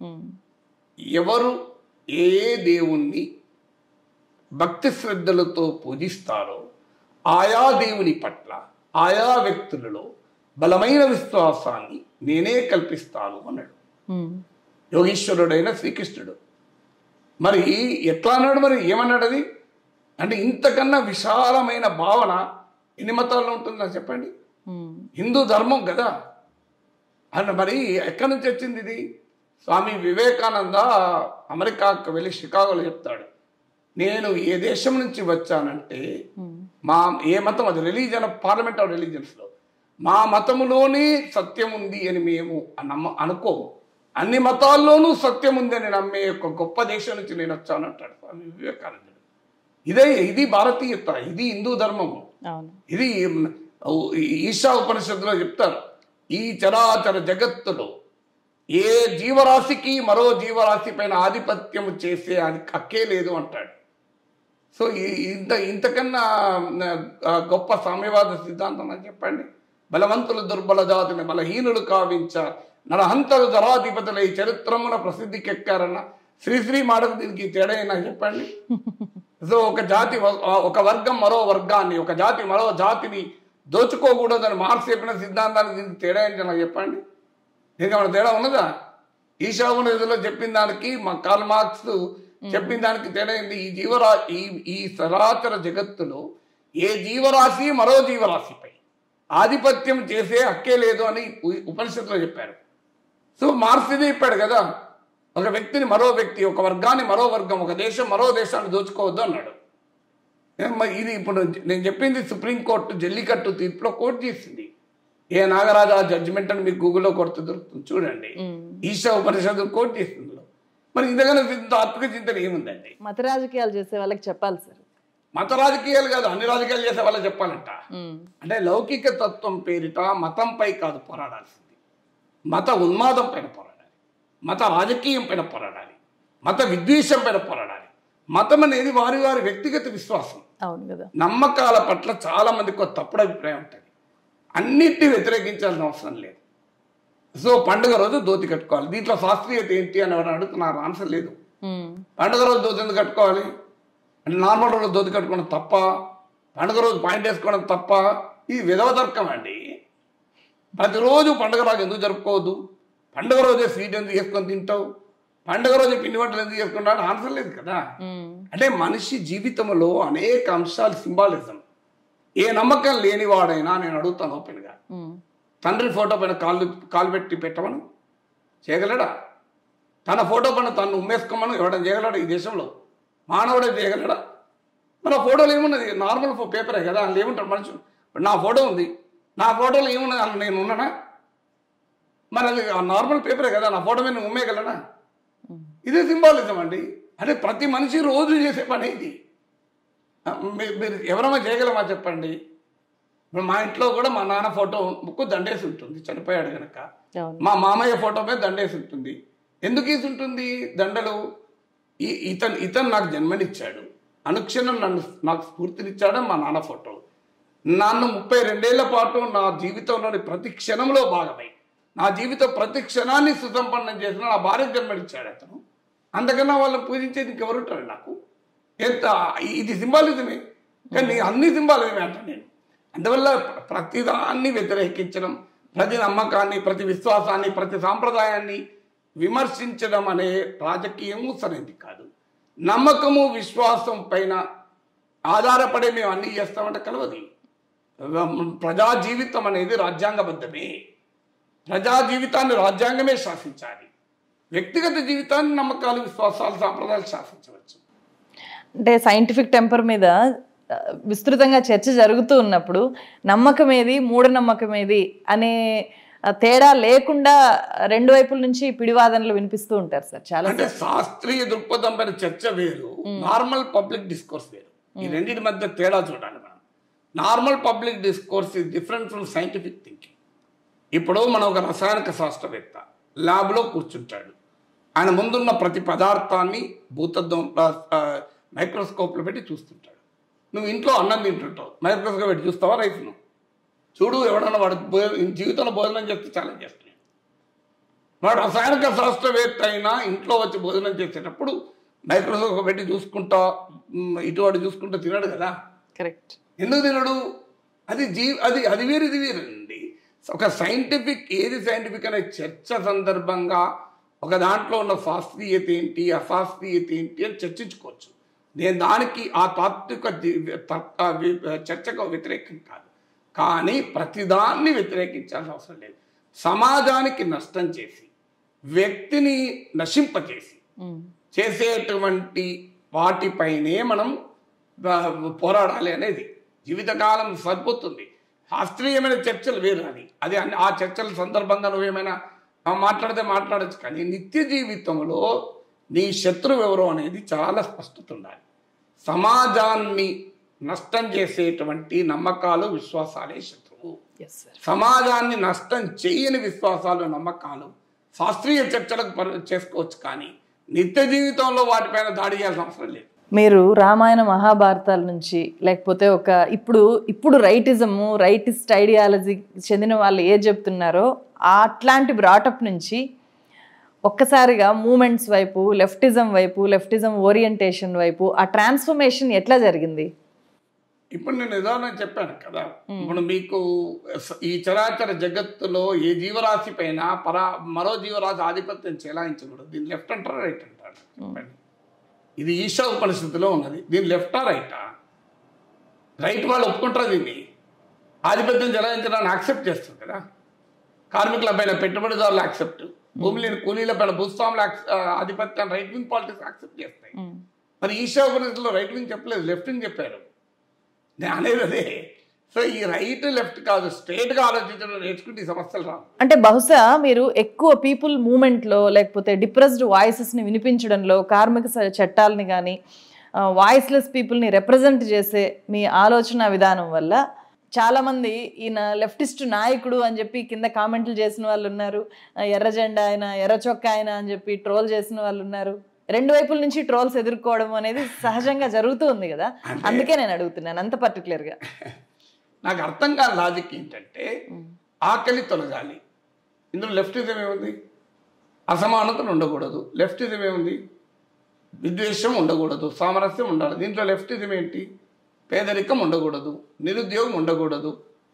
ఎవరు ఏ దేవుణ్ణి భక్తి శ్రద్ధలతో పూజిస్తారో ఆయా దేవుని పట్ల ఆయా వ్యక్తులలో బలమైన విశ్వాసాన్ని నేనే కల్పిస్తాను అన్నాడు యోగీశ్వరుడైన శ్రీకృష్ణుడు మరి ఎట్లా అన్నాడు మరి ఏమన్నాడు అది అంటే ఇంతకన్నా విశాలమైన భావన ఎన్ని మతాల్లో ఉంటుందా చెప్పండి హిందూ ధర్మం కదా అన్న మరి ఎక్కడి నుంచి వచ్చింది ఇది స్వామి వివేకానంద అమెరికాకు వెళ్ళి షికాగోలో చెప్తాడు నేను ఏ దేశం నుంచి వచ్చానంటే మా ఏ మతం అది రిలీజన్ పార్లమెంట్ ఆఫ్ రిలీజన్స్లో మా మతములోనే సత్యం ఉంది అని మేము నమ్మ అనుకోము అన్ని మతాల్లోనూ సత్యం ఉంది అని నమ్మే ఒక గొప్ప దేశం నుంచి నేను వచ్చాను అంటాడు స్వామి వివేకానందుడు ఇదే ఇది భారతీయత ఇది హిందూ ధర్మము అవును ఇది మ్, ఈశా ఉపనిషత్తులో చెప్తారు ఈ చరాచర జగత్తులో ఏ జీవరాశికి మరో జీవరాశి పైన ఆధిపత్యం చేసే అది హక్కే లేదు అంటాడు సో ఈ- ఇంత ఇంతకన్నా ఆ, గొప్ప సామ్యవాద సిద్ధాంతం అని చెప్పండి బలవంతులు దుర్బల జాతిని బలహీనులు కావించ నరహంతలు ధరాధిపతులై చరిత్రమున ప్రసిద్ధికెక్కారన్న శ్రీశ్రీ మాటకు దీనికి తేడా అయినా చెప్పండి సో ఒక జాతి వ- ఒక వర్గం మరో వర్గాన్ని ఒక జాతి మరో జాతిని దోచుకోకూడదని మార్క్స్ చెప్పిన సిద్ధాంతానికి దీనికి తేడా ఏంటి నాకు చెప్పండి దీనికి ఏమైనా తేడా ఉన్నదా ఈశావునిధిలో చెప్పిన దానికి మా కార్ల్ మార్క్స్ చెప్పిన దానికి తేడా ఏంది ఈ జీవరా ఈ ఈ సరాచర జగత్తులో ఏ జీవరాశి మరో జీవరాశిపై ఆధిపత్యం చేసే హక్కే లేదు అని ఉ- ఉపనిషత్తులో చెప్పారు సో మార్క్స్ ఇదే చెప్పాడు కదా ఒక వ్యక్తిని మరో వ్యక్తి ఒక వర్గాన్ని మరో వర్గం ఒక దేశం మరో దేశాన్ని దోచుకోవద్దు అన్నాడు ఏ మరి ఇది ఇప్పుడు నేను చెప్పింది సుప్రీంకోర్టు జల్లికట్టు తీర్పులో కోర్టు చేసింది ఏ నాగరాజు ఆ జడ్జిమెంట్ అని మీకు గూగుల్లో కొడుతూ దొరుకుతుంది చూడండి ఈశా ఉపనిషత్తు కోర్టు చేసింది ఇందులో. మరి ఇంతకన్నా ఇంత ఆత్మిక చింతన ఏముందండి మత రాజకీయాలు చేసే వాళ్ళకి చెప్పాలి సార్ మత రాజకీయాలు కాదు అన్ని రాజకీయాలు చేసే వాళ్ళకి చెప్పాలంట అంటే లౌకిక తత్వం పేరిట మతంపై కాదు పోరాడాల్సింది మత ఉన్మాదం పైన పోరాడాలి మత రాజకీయం పైన పోరాడాలి మత విద్వేషం పైన పోరాడాలి మతం అనేది వారి వారి వ్యక్తిగత విశ్వాసం అవును కదా నమ్మకాల పట్ల చాలా మందికి ఒక తప్పుడు అభిప్రాయం ఉంటుంది అన్నిటిని వ్యతిరేకించాల్సిన అవసరం లేదు సో పండుగ రోజు ధోతి కట్టుకోవాలి దీంట్లో శాస్త్రీయత ఏంటి అని ఎవరైనా అడుగుతున్నారు ఆన్సర్ లేదు ఉమ్. పండుగ రోజు ధోతి ఎందుకు కట్టుకోవాలి అంటే నార్మల్ రోజు ధోతి కట్టుకోవడం తప్ప పండుగ రోజు పాయింట్ వేసుకోవడం తప్ప ఇది విధవ తర్కం అండి ప్రతిరోజు పండుగ రోజు ఎందుకు జరుపుకోవద్దు పండుగ రోజే స్వీట్ ఎందుకు చేసుకొని తింటావు పండుగ రోజే పిండి వంటలు ఎందుకు చేసుకుంటావు అంటే ఆన్సర్ లేదు కదా ఉమ్. అంటే మనిషి జీవితంలో అనేక అంశాలు సింబాలిజం ఏ నమ్మకం లేనివాడైనా నేను అడుగుతాను ఓపెన్గా ఉమ్. తండ్రి ఫోటో పైన కాళ్ళు కాలు పెట్టి పెట్టమను చేయగలడా తన ఫోటో పైన తను ఉమ్మేసుకోమను ఎవడని చేయగలడా ఈ దేశంలో మానవుడే చేయగలడా మన ఫోటోలు ఏమున్నది నార్మల్ ఫో పేపరే కదా అందులో ఏముంటారు మనుషులు ఇప్పుడు నా ఫోటో ఉంది నా ఫోటోలో ఏమున్నది అందులో నేను ఉన్నానా మరి అది నార్మల్ పేపరే కదా నా ఫోటో మీద నేను ఉమ్మేయగలనా ఇదే సింబాలిజం అండి అంటే ప్రతి మనిషి రోజు చేసే పని ఇది ఆ, మీ- మీరు ఎవరైనా చేయగలమా చెప్పండి ఇప్పుడు మా ఇంట్లో కూడా మా నాన్న ఫోటో ముక్కు దండేసి ఉంటుంది చనిపోయాడు కనుక అవును మా మామయ్య ఫోటో మీద దండేసి ఉంటుంది ఎందుకు వేసి ఉంటుంది దండలు ఈ ఇతను ఇతను నాకు జన్మనిచ్చాడు అనుక్షణం నన్ను నాకు స్ఫూర్తినిచ్చాడు మా నాన్న ఫోటో నన్ను ముప్పై రెండేళ్ల పాటు నా జీవితంలోని ప్రతి క్షణంలో భాగమై నా జీవితం ప్రతి క్షణాన్ని సుసంపన్నం చేసిన నా భార్య జన్మనిచ్చాడు అతను అంతకన్నా వాళ్ళని పూజించేది ఇంకెవరు ఉంటారు నాకు ఎంత ఇది సింబాలిజమే కానీ అన్ని సింబాలిజమే అంటాను నేను అందువల్ల ప్రతిదాన్ని వ్యతిరేకించడం ప్రతి నమ్మకాన్ని ప్రతి విశ్వాసాన్ని ప్రతి సాంప్రదాయాన్ని విమర్శించడం అనే రాజకీయము సరైనది కాదు నమ్మకము విశ్వాసం పైన ఆధారపడే మేము అన్ని చేస్తామంటే కలవది ప్రజా జీవితం అనేది రాజ్యాంగబద్ధమే ప్రజా జీవితాన్ని రాజ్యాంగమే శాసించాలి వ్యక్తిగత జీవితాన్ని నమ్మకాలు విశ్వాసాలు సాంప్రదాయాలు శాసించవచ్చు అంటే సైంటిఫిక్ టెంపర్ మీద ఆ, విస్తృతంగా చర్చ జరుగుతూ ఉన్నప్పుడు నమ్మకం ఏది మూఢనమ్మకం ఏది అనే ఆ, తేడా లేకుండా రెండు వైపుల నుంచి పిడివాదనలు వినిపిస్తూ ఉంటారు సార్ చాలా అంటే శాస్త్రీయ దృక్పథం పైన చర్చ వేరు నార్మల్ పబ్లిక్ డిస్కోర్స్ వేరు ఈ రెండింటి మధ్య తేడా చూడాలి మనం normal public discourse is different from scientific thinking ఇప్పుడు మనం ఒక రసాయనిక శాస్త్రవేత్త ల్యాబ్లో కూర్చుంటాడు ఆయన ముందున్న ప్రతి పదార్థాన్ని భూతద్దం మైక్రోస్కోప్లో పెట్టి చూస్తుంటాడు నువ్వు ఇంట్లో అన్నం తింటుంటావు మైక్రోస్కోప్ పెట్టి చూస్తావా రైస్ను చూడు ఎవడన్నా వాడు భో- జీవితంలో భోజనం చేస్తే ఛాలెంజ్ చేస్తున్నాడు వాడు రసాయనిక శాస్త్రవేత్త అయినా ఇంట్లో వచ్చి భోజనం చేసేటప్పుడు మైక్రోస్కోప్ పెట్టి చూసుకుంటా మ్, ఇటు అటు చూసుకుంటా తినడు కదా కరెక్ట్ ఎందుకు తినడు అది జీ అది అది వేరు ఇది వేరండి ఒక సైంటిఫిక్ ఏది సైంటిఫిక్ అనే చర్చ సందర్భంగా ఒక దాంట్లో ఉన్న శాస్త్రీయత ఏంటి అశాస్త్రీయత ఏంటి అని చర్చించుకోవచ్చు నేను దానికి ఆ తాత్విక ది- తర్క వి- చర్చకు వ్యతిరేకం కాదు కానీ ప్రతిదాన్ని వ్యతిరేకించాల్సిన అవసరం లేదు సమాజానికి నష్టం చేసి వ్యక్తిని నశింపచేసి చేసేటువంటి వాటిపైనే మనం ఆ, పోరాడాలి అనేది జీవితకాలం సరిపోతుంది శాస్త్రీయమైన చర్చలు వేరు అది అది అన్ని- ఆ చర్చల సందర్భంగా నువ్వేమైనా ఆ, మాట్లాడితే మాట్లాడచ్చు కానీ నిత్య జీవితంలో నీ శత్రువు ఎవరు అనేది చాలా స్పష్టత ఉండాలి సమాజాన్ని నష్టం చేసేటువంటి నమ్మకాలు విశ్వాసాలే శత్రువు ఎస్ సార్ సమాజాన్ని నష్టం చేయని విశ్వాసాలు నమ్మకాలు శాస్త్రీయ చర్చలకు పరి- చేసుకోవచ్చు కానీ నిత్య జీవితంలో వాటిపైన దాడి చేయాల్సిన అవసరం లేదు మీరు రామాయణ మహాభారతాల నుంచి లేకపోతే ఒక ఇప్పుడు ఇప్పుడు రైటిజము రైటిస్ట్ ఐడియాలజీ చెందిన వాళ్ళు ఏ చెప్తున్నారో ఆ అట్లాంటి బ్రాటప్ నుంచి ఒక్కసారిగా మూమెంట్స్ వైపు లెఫ్టిజం వైపు లెఫ్టిజం ఓరియంటేషన్ వైపు ఆ ట్రాన్స్ఫర్మేషన్ ఎట్లా జరిగింది ఇప్పుడు నేను ఉదాహరణ చెప్పాను కదా ఇప్పుడు మీకు స- ఈ చరాచర జగత్తులో ఏ జీవరాశి పైన పరా మరో జీవరాశి ఆధిపత్యం చెలాయించకూడదు దీన్ని లెఫ్ట్ అంటారా రైట్ అంటారు చెప్పండి ఇది ఈశా ఉపనిషత్తులో ఉన్నది దీని లెఫ్టా రైటా రైట్ వాళ్ళు ఒప్పుకుంటారు దీన్ని ఆధిపత్యం చెలాయించడాన్ని యాక్సెప్ట్ చేస్తారు కదా కార్మికుల పైన పెట్టుబడిదారులు యాక్సెప్ట్ భూమి లేని కూలీల పైన భూస్వాముల యాక్స- ఆ, ఆధిపత్యాన్ని రైట్ వింగ్ పాలిటిక్స్ యాక్సెప్ట్ చేస్తాయి మరి ఈశా ఉపనిషత్తులో రైట్ వింగ్ చెప్పలేదు లెఫ్ట్ వింగ్ చెప్పారు నేను అనేది అదే సో ఈ రైట్ లెఫ్ట్ కాదు స్ట్రేట్ గా ఆలోచించడం నేర్చుకుంటే ఈ సమస్యలు రావు అంటే బహుశా మీరు ఎక్కువ పీపుల్ మూమెంట్లో లేకపోతే డిప్రెస్డ్ వాయిసెస్ని వినిపించడంలో కార్మిక స- చట్టాలని కానీ వాయిస్లెస్ పీపుల్ని రిప్రజెంట్ చేసే మీ ఆలోచన విధానం వల్ల చాలామంది ఈయన లెఫ్టిస్ట్ నాయకుడు అని చెప్పి కింద కామెంట్లు చేసిన వాళ్ళు ఉన్నారు ఆ, ఎర్ర జెండా ఆయన ఎర్ర చొక్కా ఆయన అని చెప్పి ట్రోల్ చేసిన వాళ్ళు ఉన్నారు రెండు వైపుల నుంచి ట్రోల్స్ ఎదుర్కోవడం అనేది సహజంగా జరుగుతూ ఉంది కదా అందుకే నేను అడుగుతున్నాను అంత పర్టికులర్గా నాకు అర్థం కాని లాజిక్ ఏంటంటే ఆకలి తొలగాలి ఇందులో లెఫ్టిజం ఏముంది అసమానతలు ఉండకూడదు లెఫ్టిజం ఏముంది విద్వేషం ఉండకూడదు సామరస్యం ఉండాలి దీంట్లో లెఫ్టిజం ఏంటి పేదరికం ఉండకూడదు నిరుద్యోగం ఉండకూడదు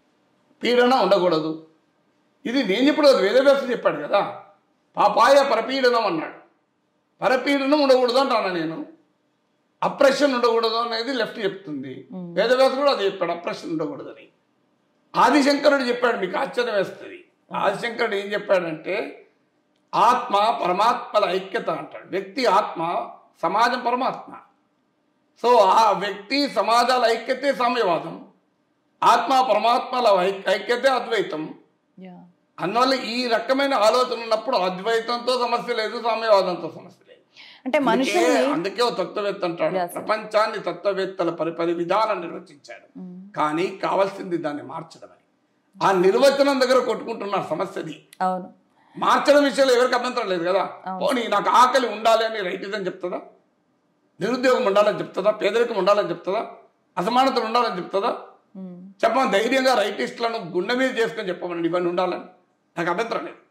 పీడన ఉండకూడదు ఇది నేను చెప్పడు వేదవ్యాస చెప్పాడు కదా పాపాయ పరపీడనం అన్నాడు పరపీడనం ఉండకూడదు అంటాను నేను అప్రెషన్ ఉండకూడదు అనేది లెఫ్ట్ చెప్తుంది వేదవ్యాస కూడా అది చెప్పాడు అప్రెషన్ ఉండకూడదని ఆదిశంకరుడు చెప్పాడు మీకు ఆశ్చర్యం వేస్తుంది ఆదిశంకరుడు ఏం చెప్పాడంటే ఆత్మ పరమాత్మల ఐక్యత అంటాడు వ్యక్తి ఆత్మ సమాజం పరమాత్మ సో ఆ వ్యక్తి సమాజాల ఐక్యతే సామ్యవాదం ఆత్మ పరమాత్మల ఐ- ఐక్యతే అద్వైతం అందువల్ల ఈ రకమైన ఆలోచన ఉన్నప్పుడు అద్వైతంతో సమస్య లేదు సామ్యవాదంతో సమస్య లేదు అంటే అందుకే మనుషుల్ని అందుకే ఓ తత్వవేత్త అంటాడు Yes, sir. ప్రపంచాన్ని తత్వవేత్తల పరి పది విధానం నిర్వచించాడు కానీ కావాల్సింది దాన్ని మార్చడం అని ఆ నిర్వచనం దగ్గర కొట్టుకుంటున్న సమస్యది అవును మార్చడం విషయంలో ఎవరికి అభ్యంతరం లేదు కదా పోనీ నాకు ఆకలి ఉండాలి అని రైటిజం చెప్తుందా నిరుద్యోగం ఉండాలని చెప్తుందా పేదరికం ఉండాలని చెప్తుందా అసమానతలు ఉండాలని చెప్తుందా ఉమ్. చెప్పమని ధైర్యంగా రైటిస్టులను గుండె మీద చేసుకొని చెప్పమని ఇవన్నీ ఉండాలని నాకు అభ్యంతరం లేదు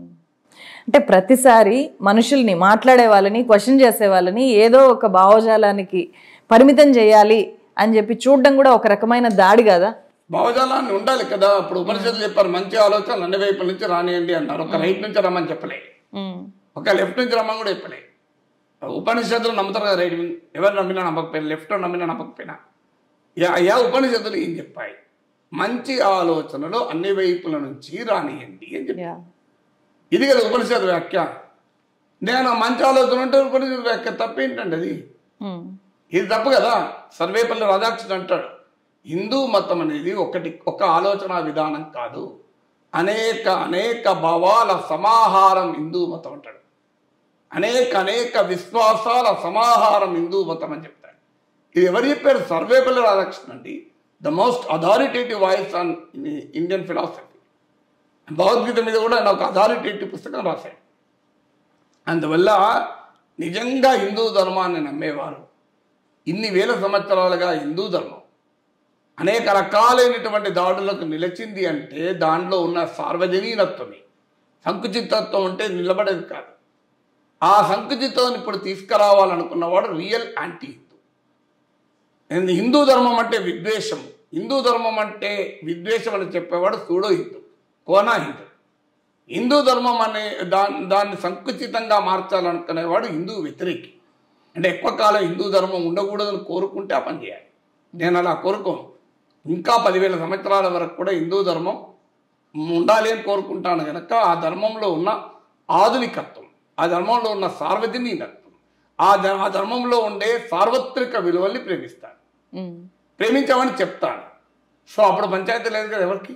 అంటే ప్రతిసారి మనుషుల్ని మాట్లాడే వాళ్ళని క్వశ్చన్ చేసే వాళ్ళని ఏదో ఒక భావజాలానికి పరిమితం చేయాలి అని చెప్పి చూడడం కూడా ఒక రకమైన దాడి కదా భావజాలాన్ని ఉండాలి కదా ఇప్పుడు ఉపనిషత్తులు చెప్పారు మంచి ఆలోచనలు అన్ని వైపుల నుంచి రానియండి అన్నారు ఒక రైట్ నుంచి రమ్మని చెప్పలే ఉమ్. ఒక లెఫ్ట్ నుంచి రమ్మని కూడా చెప్పలే ఉపనిషత్తులు నమ్ముతారు కదా రైట్ వింగ్ ఎవరు నమ్మినా నమ్మకపోయినా లెఫ్ట్ నమ్మినా నమ్మకపోయినా యా యా ఉపనిషత్తులు ఏం చెప్పాయి మంచి ఆలోచనలు అన్ని వైపుల నుంచి రానియండి అని చెప్పి యా ఇది కదా ఉపనిషత్తు వ్యాఖ్య నేను మంచి ఆలోచన ఉంటే ఉపనిషత్తు వ్యాఖ్య తప్పేంటండి అది ఉమ్. ఇది తప్పు కదా సర్వేపల్లి రాధాకృష్ణ అంటాడు హిందూ మతం అనేది ఒకటి ఒక ఆలోచన విధానం కాదు అనేక అనేక భావాల సమాహారం హిందూ మతం అంటాడు అనేక అనేక విశ్వాసాల సమాహారం హిందూ మతం అని చెప్తాడు ఇది ఎవరు చెప్పారు సర్వేపల్లి రాధాకృష్ణ అండి the most authoritative voice on Indian philosophy Bhagavadgita మీద కూడా ఆయన ఒక అథారిటేటివ్ పుస్తకం రాశాడు అందువల్ల నిజంగా హిందూ ధర్మాన్ని నమ్మేవారు ఇన్ని వేల సంవత్సరాలుగా హిందూ ధర్మం అనేక రకాలైనటువంటి దాడులకు నిలిచింది అంటే దాంట్లో ఉన్న సార్వజనీనత్వమే సంకుచితత్వం ఉంటే నిలబడేది కాదు ఆ సంకుచితం ఇప్పుడు తీసుకురావాలనుకున్నవాడు real anti Hindu and Hindu ధర్మం అంటే విద్వేషం హిందూ ధర్మం అంటే విద్వేషం అని చెప్పేవాడు సూడో హిందూ కోనా హిందూ హిందూ ధర్మం అనే దాన్ని దాన్ని సంకుచితంగా మార్చాలనుకునేవాడు హిందూ వ్యతిరేకి అంటే ఎక్కువ కాలం హిందూ ధర్మం ఉండకూడదని కోరుకుంటే ఆ పని చేయాలి నేను అలా కోరుకోను ఇంకా పదివేల సంవత్సరాల వరకు కూడా హిందూ ధర్మం ఉండాలి అని కోరుకుంటాను కనుక ఆ ధర్మంలో ఉన్న ఆధునికత్వం ఆ ధర్మంలో ఉన్న సార్వజనీనత్వం ఆ ధ- ఆ ధర్మంలో ఉండే సార్వత్రిక విలువల్ని ప్రేమిస్తాను ఉమ్. ప్రేమించామని చెప్తాను సో అప్పుడు పంచాయతీ లేదు కదా ఎవరికి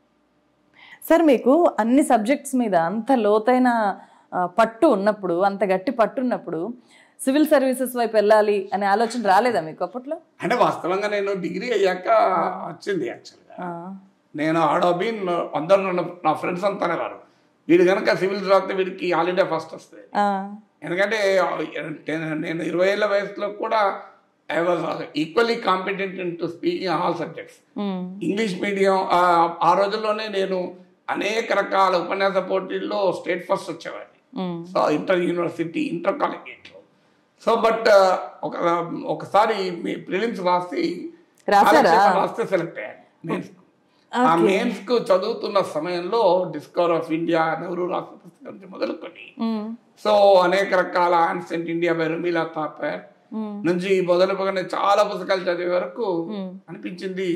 సార్ మీకు అన్ని సబ్జెక్ట్స్ మీద అంత లోతైన ఆ, పట్టు ఉన్నప్పుడు అంత గట్టి పట్టు ఉన్నప్పుడు సివిల్ సర్వీసెస్ వైపు వెళ్ళాలి అనే ఆలోచన రాలేదా మీకు అప్పట్లో అంటే వాస్తవంగా నేను డిగ్రీ అయ్యాక వచ్చింది యాక్చువల్గా ఆ, నేను ఆడోబీన్ అందరు నన్ను నా ఫ్రెండ్స్ అంతా అనేవారు వీడు కనుక సివిల్ రాస్తే వీడికి ఆల్ ఇండియా ఫస్ట్ వస్తుంది ఆ, ఎందుకంటే నేను- నేను ఇరవై ఏళ్ళ వయసులో కూడా I was equally competent in to speaking all subjects um, English medium ఆ- ఆ రోజుల్లోనే నేను అనేక రకాల ఉపన్యాస పోటీల్లో స్టేట్ ఫస్ట్ వచ్చేవాడిని um, so inter university inter కాలేజేట్లో సో బట్ ఒక ఒకసారి మీ ప్రిలిమ్స్ రాసి రాశారా? కాలక్షేపం రాస్తే సెలెక్ట్ అయ్యాను మెయిన్స్ ఆ మెయిన్స్ కు చదువుతున్న సమయంలో డిస్కవర్ ఆఫ్ ఇండియా నెహ్రూ రాష్ట్ర పుస్తకం నుంచి మొదలుకొని ఉమ్, సో అనేక రకాల ancient India by Romila Thapar um, నుంచి మొదలుకొని చాలా పుస్తకాలు చదివే వరకు ఉమ్. అనిపించింది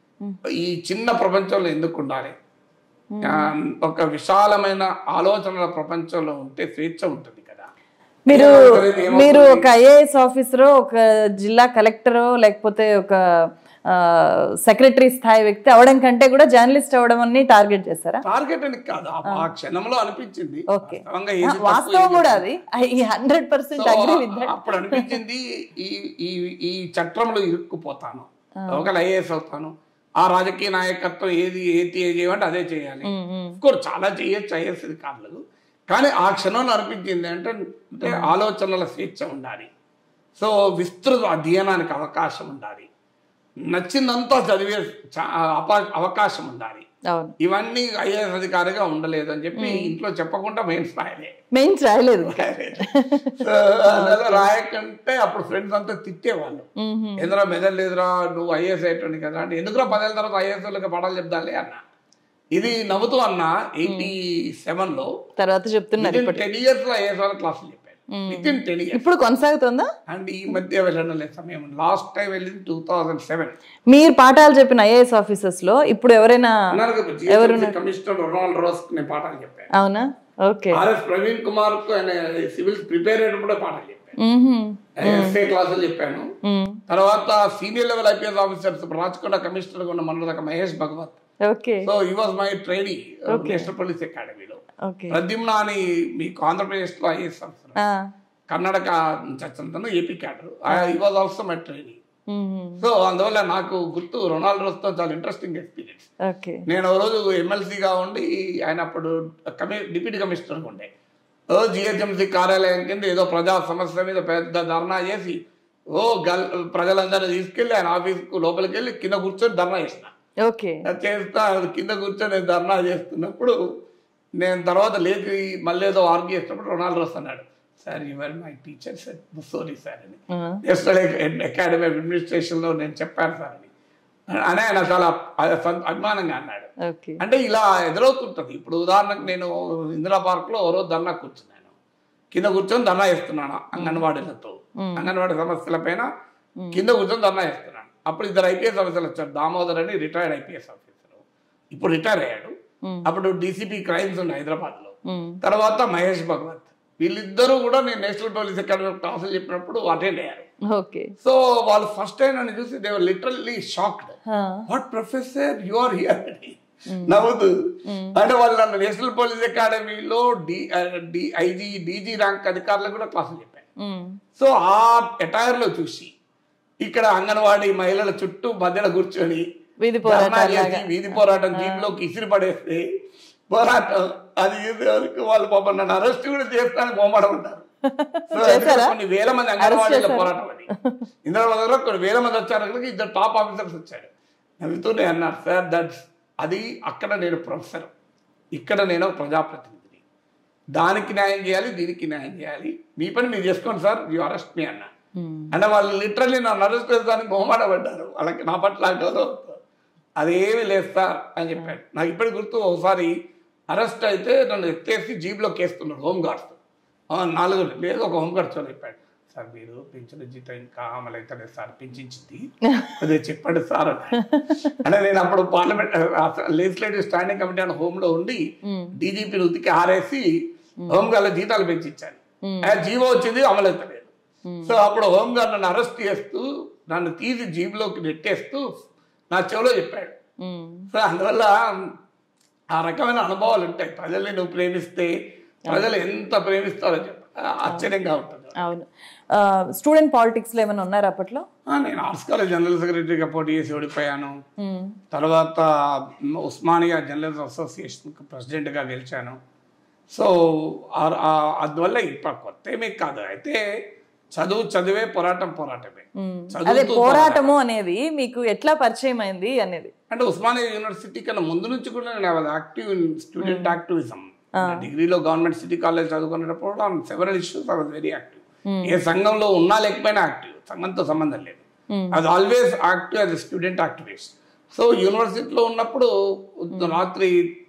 ఈ చిన్న ప్రపంచంలో ఎందుకు ఉండాలి ఆ, ఒక విశాలమైన ఆలోచనల ప్రపంచంలో ఉంటే స్వేచ్ఛ ఉంటుంది కదా మీరు ఏమవుతుంది, ఏమవుతుంది? మీరు ఒక ఐఏఎస్ ఆఫీసరో ఒక జిల్లా కలెక్టరో లేకపోతే ఒక సెక్రటరీ స్థాయి వ్యక్తి అవడం కంటే కూడా జర్నలిస్ట్ అవడం అని టార్గెట్ చేస్తారా టార్గెట్ అని కాదు ఆ- ఆ క్షణంలో అనిపించింది ఓకే వాస్తవంగా ఏది తప్పు, వాస్తవం ఏది కూడా తప్పు. అది hundred percent so, agree with that అప్పుడు అనిపించింది ఈ ఈ ఈ చట్రంలో ఇరుక్కుపోతాను ఒకవేళ ఐఏఎస్ అవుతాను ఆ రాజకీయ నాయకత్వం ఏది ఏది చేయమంటే అదే చేయాలి కోర్స్ చాలా చేయొచ్చు ఐఏఎస్ ఇది కాదు కానీ ఆ క్షణంలో అనిపించింది అంటే అంటే ఆలోచనల స్వేచ్ఛ ఉండాలి సో విస్తృత అధ్యయనానికి అవకాశం ఉండాలి నచ్చిందంతా చదివే చ- అప- అవకాశం ఉండాలి అవును ఇవన్నీ ఐఏఎస్ అధికారిగా ఉండలేదు అని చెప్పి ఇంట్లో చెప్పకుండా మెయిన్స్ రాయలే మెయిన్స్ రాయలేదు సో, అందులో రాయకంటే అప్పుడు ఫ్రెండ్స్ అంతా తిట్టేవాళ్ళు మ్మ్. ఎదురా మెదడు లేదురా నువ్వు ఐఏఎస్ అయ్యేటోని కదా అంటే ఎందుకురా పదేళ్ళ తర్వాత ఐఏఎస్ వాళ్ళకి పాఠాలు చెప్దాలే అన్న ఇది నవ్వుతూ అన్న ఎయిటీ సెవెన్ లో తర్వాత చెప్తున్నారు టెన్ ఇయర్స్ లో ఐఏఎస్ వాళ్ళ క్లాసులు చెప్పాను విత్ ఇన్ టెన్ ఇయర్స్ ఇప్పుడు కొనసాగుతుందా అండ్ ఈ మధ్య వెళ్ళడం లేదు సమయం లాస్ట్ టైం వెళ్ళింది టూ థౌజండ్ సెవెన్ మీరు పాఠాలు చెప్పిన ఐఏఎస్ ఆఫీసర్స్ లో ఇప్పుడు ఎవరైనా కమిషనర్ రొనాల్డ్ రోస్ నేను పాఠాలు చెప్పాను అవునా ఓకే ఆర్ఎస్ ప్రవీణ్ కుమార్ కు ఆయన సివిల్స్ ప్రిపేర్ అయ్యేటప్పుడే పాఠాలు చెప్పాను మ్మ్హ్మ్. ఎస్ఏ క్లాసులు చెప్పాను మ్మ్. తర్వాత senior level IPS officers Rachakonda commissioner ఉన్న మన దగ్గర Mahesh Bhagwat okay so he was my trainee national police అకాడమీలో ఓకే ప్రద్యుమ్న అని మీకు ఆంధ్రప్రదేశ్ లో ఐఏఎస్ ఆఫీసర్ ఆ. కర్ణాటక నుంచి వచ్చిన AP cadre he was also my trainee మ్మ్హ్మ్. సో అందువల్ల నాకు గుర్తు రొనాల్డ్ రోస్తో చాలా ఇంట్రెస్టింగ్ ఎక్స్పీరియన్స్ ఓకే నేను ఓ రోజు ఎమ్మెల్సీగా ఉండి ఆయన అప్పుడు కమి డిప్యూటీ కమిషనర్గా ఉండే ఓ జిహెచ్ఎంసీ కార్యాలయం కింద ఏదో ప్రజా సమస్య మీద పెద్ద ధర్నా చేసి ఓ గల్ ప్రజలందరినీ తీసుకెళ్ళి ఆయన ఆఫీస్కు లోపలికి వెళ్ళి కింద కూర్చొని ధర్నా చేసిన ఓకే అది చేస్తా కింద కూర్చొని నేను ధర్నా చేస్తున్నప్పుడు నేను తర్వాత లేచి మళ్ళీ ఏదో ఆర్గ్యూ చేసినప్పుడు రొనాల్డ్ రోస్ అన్నాడు sir your my teacher sir sorry sir అని ఆ. ఎస్టర్డే అకాడమీ ఆఫ్ అడ్మినిస్ట్రేషన్లో నేను చెప్పాను సార్ అని అని ఆయన చాలా అ- అభిమానంగా అన్నాడు ఓకే అంటే ఇలా ఎదురవుతుంటది ఇప్పుడు ఉదాహరణకు నేను ఇందిరా పార్క్ లో ఓ రోజు ధర్నా కూర్చున్నాను కింద కూర్చొని ధర్నా చేస్తున్నాను అంగన్వాడీలతో అంగన్వాడీ సమస్యల పైన కింద కూర్చొని ధర్నా చేస్తున్నాను అప్పుడు ఇద్దరు ఐపీఎస్ ఆఫీసర్లు వచ్చారు దామోదర్ అని రిటైర్డ్ ఐపీఎస్ ఆఫీసర్ ఇప్పుడు రిటైర్ అయ్యాడు అప్పుడు డీసీపీ క్రైమ్స్ ఉన్నాయి హైదరాబాద్ లో మ్మ్. తర్వాత మహేష్ భగవత్ వీళ్ళిద్దరూ కూడా నేను నేషనల్ పోలీస్ అకాడమీ క్లాసులు చెప్పినప్పుడు అటెండ్ అయ్యారు ఓకే సో వాళ్ళు ఫస్ట్ టైం నన్ను చూసి they were literally shocked ah. What professor you are here నవ్వుతూ అంటే వాళ్ళు నన్ను నేషనల్ పోలీస్ అకాడమీలో D D IG DG rank అధికారులకు కూడా క్లాసులు చెప్పాను మ్మ్. సో ఆ attire లో చూసి ఇక్కడ అంగన్వాడీ మహిళల చుట్టూ మధ్యలో కూర్చొని వీధి ధర్నా పోరాటాలు చేసి వీధి పోరాటం జీప్లోకి ఇసిరి పడేస్తే పోరాటం అది చేసే వరకు వాళ్ళు పాపం నన్ను అరెస్ట్ కూడా చేస్తానని బొమ్మడం ఉంటారు సో చేశారా? కొన్ని వేల మంది అంగన్వాడీల పోరాటం అది ఇంద్రవదలో కొన్ని వేల మంది వచ్చారు కనుక ఇద్దరు టాప్ ఆఫీసర్స్ వచ్చారు నవ్వుతూనే అన్నారు సార్ దట్స్ అది అక్కడ నేను ప్రొఫెసర్ ఇక్కడ నేను ప్రజాప్రతినిధిని దానికి న్యాయం చేయాలి దీనికి న్యాయం చేయాలి మీ పని మీరు చేసుకోండి సార్ యూ అరెస్ట్ మీ అన్న అంటే వాళ్ళు లిటరల్లీ నన్ను అరెస్ట్ చేస్తానికి బహుమాట పడ్డారు వాళ్ళకి నా పట్ల గౌరవంతో అదేమి లేదు సార్ అని చెప్పాడు నాకు ఇప్పటికి గుర్తు ఒకసారి అరెస్ట్ అయితే నన్ను ఎత్తేసి జీప్లో కేస్తున్నాడు హోంగార్డ్స్ నాలుగు లేదు ఒక హోంగార్డ్స్ అని చెప్పాడు సార్ మీరు పెంచిన జీతం ఇంకా అమలు అవుతలేదు సార్ పెంచింది అదే చెప్పండి సార్ అన్నాడు. అంటే నేను అప్పుడు పార్లమెంట్ లెజిస్లేటివ్ స్టాండింగ్ కమిటీ అని హోమ్ లో ఉండి డీజీపీని ఉతికి ఆరేసి హోంగార్డ్ల జీతాలు పెంచించాను ఆ జీవో వచ్చింది అమలు అవుతలేదు సో అప్పుడు హోంగార్డ్ నన్ను అరెస్ట్ చేస్తూ నన్ను తీసి జీబులోకి నెట్టేస్తూ నా చెవిలో చెప్పాడు ఉమ్. సో అందువల్ల ఆ రకమైన అనుభవాలు ఉంటాయి ప్రజల్ని నువ్వు ప్రేమిస్తే ప్రజలు ఎంత ప్రేమిస్తారో చెప్ప ఆశ్చర్యంగా ఉంటుంది అవును స్టూడెంట్ పాలిటిక్స్ లో ఏమైనా ఉన్నారా అప్పట్లో ఆ, నేను ఆర్ట్స్ కాలేజ్ జనరల్ సెక్రటరీగా పోటీ చేసి ఓడిపోయాను ఉమ్. తర్వాత ఉస్మానియా జర్నలిస్ట్ అసోసియేషన్ ప్రెసిడెంట్గా గెలిచాను సో ఆ- ఆ- అందువల్ల ఇప్పుడు కొత్త ఏమీ కాదు అయితే చదువు చదివే పోరాటం పోరాటమే ఉమ్. చదువుతూ అదే పోరాటము అనేది మీకు ఎట్లా పరిచయం అయింది అనేది అంటే ఉస్మానియా యూనివర్సిటీ కన్నా ముందు నుంచి కూడా నేను యాక్టివ్ ఇన్ స్టూడెంట్ యాక్టివిజం డిగ్రీలో గవర్నమెంట్ సిటీ కాలేజ్ చదువుకునేటప్పుడు several issues I was very active ఏ సంఘంలో ఉన్నా లేకపోయినా యాక్టివ్ సంఘంతో సంబంధం లేదు అది always active as student activist so యూనివర్సిటీలో ఉన్నప్పుడు రాత్రి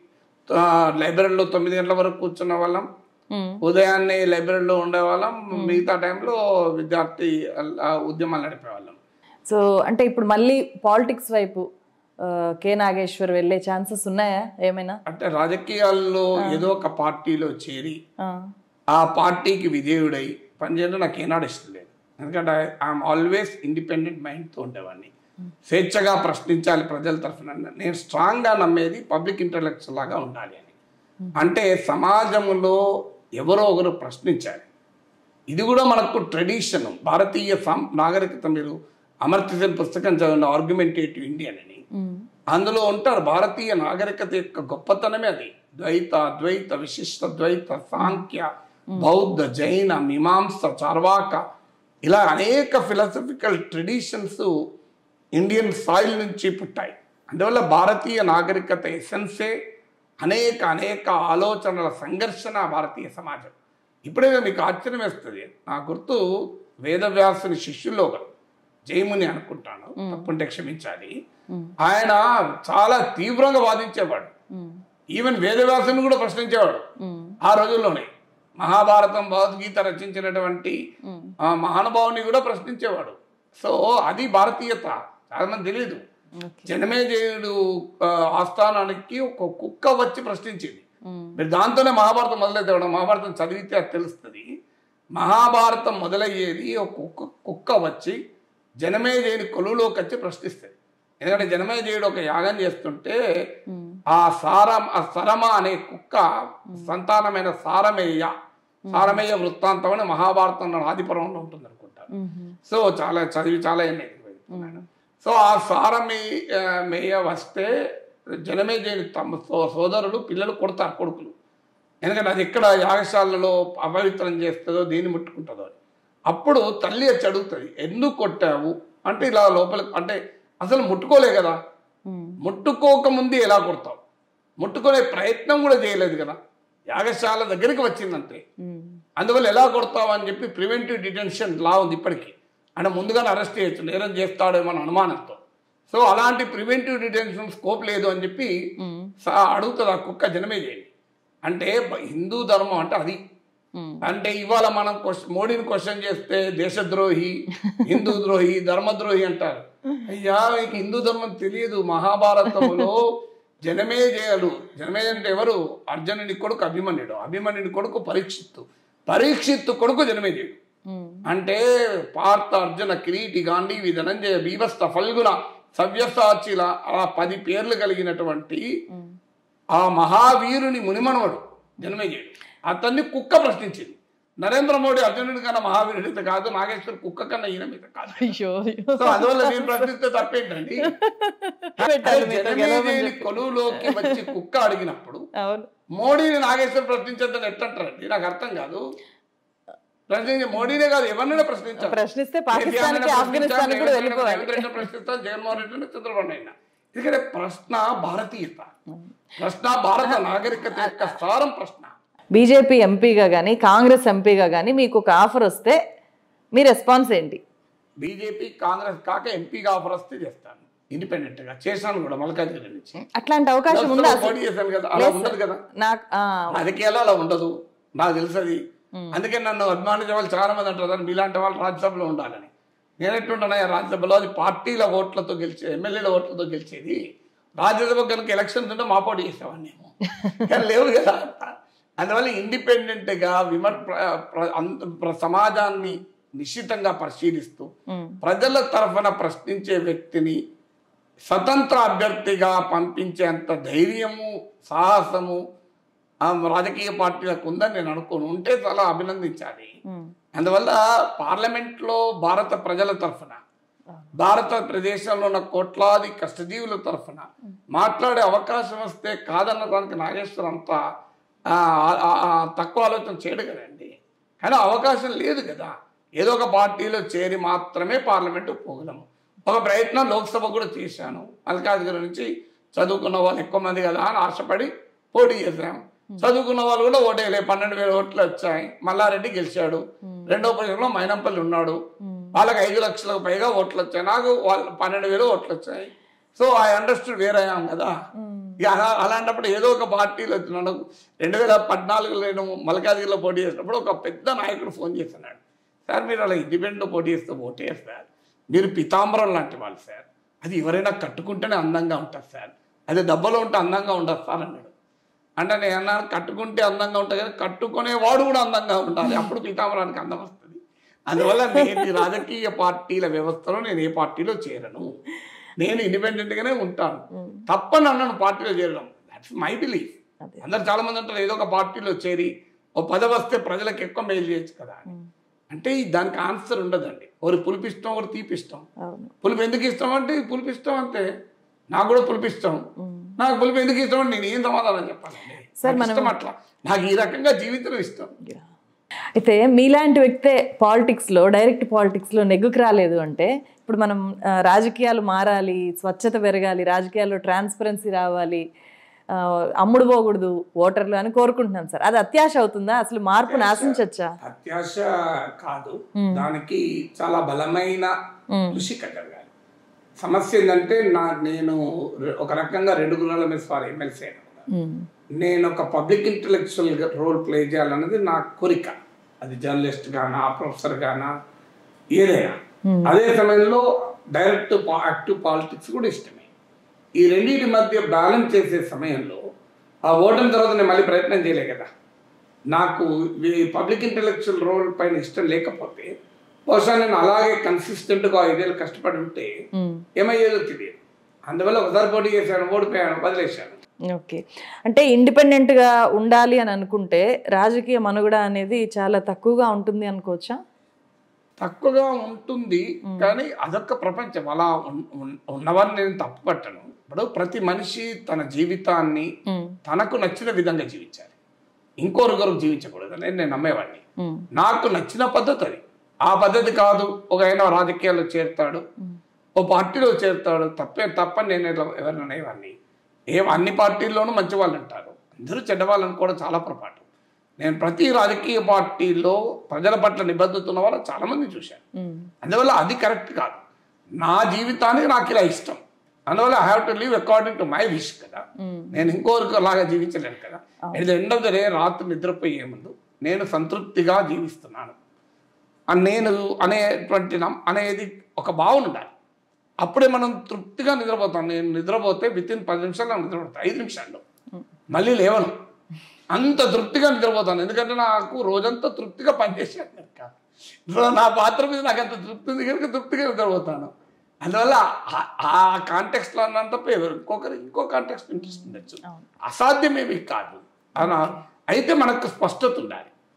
ఆ, లైబ్రరీలో తొమ్మిది గంటల వరకు కూర్చున్న వాళ్ళం ఉమ్. ఉదయాన్నే లైబ్రరీలో ఉండేవాళ్ళం మిగతా టైంలో విద్యార్థి ఆ, ఉద్యమాలు నడిపేవాళ్ళం సో అంటే ఇప్పుడు మళ్ళీ పాలిటిక్స్ వైపు ఆ, కె నాగేశ్వర్ వెళ్ళే ఛాన్సెస్ ఉన్నాయా ఏమైనా అంటే రాజకీయాల్లో ఏదో ఒక పార్టీలో చేరి ఆ. ఆ పార్టీకి విధేయుడై పనిచేయడం నాకు ఏనాడు ఇష్టం లేదు ఎందుకంటే ఐఎమ్ ఆల్వేస్ ఇండిపెండెంట్ మైండ్తో ఉండేవాడిని స్వేచ్ఛగా ప్రశ్నించాలి ప్రజల తరఫున నేను స్ట్రాంగ్గా నమ్మేది పబ్లిక్ ఇంటలెక్చువల్ లాగా ఉండాలి అని అంటే సమాజంలో ఎవరో ఒకరు ప్రశ్నించాలి ఇది కూడా మనకు ట్రెడిషన్ భారతీయ సం- నాగరికత మీరు అమర్త్య సేన్ పుస్తకం చదివిన ఆర్గ్యుమెంటేటివ్ ఇండియన్ అని ఉమ్. అందులో ఉంటారు భారతీయ నాగరికత యొక్క గొప్పతనమే అది ద్వైత ద్వైత విశిష్ట ద్వైత సాంఖ్య బౌద్ధ జైన మీమాంస చార్వాక ఇలా అనేక ఫిలాసఫికల్ ట్రెడిషన్స్ ఇండియన్ సాయిల్ నుంచి పుట్టాయి అందువల్ల భారతీయ నాగరికత ఎసెన్సే అనేక అనేక ఆలోచనల సంఘర్షణ భారతీయ సమాజం ఇప్పుడే మీకు ఆశ్చర్యం వేస్తుంది నా గుర్తు వేదవ్యాసుని శిష్యుల్లో ఒకరు జయముని అనుకుంటాను తప్పుంటే క్షమించాలి ఆయన చాలా తీవ్రంగా వాదించేవాడు ఉమ్. ఈవెన్ వేదవ్యాసుని కూడా ప్రశ్నించేవాడు ఉమ్. ఆ రోజుల్లోనే మహాభారతం భగవద్గీత రచించినటువంటి ఆ మహానుభావుని కూడా ప్రశ్నించేవాడు సో అది భారతీయత చాలా మంది తెలియదు జనమేజయుడు ఆ, ఆస్థానానికి ఒక కుక్క వచ్చి ప్రశ్నించింది ఉమ్. మీరు దాంతోనే మహాభారతం మొదలైతే మహాభారతం చదివితే అది తెలుస్తుంది మహాభారతం మొదలయ్యేది ఒక కుక్క కుక్క వచ్చి జనమేజయుని కొలువులోకి వచ్చి ప్రశ్నిస్తుంది ఎందుకంటే జనమేజయుడు ఒక యాగం చేస్తుంటే ఆ సారం ఆ సరమ అనే కుక్క సంతానమైన సారమేయ సారమేయ వృత్తాంతం అని మహాభారతంలో ఆదిపర్వంలో ఉంటుంది అనుకుంటాను ఉమ్. సో చాలా చదివి చాలా ఎన్ని సో ఆ సారమి ఆ, మేయ వస్తే జనమే చేయని తమ సో- సోదరులు పిల్లలు కొడతారు కొడుకులు ఎందుకంటే అది ఎక్కడ యాగశాలలో అపవిత్రం చేస్తుందో దేన్ని ముట్టుకుంటుందో అని అప్పుడు తల్లి వచ్చి అడుగుతుంది ఎందుకు కొట్టావు అంటే ఇలా లోపల అంటే అసలు ముట్టుకోలే కదా ఉమ్. ముట్టుకోకముందు ఎలా కొడతావు ముట్టుకునే ప్రయత్నం కూడా చేయలేదు కదా యాగశాల దగ్గరికి వచ్చిందంటే ఉమ్. అందువల్ల ఎలా కొడతావు అని చెప్పి ప్రివెంటివ్ డిటెన్షన్ లా ఉంది ఇప్పటికీ అంటే ముందుగానే అరెస్ట్ చేయొచ్చు నేరం చేస్తాడేమో అని అనుమానంతో సో అలాంటి ప్రివెంటివ్ డిటెన్షన్ స్కోప్ లేదు అని చెప్పి సా- అడుగుతుంది ఆ కుక్క జనమే చేయండి అంటే బ- హిందూ ధర్మం అంటే అది ఉమ్. అంటే ఇవాళ మనం క్వశ్చన్ మోడీని క్వశ్చన్ చేస్తే దేశద్రోహి హిందూ ద్రోహి ధర్మద్రోహి అంటారు అయ్యా మీకు హిందూ ధర్మం తెలియదు మహాభారతంలో జనమే చేయలు జనమే అంటే ఎవరు అర్జునుని కొడుకు అభిమన్యుడు అభిమన్యుని కొడుకు పరీక్షిత్తు పరీక్షిత్తు కొడుకు జనమేజయుడు ఉమ్. అంటే పార్థ అర్జున కిరీటి గాంధీవి ధనంజయ బీభస్త ఫల్గుణ సవ్యసాచిల అలా పది పేర్లు కలిగినటువంటి ఆ మహావీరుని మునిమనవడు జన్మేజయుడు అతన్ని కుక్క ప్రశ్నించింది నరేంద్ర మోడీ అర్జునుడి కన్నా మహావీరుడిత కాదు నాగేశ్వర్ కుక్క కన్నా ఈయన మీద కాదు అయ్యో సో అందువల్ల నేను ప్రశ్నిస్తే తప్పేంటండి పెట్టాలి మీతో గెలవమని జనమేజయుని చెప్పి. కొలువులోకి వచ్చి కుక్క అడిగినప్పుడు అవును మోడీని నాగేశ్వర్ ప్రశ్నించద్దని ఎట్లంటారండి నాకు అర్థం కాదు ప్రశ్నించి మోడీనే కాదు ఎవరినైనా ప్రశ్నించాలి ప్రశ్నిస్తే పాకిస్తాన్కి ఆఫ్ఘనిస్తాన్ కూడా వెళ్ళిపోవాలి ప్రశ్నిస్తాను జగన్మోహన్ రెడ్డిని చంద్రబాబు నాయుడు ఎందుకంటే ప్రశ్న భారతీయత ప్రశ్న భారత నాగరికత యొక్క సారం ప్రశ్న బీజేపీ ఎంపీగా కానీ కాంగ్రెస్ ఎంపీగా కానీ మీకు ఒక ఆఫర్ వస్తే మీ రెస్పాన్స్ ఏంటి బీజేపీ కాంగ్రెస్ కాక ఎంపీగా ఆఫర్ వస్తే చేస్తాను ఇండిపెండెంట్ గా చేశాను కూడా మల్కాజ్గిరి నుంచి అట్లాంటి అవకాశం ఉందా లోక్సభ అసలు? పోటీ చేశాను కదా అలా లేదు ఉండదు సార్. కదా నాకు ఆ, రాజకీయాల్లో అలా ఉండదు నాకు తెలుసు అది అందుకే నన్ను అభిమానించే వాళ్ళు చాలా మంది అంటారు "సార్, మీలాంటి వాళ్ళు రాజ్యసభలో ఉండాలని నేను ఎట్లుంటున్నా రాజ్యసభలో అది పార్టీల ఓట్లతో గెలిచే ఎమ్మెల్యేల ఓట్లతో గెలిచేది రాజ్యసభ కనుక ఎలక్షన్స్ ఉంటే మా పోటీ చేసేవాడిని నేను కానీ లేవు కదా అందువల్ల ఇండిపెండెంట్ గా విమర్ ప్ర- ప్ర- అంత- ప్ర- సమాజాన్ని నిశ్చితంగా పరిశీలిస్తూ ఉమ్, ప్రజల తరఫున ప్రశ్నించే వ్యక్తిని స్వతంత్ర అభ్యర్థిగా పంపించేంత ధైర్యము సాహసము ఆ రాజకీయ పార్టీలకు ఉందని నేను అనుకోను ఉంటే చాలా అభినందించాలి ఉమ్, అందువల్ల పార్లమెంట్లో భారత ప్రజల తరఫున భారతదేశంలో ఉన్న కోట్లాది కష్టజీవుల తరఫున మాట్లాడే అవకాశం వస్తే కాదన్న దానికి నాగేశ్వర్ అంత ఆ, ఆ, ఆ, తక్కువ ఆలోచన చేయడు కదండి కానీ అవకాశం లేదు కదా ఏదో ఒక పార్టీలో చేరి మాత్రమే పార్లమెంటు పోగలము ఒక ప్రయత్నం లోక్సభ కూడా చేశాను మల్కాజ్గిరి నుంచి చదువుకున్న వాళ్ళు ఎక్కువ మంది కదా అని ఆశపడి పోటీ చేశాం చదువుకున్న వాళ్ళు కూడా ఓటేయలే పన్నెండు వేల ఓట్లు వచ్చాయి మల్లారెడ్డి గెలిచాడు రెండో పొజిషన్లో మైనంపల్లి ఉన్నాడు వాళ్ళకి ఐదు లక్షలకు పైగా ఓట్లు వచ్చాయి నాకు వాళ్ళ పన్నెండు వేలు ఓట్లు వచ్చాయి సో ఐ అండర్స్టూడ్ వేర్ అయ్యాం కదా ఇక అలా- అలాంటప్పుడు ఏదో ఒక పార్టీలో వచ్చినాడు రెండు వేల పద్నాలుగులో నేను మల్కాజ్గిరిలో పోటీ చేసినప్పుడు ఒక పెద్ద నాయకుడు ఫోన్ చేస్తున్నాడు సార్ మీరు అలా ఇండిపెండెంట్ పోటీ చేస్తే ఓటే సార్ మీరు పితాంబరం లాంటి వాళ్ళు సార్ అది ఎవరైనా కట్టుకుంటేనే అందంగా ఉంటుంది సార్ అది దెబ్బలో ఉంటే అందంగా ఉండదు సార్ అన్నాడు అంటే నేను అన్నాను కట్టుకుంటే అందంగా ఉంటుంది కానీ కట్టుకునేవాడు కూడా అందంగా ఉండాలి అప్పుడు పీతాంబరానికి అందం వస్తుంది అందువల్ల నేను ఈ రాజకీయ పార్టీల వ్యవస్థలో నేను ఏ పార్టీలో చేరను నేను ఇండిపెండెంట్ గానే ఉంటాను తప్పని అన్నాను పార్టీలో చేరడం దట్స్ మై బిలీఫ్ అదే. అందరు చాలా మంది అంటారు ఏదో ఒక పార్టీలో చేరి ఓ పదవి వస్తే ప్రజలకు ఎక్కువ మేలు చేయొచ్చు కదా అని అంటే ఈ దానికి ఆన్సర్ ఉండదండి ఒకరు పులుపు ఇష్టం ఒకరు తీపి ఇష్టం అవును పులుపు ఎందుకు ఇష్టం అంటే ఈ పులుపు ఇష్టం అంతే నాకు కూడా పులుపు ఇష్టం నాకు పులుపు ఎందుకు ఇష్టం అంటే నేను ఏం సమాధానం చెప్పాలండి సార్, నాకు మనం- ఇష్టం అట్లా నాకు ఈ రకంగా జీవితం ఇష్టం అయితే మీలాంటి వ్యక్తే పాలిటిక్స్లో డైరెక్ట్ పాలిటిక్స్లో నెగ్గుకు రాలేదు అంటే ఇప్పుడు మనం ఆ, రాజకీయాలు మారాలి స్వచ్ఛత పెరగాలి రాజకీయాల్లో ట్రాన్స్పరెన్సీ రావాలి ఆ, అమ్ముడు పోకూడదు ఓటర్లు అని కోరుకుంటున్నాం సార్ అది అత్యాశ అవుతుందా అసలు మార్పును ఆశించచ్చా అత్యాశ కాదు దానికి చాలా బలమైన కృషి జరగాలి సమస్య ఏంటంటే నా నేను రె- ఒక రకంగా రెండు గుణాల మీద సారీ ఎమ్మెల్సీ నేను ఒక పబ్లిక్ ఇంటలెక్చువల్ రోల్ ప్లే చేయాలన్నది నా కోరిక అది జర్నలిస్ట్ గానా ప్రొఫెసర్ గానా ఏదైనా అదే సమయంలో డైరెక్ట్ యాక్టివ్ పాలిటిక్స్ కూడా ఇష్టమే ఈ రెండింటి మధ్య బ్యాలెన్స్ చేసే సమయంలో ఆ ఓటమి తర్వాత నేను మళ్ళీ ప్రయత్నం చేయలే కదా నాకు ఈ పబ్లిక్ ఇంటలెక్చువల్ రోల్ పైన ఇష్టం లేకపోతే బహుశా నేను అలాగే కన్సిస్టెంట్గా ఐదేళ్ళు కష్టపడి ఉంటే ఏమయ్యేదో తెలియదు అందువల్ల ఒకసారి పోటీ చేశాను ఓడిపోయాను వదిలేశాను ఓకే అంటే ఇండిపెండెంట్గా ఉండాలి అని అనుకుంటే రాజకీయ మనుగడ అనేది చాలా తక్కువగా ఉంటుంది అనుకోవచ్చా తక్కువగా ఉంటుంది కానీ అదొక ప్రపంచం అలా ఉన్- ఉన్- ఉన్నవారిని నేను తప్పు పట్టను ఇప్పుడు ప్రతి మనిషి తన జీవితాన్ని ఉమ్, తనకు నచ్చిన విధంగా జీవించాలి ఇంకొకరికి జీవించకూడదు అని నేను నమ్మేవాడిని ఉమ్, నాకు నచ్చిన పద్ధతి అది ఆ పద్ధతి కాదు ఒక ఆయన రాజకీయాల్లో చేరుతాడు ఓ పార్టీలో చేరుతాడు తప్పే తప్పని నేను ఎట్లా- ఎవరిని అనేవాడిని ఏం అన్ని పార్టీల్లోనూ మంచి వాళ్ళు ఉంటారు అందరూ చెడ్డవాళ్ళు అనుకోవడం చాలా పొరపాటు నేను ప్రతి రాజకీయ పార్టీలో ప్రజల పట్ల నిబద్ధత ఉన్న వాళ్ళు చాలా మంది చూశాను ఉమ్, అందువల్ల అది కరెక్ట్ కాదు నా జీవితానికి నాకు ఇలా ఇష్టం అందువల్ల I have to live according to my wish కదా నేను ఇంకోరికి లాగా జీవించలేను కదా at the end of the day రాత్రి నిద్రపోయే ముందు నేను సంతృప్తిగా జీవిస్తున్నాను ఆ నేను అనేటువంటి నమ్- అనేది ఒక భావన ఉండాలి అప్పుడే మనం తృప్తిగా నిద్రపోతాం నేను నిద్రపోతే విత్ ఇన్ పది నిమిషాల్లో నిద్రపోతాను ఐదు నిమిషాల్లో మళ్ళీ లేవను అంత తృప్తిగా నిద్రపోతాను ఎందుకంటే నాకు రోజంతా తృప్తిగా పనిచేసాను కనుక ఇప్పుడు నా పాత్ర మీద నాకు అంత తృప్తి ఉంది కనుక తృప్తిగా నిద్రపోతాను అందువల్ల ఆ- ఆ కాంటెక్స్ట్లో అన్నాను తప్ప ఎవరు ఇంకొకరు ఇంకో కాంటెక్స్ట్ ఇంట్రెస్ట్ ఉండొచ్చు అసాధ్యమేమి కాదు అనా అయితే మనకు స్పష్టత ఉండాలి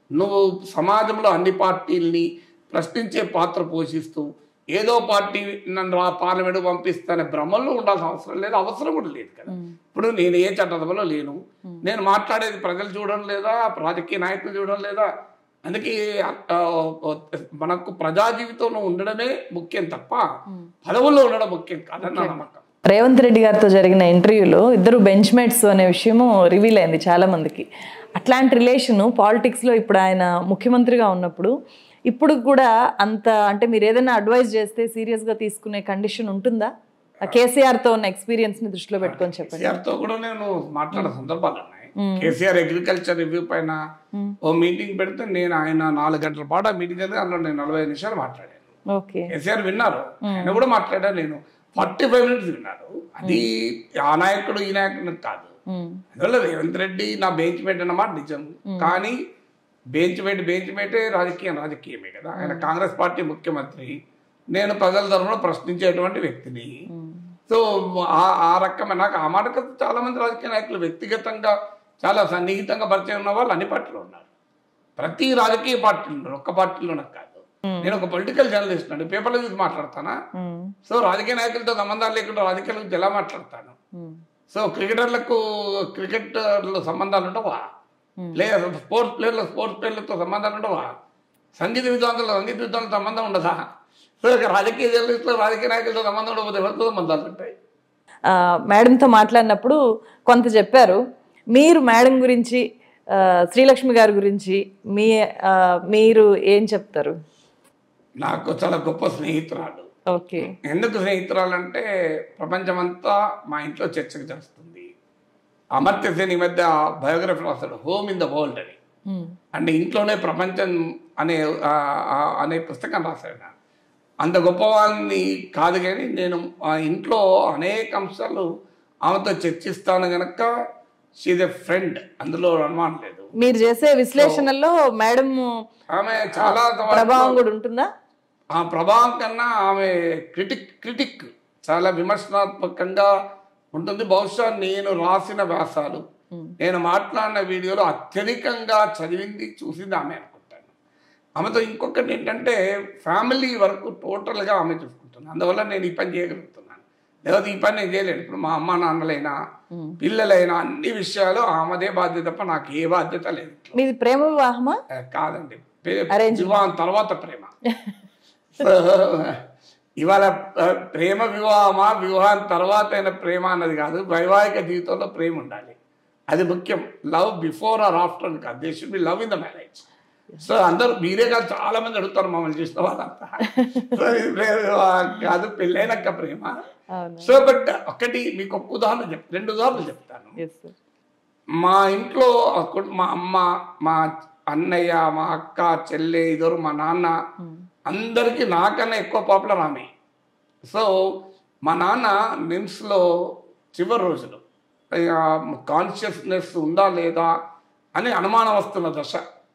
నువ్వు సమాజంలో అన్ని పార్టీల్ని ప్రశ్నించే పాత్ర పోషిస్తూ ఏదో పార్టీ నన్ను రా పార్లమెంట్ పంపిస్తానే భ్రమంలో ఉండాల్సిన అవసరం లేదు అవసరం కూడా లేదు కదా ఇప్పుడు నేను ఏ చట్టసభలో లేను నేను మాట్లాడేది ప్రజలు చూడడం లేదా రాజకీయ నాయకులు చూడడం లేదా అందుకే ఆ, మనకు ప్రజా జీవితంలో ఉండడమే ముఖ్యం తప్ప పదవుల్లో ఉండడం ముఖ్యం కాదని నా నమ్మకం రేవంత్ రెడ్డి గారితో జరిగిన ఇంటర్వ్యూలో ఇద్దరు బెంచ్ మేట్స్ అనే విషయము రివీల్ అయింది చాలా మందికి అట్లాంటి రిలేషన్ పాలిటిక్స్లో ఇప్పుడు ఆయన ముఖ్యమంత్రిగా ఉన్నప్పుడు ఇప్పుడు కూడా అంత అంటే మీరు ఏదైనా అడ్వైస్ చేస్తే సీరియస్గా తీసుకునే కండిషన్ ఉంటుందా ఆ కేసీఆర్తో ఉన్న ఎక్స్పీరియన్స్ని దృష్టిలో పెట్టుకొని చెప్పండి కేసీఆర్ తో కూడా నేను మాట్లాడే సందర్భాలు ఉన్నాయి కేసీఆర్ అగ్రికల్చర్ రివ్యూ పైన ఓ మీటింగ్ పెడితే నేను ఆయన నాలుగు గంటల పాటు ఆ మీటింగ్ అయితే అందులో నేను నలభై ఐదు నిమిషాలు మాట్లాడాను ఓకే కేసీఆర్ విన్నారు ఆయన కూడా మాట్లాడాను నేను ఫార్టీ ఫైవ్ మినిట్స్ విన్నారు అది ఆ నాయకుడు ఈ నాయకుడు కాదు అందువల్ల రేవంత్ రెడ్డి నా బెంచ్ మేట్ అన్నమాట నిజం కానీ బెంచ్ మేట్ బెంచ్ మేటే రాజకీయం రాజకీయమే కదా ఆయన కాంగ్రెస్ పార్టీ ముఖ్యమంత్రి నేను ప్రజల తరఫున ప్రశ్నించేటువంటి వ్యక్తిని సో ఆ ఆ రకమైన నాకు ఆ మాట కదా చాలా మంది రాజకీయ నాయకులు వ్యక్తిగతంగా చాలా సన్నిహితంగా పరిచయం ఉన్న వాళ్ళు అన్ని పార్టీలు ఉన్నారు ప్రతి రాజకీయ పార్టీలో ఒక్క పార్టీలోనే కాదు నేను ఒక పొలిటికల్ జర్నలిస్ట్ అండి పేపర్లో చూసి మాట్లాడతానా సో రాజకీయ నాయకులతో సంబంధాలు లేకుండా రాజకీయాల గురించి ఎలా మాట్లాడతాను సో క్రికెటర్లకు క్రికెటర్లో సంబంధాలు ఉండవా ప్లేయర్ స్పోర్ట్స్ ప్లేయర్లు స్పోర్ట్స్ ప్లేయర్లతో సంబంధాలు ఉండవా సంగీత విద్వాంసులు సంగీత విద్వాంసుల సంబంధం ఉండదా సో ఇక రాజకీయ జర్నలిస్టులు రాజకీయ నాయకులతో సంబంధం ఉండకపోతే ఎవరితో సంబంధాలు ఉంటాయి ఆ, మేడంతో మాట్లాడినప్పుడు కొంత చెప్పారు మీరు మేడం గురించి ఆ, శ్రీలక్ష్మి గారి గురించి మీ ఆ, మీరు ఏం చెప్తారు నాకు చాలా గొప్ప స్నేహితురాలు ఓకే ఎందుకు స్నేహితురాలు అంటే ప్రపంచమంతా మా ఇంట్లో చర్చకు చేస్తుంది అమర్త్య సేన్ ఈ మధ్య బయోగ్రఫీ రాస్తాడు హోమ్ ఇన్ ద వరల్డ్ అని అంటే ఇంట్లోనే ప్రపంచం అనే ఆ, ఆ, అనే పుస్తకం రాశాడు ఆయన. అంత గొప్పవాడిని కాదు కానీ నేను ఆ ఇంట్లో అనేక అంశాలు ఆమెతో చర్చిస్తాను గనక షీజ్ ఎ ఫ్రెండ్ అందులో అనుమానం లేదు మీరు చేసే విశ్లేషణల్లో మేడం ఆమె చాలా ప్రభావం కూడా ఉంటుందా ఆ ప్రభావం కన్నా ఆమె క్రిటిక్ క్రిటిక్ చాలా విమర్శనాత్మకంగా ఉంటుంది బహుశా నేను రాసిన వ్యాసాలు నేను మాట్లాడిన వీడియోలో అత్యధికంగా చదివింది చూసింది ఆమె అనుకుంటాను ఆమెతో ఇంకొకటి ఏంటంటే ఫ్యామిలీ వరకు టోటల్గా ఆమె చూసుకుంటుంది అందువల్ల నేను ఈ పని చేయగలుగుతున్నాను లేకపోతే ఈ పని నేను చేయలేను ఇప్పుడు మా అమ్మ నాన్నలైనా పిల్లలైనా అన్ని విషయాలు ఆమెదే బాధ్యత తప్ప నాకు ఏ బాధ్యత లేదు మీది ప్రేమ వివాహమా ఏ, కాదండి పే- Arranged. వివాహం తర్వాత ప్రేమ సో, ఇవాళ ఆ, ప్రేమ వివాహమా వివాహం తర్వాత అయిన ప్రేమ అన్నది కాదు వైవాహిక జీవితంలో ప్రేమ ఉండాలి అది ముఖ్యం లవ్ బిఫోర్ ఆర్ ఆఫ్టర్ అని కాదు they should be love in the marriage so అందరూ మీరే కాదు చాలా మంది అడుగుతారు మమ్మల్ని చూసిన వాళ్ళంతా సో ఇది ప్రేమ వివాహం కాదు పెళ్ళైనాక ప్రేమ అవును సో బట్ ఒకటి మీకు ఒక ఉదాహరణ చెప్ రెండు ఉదాహరణలు చెప్తాను ఎస్ సార్ మా ఇంట్లో ఆ కు- మా అమ్మ మా అన్నయ్య మా అక్క చెల్లె ఇద్దరు మా నాన్న అందరికీ నాకన్నా ఎక్కువ పాపులర్ ఆమె సో మా నాన్న నిమ్స్లో చివరి రోజులు కాన్షియస్నెస్ ఉందా లేదా అని అనుమానం వస్తున్న దశ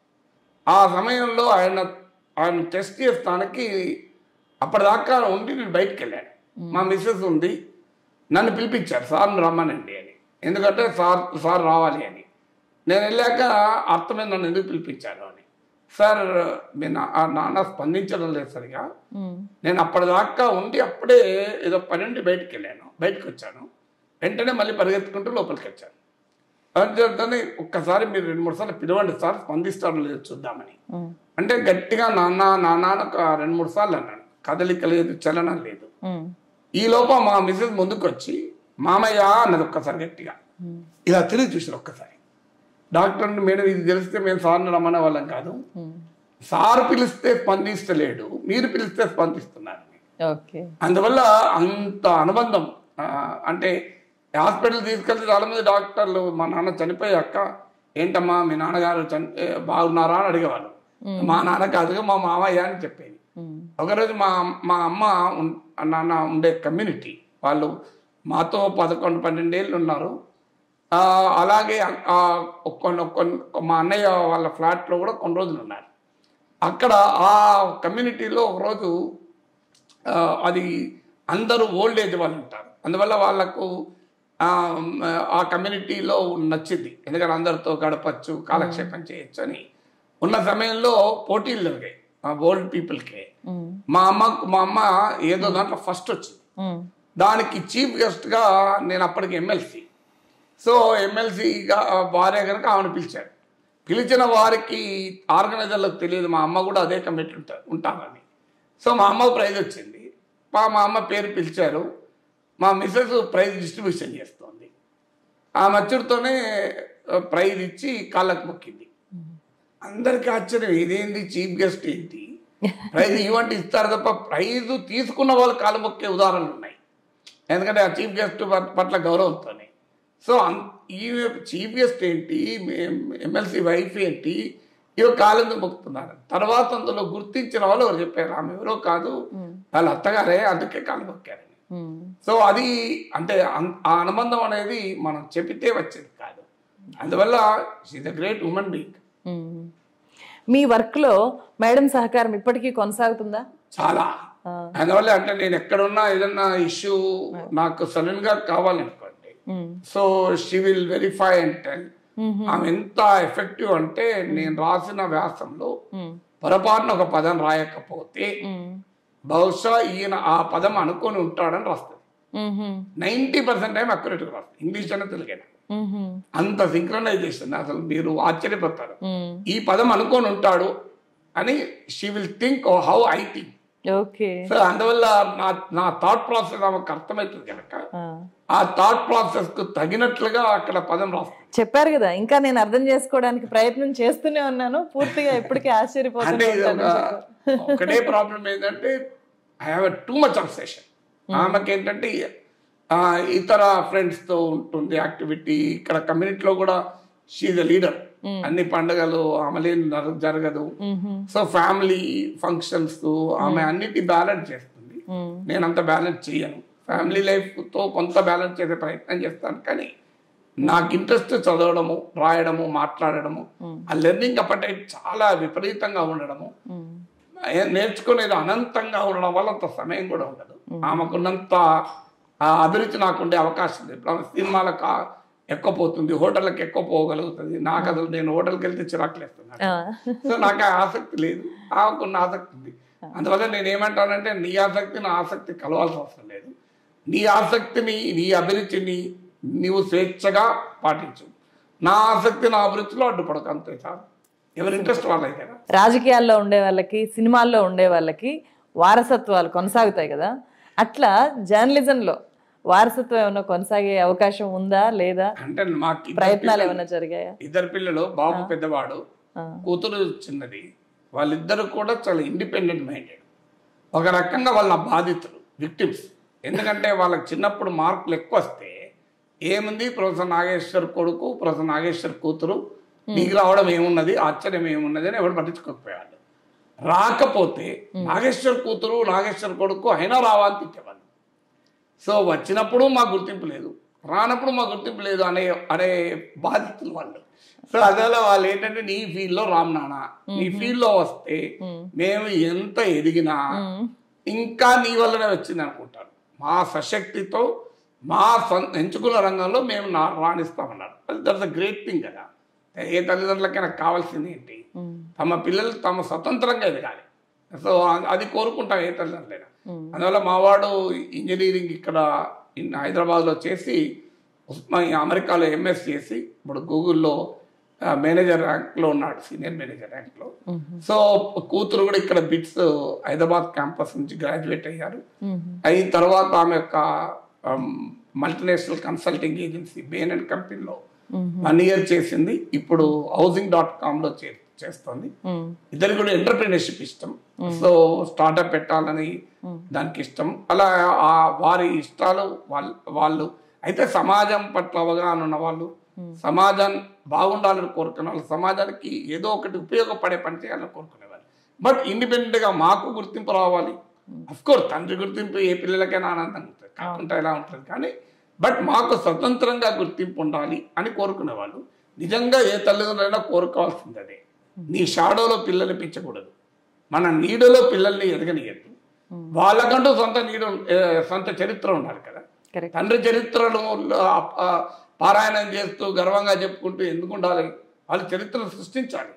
ఆ సమయంలో ఆయన ఆయన టెస్ట్ చేస్తానికి అప్పటిదాకా ఉండి నేను బయటికి వెళ్ళాను మా మిస్సెస్ ఉంది నన్ను పిలిపించారు సార్ని రమ్మనండి అని ఎందుకంటే సార్ సార్ రావాలి అని నేను వెళ్ళాక అర్థమైంది నన్ను ఎందుకు పిలిపించారు అని సార్ మీ నా ఆ నాన్న స్పందించడం లేదు సరిగా నేను అప్పటిదాకా ఉండి అప్పుడే ఏదో పని ఉండి బయటికి వెళ్ళాను బయటకు వచ్చాను వెంటనే మళ్ళీ పరిగెత్తుకుంటూ లోపలికి వచ్చాను అందుకని ఒక్కసారి మీరు రెండు మూడు సార్లు పిలవండి సార్ స్పందిస్తారో లేదో చూద్దామని అంటే గట్టిగా నాన్న నాన్న అని ఒక రెండు మూడు సార్లు అన్నాను కదలిక లేదు చలనం లేదు ఈ లోపల మా మిసెస్ ముందుకు వచ్చి మామయ్య అన్నది ఒక్కసారి గట్టిగా ఇలా తిరిగి చూసారు ఒక్కసారి డాక్టర్ అంటే, మేడం ఇది తెలిస్తే మేము సార్ని రమ్మనే వాళ్ళం కాదు సార్ పిలిస్తే స్పందిస్తలేడు మీరు పిలిస్తే స్పందిస్తున్నారు ఓకే అందువల్ల అంత అనుబంధం ఆ, అంటే హాస్పిటల్ తీసుకెళ్తే చాలా మంది డాక్టర్లు మా నాన్న చనిపోయాక ఏంటమ్మా మీ నాన్నగారు చని ఏ, బాగున్నారా అని అడిగేవాళ్ళు మా నాన్న కాదుగా మా మామయ్య అని చెప్పేది ఒకరోజు మా మా అమ్మ ఉన్- నాన్న ఉండే కమ్యూనిటీ వాళ్ళు మాతో పదకొండు పన్నెండేళ్ళు ఉన్నారు ఆ, అలాగే ఆ, కొన్ని కొన్ని మా అన్నయ్య వాళ్ళ ఫ్లాట్లో కూడా కొన్ని రోజులు ఉన్నారు అక్కడ ఆ కమ్యూనిటీలో ఒకరోజు ఆ, అది అందరూ ఓల్డ్ ఏజ్ వాళ్ళు ఉంటారు అందువల్ల వాళ్ళకు ఆ, ఆ కమ్యూనిటీలో నచ్చింది ఎందుకంటే అందరితో గడపచ్చు కాలక్షేపం చేయొచ్చు అని ఉన్న సమయంలో పోటీలు జరిగాయి మా ఓల్డ్ పీపుల్కి ఉమ్, మా అమ్మ మా అమ్మ ఏదో దాంట్లో ఫస్ట్ వచ్చింది ఉమ్, దానికి చీఫ్ గెస్ట్గా నేను అప్పటికి ఎమ్మెల్సీ సో ఎమ్మెల్సీగా భార్య కనుక ఆమెను పిలిచారు పిలిచిన వారికి ఆర్గనైజర్లకు తెలియదు మా అమ్మ కూడా అదే కమిటీ ఉంటారు ఉంటారని సో మా అమ్మ ప్రైజ్ వచ్చింది మా మా అమ్మ పేరు పిలిచారు మా మిస్సెస్ ప్రైజ్ డిస్ట్రిబ్యూషన్ చేస్తోంది ఆ మచ్చుడితోనే ప్రైజ్ ఇచ్చి కాళ్ళకు మొక్కింది అందరికీ ఆశ్చర్యం ఇదేంటి చీఫ్ గెస్ట్ ఏంటి ప్రైజ్ ఇవ్వండి ఇస్తారు తప్ప ప్రైజ్ తీసుకున్న వాళ్ళు కాలు మొక్కే ఉదాహరణలు ఉన్నాయి ఎందుకంటే ఆ చీఫ్ గెస్ట్ పట్ల గౌరవంతోనే సో అన్- ఈ చీఫ్ గెస్ట్ ఏంటి ఎమ్మెల్సీ వైఫ్ ఏంటి ఇవి కాలం మొక్కుతున్నారు తర్వాత అందులో గుర్తించిన వాళ్ళు ఎవరు చెప్పారు ఆమె ఎవరో కాదు వాళ్ళ అత్తగారే అందుకే కాలు మొక్కారని ఉమ్. సో అది అంటే అన్- ఆ అనుబంధం అనేది మనం చెబితే వచ్చేది కాదు అందువల్ల she a great women being మ్మ్. మీ వర్క్ లో మేడం సహకారం ఇప్పటికీ కొనసాగుతుందా చాలా ఆ. అందువల్ల అంటే నేను ఎక్కడున్నా ఏదన్నా ఇష్యూ నాకు సడన్ గా కావాలనుకోండి మ్మ్. So she will verify and tell ఆమె ఎంత ఎఫెక్టివ్ అంటే నేను రాసిన వ్యాసంలో మ్మ్. పొరపాటున ఒక పదం రాయకపోతే మ్మ్. బహుశా ఈయన ఆ పదం అనుకొని ఉంటాడని రాస్తుంది మ్మ్. నైంటీ పర్సెంట్ టైం అక్యురేట్గా రాస్తుంది ఇంగ్లీష్ అనే తెలుగైనా మ్మ్. అంత సింక్రనైజేషన్ అసలు మీరు ఆశ్చర్యపోతారు మ్మ్. ఈ పదం అనుకొని ఉంటాడు అని she will think how I think okay so అందువల్ల నా నా థాట్ ప్రాసెస్ ఆమెకు అర్థమవుతుంది కనుక ఆ. ఆ థాట్ ప్రాసెస్ కు తగినట్లుగా అక్కడ పదం రాస్తుంది చెప్పారు కదా ఇంకా నేను అర్థం చేసుకోవడానికి ప్రయత్నం చేస్తూనే ఉన్నాను పూర్తిగా ఎప్పటికీ అంటే ఆశ్చర్యపోతూనే ఇది ఉంటాను ఒక ఒకటే ప్రాబ్లం ఏంటంటే I have too much obsession ఆమెకి ఏంటంటే ఆ, ఇతర ఫ్రెండ్స్ తో ఉంటుంది యాక్టివిటీ ఇక్కడ కమ్యూనిటీలో కూడా షీఈ్ ద లీడర్ అన్ని పండుగలు ఆమె జరగదు మ్మ్. సో ఫ్యామిలీ ఫంక్షన్స్ ఆమె అన్నిటి బ్యాలెన్స్ చేస్తుంది మ్మ్. నేను అంత బ్యాలెన్స్ చేయను ఫ్యామిలీ లైఫ్తో కొంత బ్యాలెన్స్ చేసే ప్రయత్నం చేస్తాను కానీ నాకు ఇంట్రెస్ట్ చదవడము రాయడము మాట్లాడడము ఆ లెర్నింగ్ అప్పటైట్ చాలా విపరీతంగా ఉండడము మ్మ్. ఏ- నేర్చుకునేది అనంతంగా ఉండడం వల్ల అంత సమయం కూడా ఉండదు ఆమెకున్నంత ఆ అభిరుచి నాకుండే అవకాశం లేదు ఇప్పుడు ఆమె సినిమాలకు ఆ- ఎక్కువ పోతుంది హోటళ్ళకి ఎక్కువ పోగలుగుతుంది నాకు అసలు నేను హోటల్కి వెళ్తే చిరాకులేస్తున్నాను ఆ. సో నాకు ఆ ఆసక్తి లేదు ఆమెకున్న ఆసక్తి ఉంది అందువల్ల నేను ఏమంటానంటే నీ ఆసక్తి నా ఆసక్తి కలవాల్సిన అవసరం లేదు నీ ఆసక్తిని నీ అభిరుచిని నీవు స్వేచ్ఛగా పాటించు నా ఆసక్తి నా అభిరుచిలో అడ్డుపడక అంతే చాలు ఎవరి ఇంట్రెస్ట్ వాళ్ళైతే రాజకీయాల్లో ఉండే వాళ్ళకి సినిమాల్లో ఉండే వాళ్ళకి వారసత్వాలు కొనసాగుతాయి కదా అట్లా జర్నలిజంలో వారసత్వం ఏమైనా కొనసాగే అవకాశం ఉందా లేదా అంటే మాకు ఇద్దరు ప్రయత్నాలు పిల్లలు- ఏమైనా జరిగాయా ఇద్దరు పిల్లలు బాబు పెద్దవాడు ఆ. కూతురు చిన్నది వాళ్ళిద్దరు కూడా చాలా ఇండిపెండెంట్ మైండెడ్ ఒక రకంగా వాళ్ళ బాధితులు విక్టిమ్స్ ఎందుకంటే వాళ్ళకి చిన్నప్పుడు మార్కులు ఎక్కువ వస్తే ఏముంది ప్రొఫెసర్ నాగేశ్వర్ కొడుకు ప్రొఫెసర్ నాగేశ్వర్ కూతురు నీకు రావడం ఏమున్నది ఆశ్చర్యం ఏమున్నది అని ఎవరు పట్టించుకోకపోయాడు రాకపోతే నాగేశ్వర్ కూతురు నాగేశ్వర్ కొడుకు అయినా రావా అని తిట్టేవాళ్ళు సో వచ్చినప్పుడు మా గుర్తింపు లేదు రానప్పుడు మా గుర్తింపు లేదు అనే అనే బాధితులు వాళ్ళు సో అదేలా వాళ్ళు ఏంటంటే నీ ఫీల్డ్లో రామ్ నాన్న నీ ఫీల్డ్లో వస్తే మేము ఎంత ఎదిగినా ఇంకా నీ వల్లనే వచ్చింది అనుకుంటారు మా సశక్తితో మా సొంత ఎంచుకున్న రంగంలో మేము నా రాణిస్తామన్నారు దట్స్ అ గ్రేట్ థింగ్ కదా ఏ తల్లిదండ్రులకైనా కావాల్సింది ఏంటి తమ పిల్లలు తమ స్వతంత్రంగా ఎదగాలి సో అ- అది కోరుకుంటాం ఏ తల్లిదండ్రులైనా అందువల్ల మావాడు ఇంజనీరింగ్ ఇక్కడ ఇన్ హైదరాబాద్లో చేసి ఉస్మా అమెరికాలో ఎంఎస్ చేసి ఇప్పుడు గూగుల్లో మేనేజర్ ర్యాంక్లో ఉన్నాడు సీనియర్ మేనేజర్ ర్యాంక్లో సో కూతురు కూడా ఇక్కడ బిట్స్ హైదరాబాద్ క్యాంపస్ నుంచి గ్రాడ్యుయేట్ అయ్యారు అయిన తర్వాత ఆమె యొక్క multinational consulting agency Bain and కంపెనీలో వన్ ఇయర్ చేసింది ఇప్పుడు హౌసింగ్ డాట్ కామ్లో చే చేస్తుంది మ్మ్. ఇద్దరికి కూడా ఎంటర్ప్రినర్షిప్ ఇష్టం సో స్టార్ట్అప్ పెట్టాలని దానికి ఇష్టం అలా ఆ వారి ఇష్టాలు వాళ్ళు వాళ్ళు అయితే సమాజం పట్ల అవగాహన ఉన్న వాళ్ళు సమాజం బాగుండాలని కోరుకునే వాళ్ళు సమాజానికి ఏదో ఒకటి ఉపయోగపడే పని చేయాలని కోరుకునేవాళ్ళు బట్ ఇండిపెండెంట్ గా మాకు గుర్తింపు రావాలి అఫ్ కోర్స్ తండ్రి గుర్తింపు ఏ పిల్లలకైనా ఆనందంగా ఉంటుంది కాకుండా ఎలా ఉంటుంది కానీ బట్ మాకు స్వతంత్రంగా గుర్తింపు ఉండాలి అని కోరుకునేవాళ్ళు నిజంగా ఏ తల్లిదండ్రులైనా కోరుకోవాల్సింది అదే నీ షాడోలో పిల్లల్ని పెంచకూడదు మన నీడలో పిల్లల్ని ఎదగనియద్దు వాళ్ళకంటూ సొంత నీడ ఉం- ఏ, సొంత చరిత్ర ఉండాలి కదా కరెక్ట్ తండ్రి చరిత్రను ఆ, ఆ, పారాయణం చేస్తూ గర్వంగా చెప్పుకుంటూ ఎందుకు ఉండాలి వాళ్ళ చరిత్రను సృష్టించాలి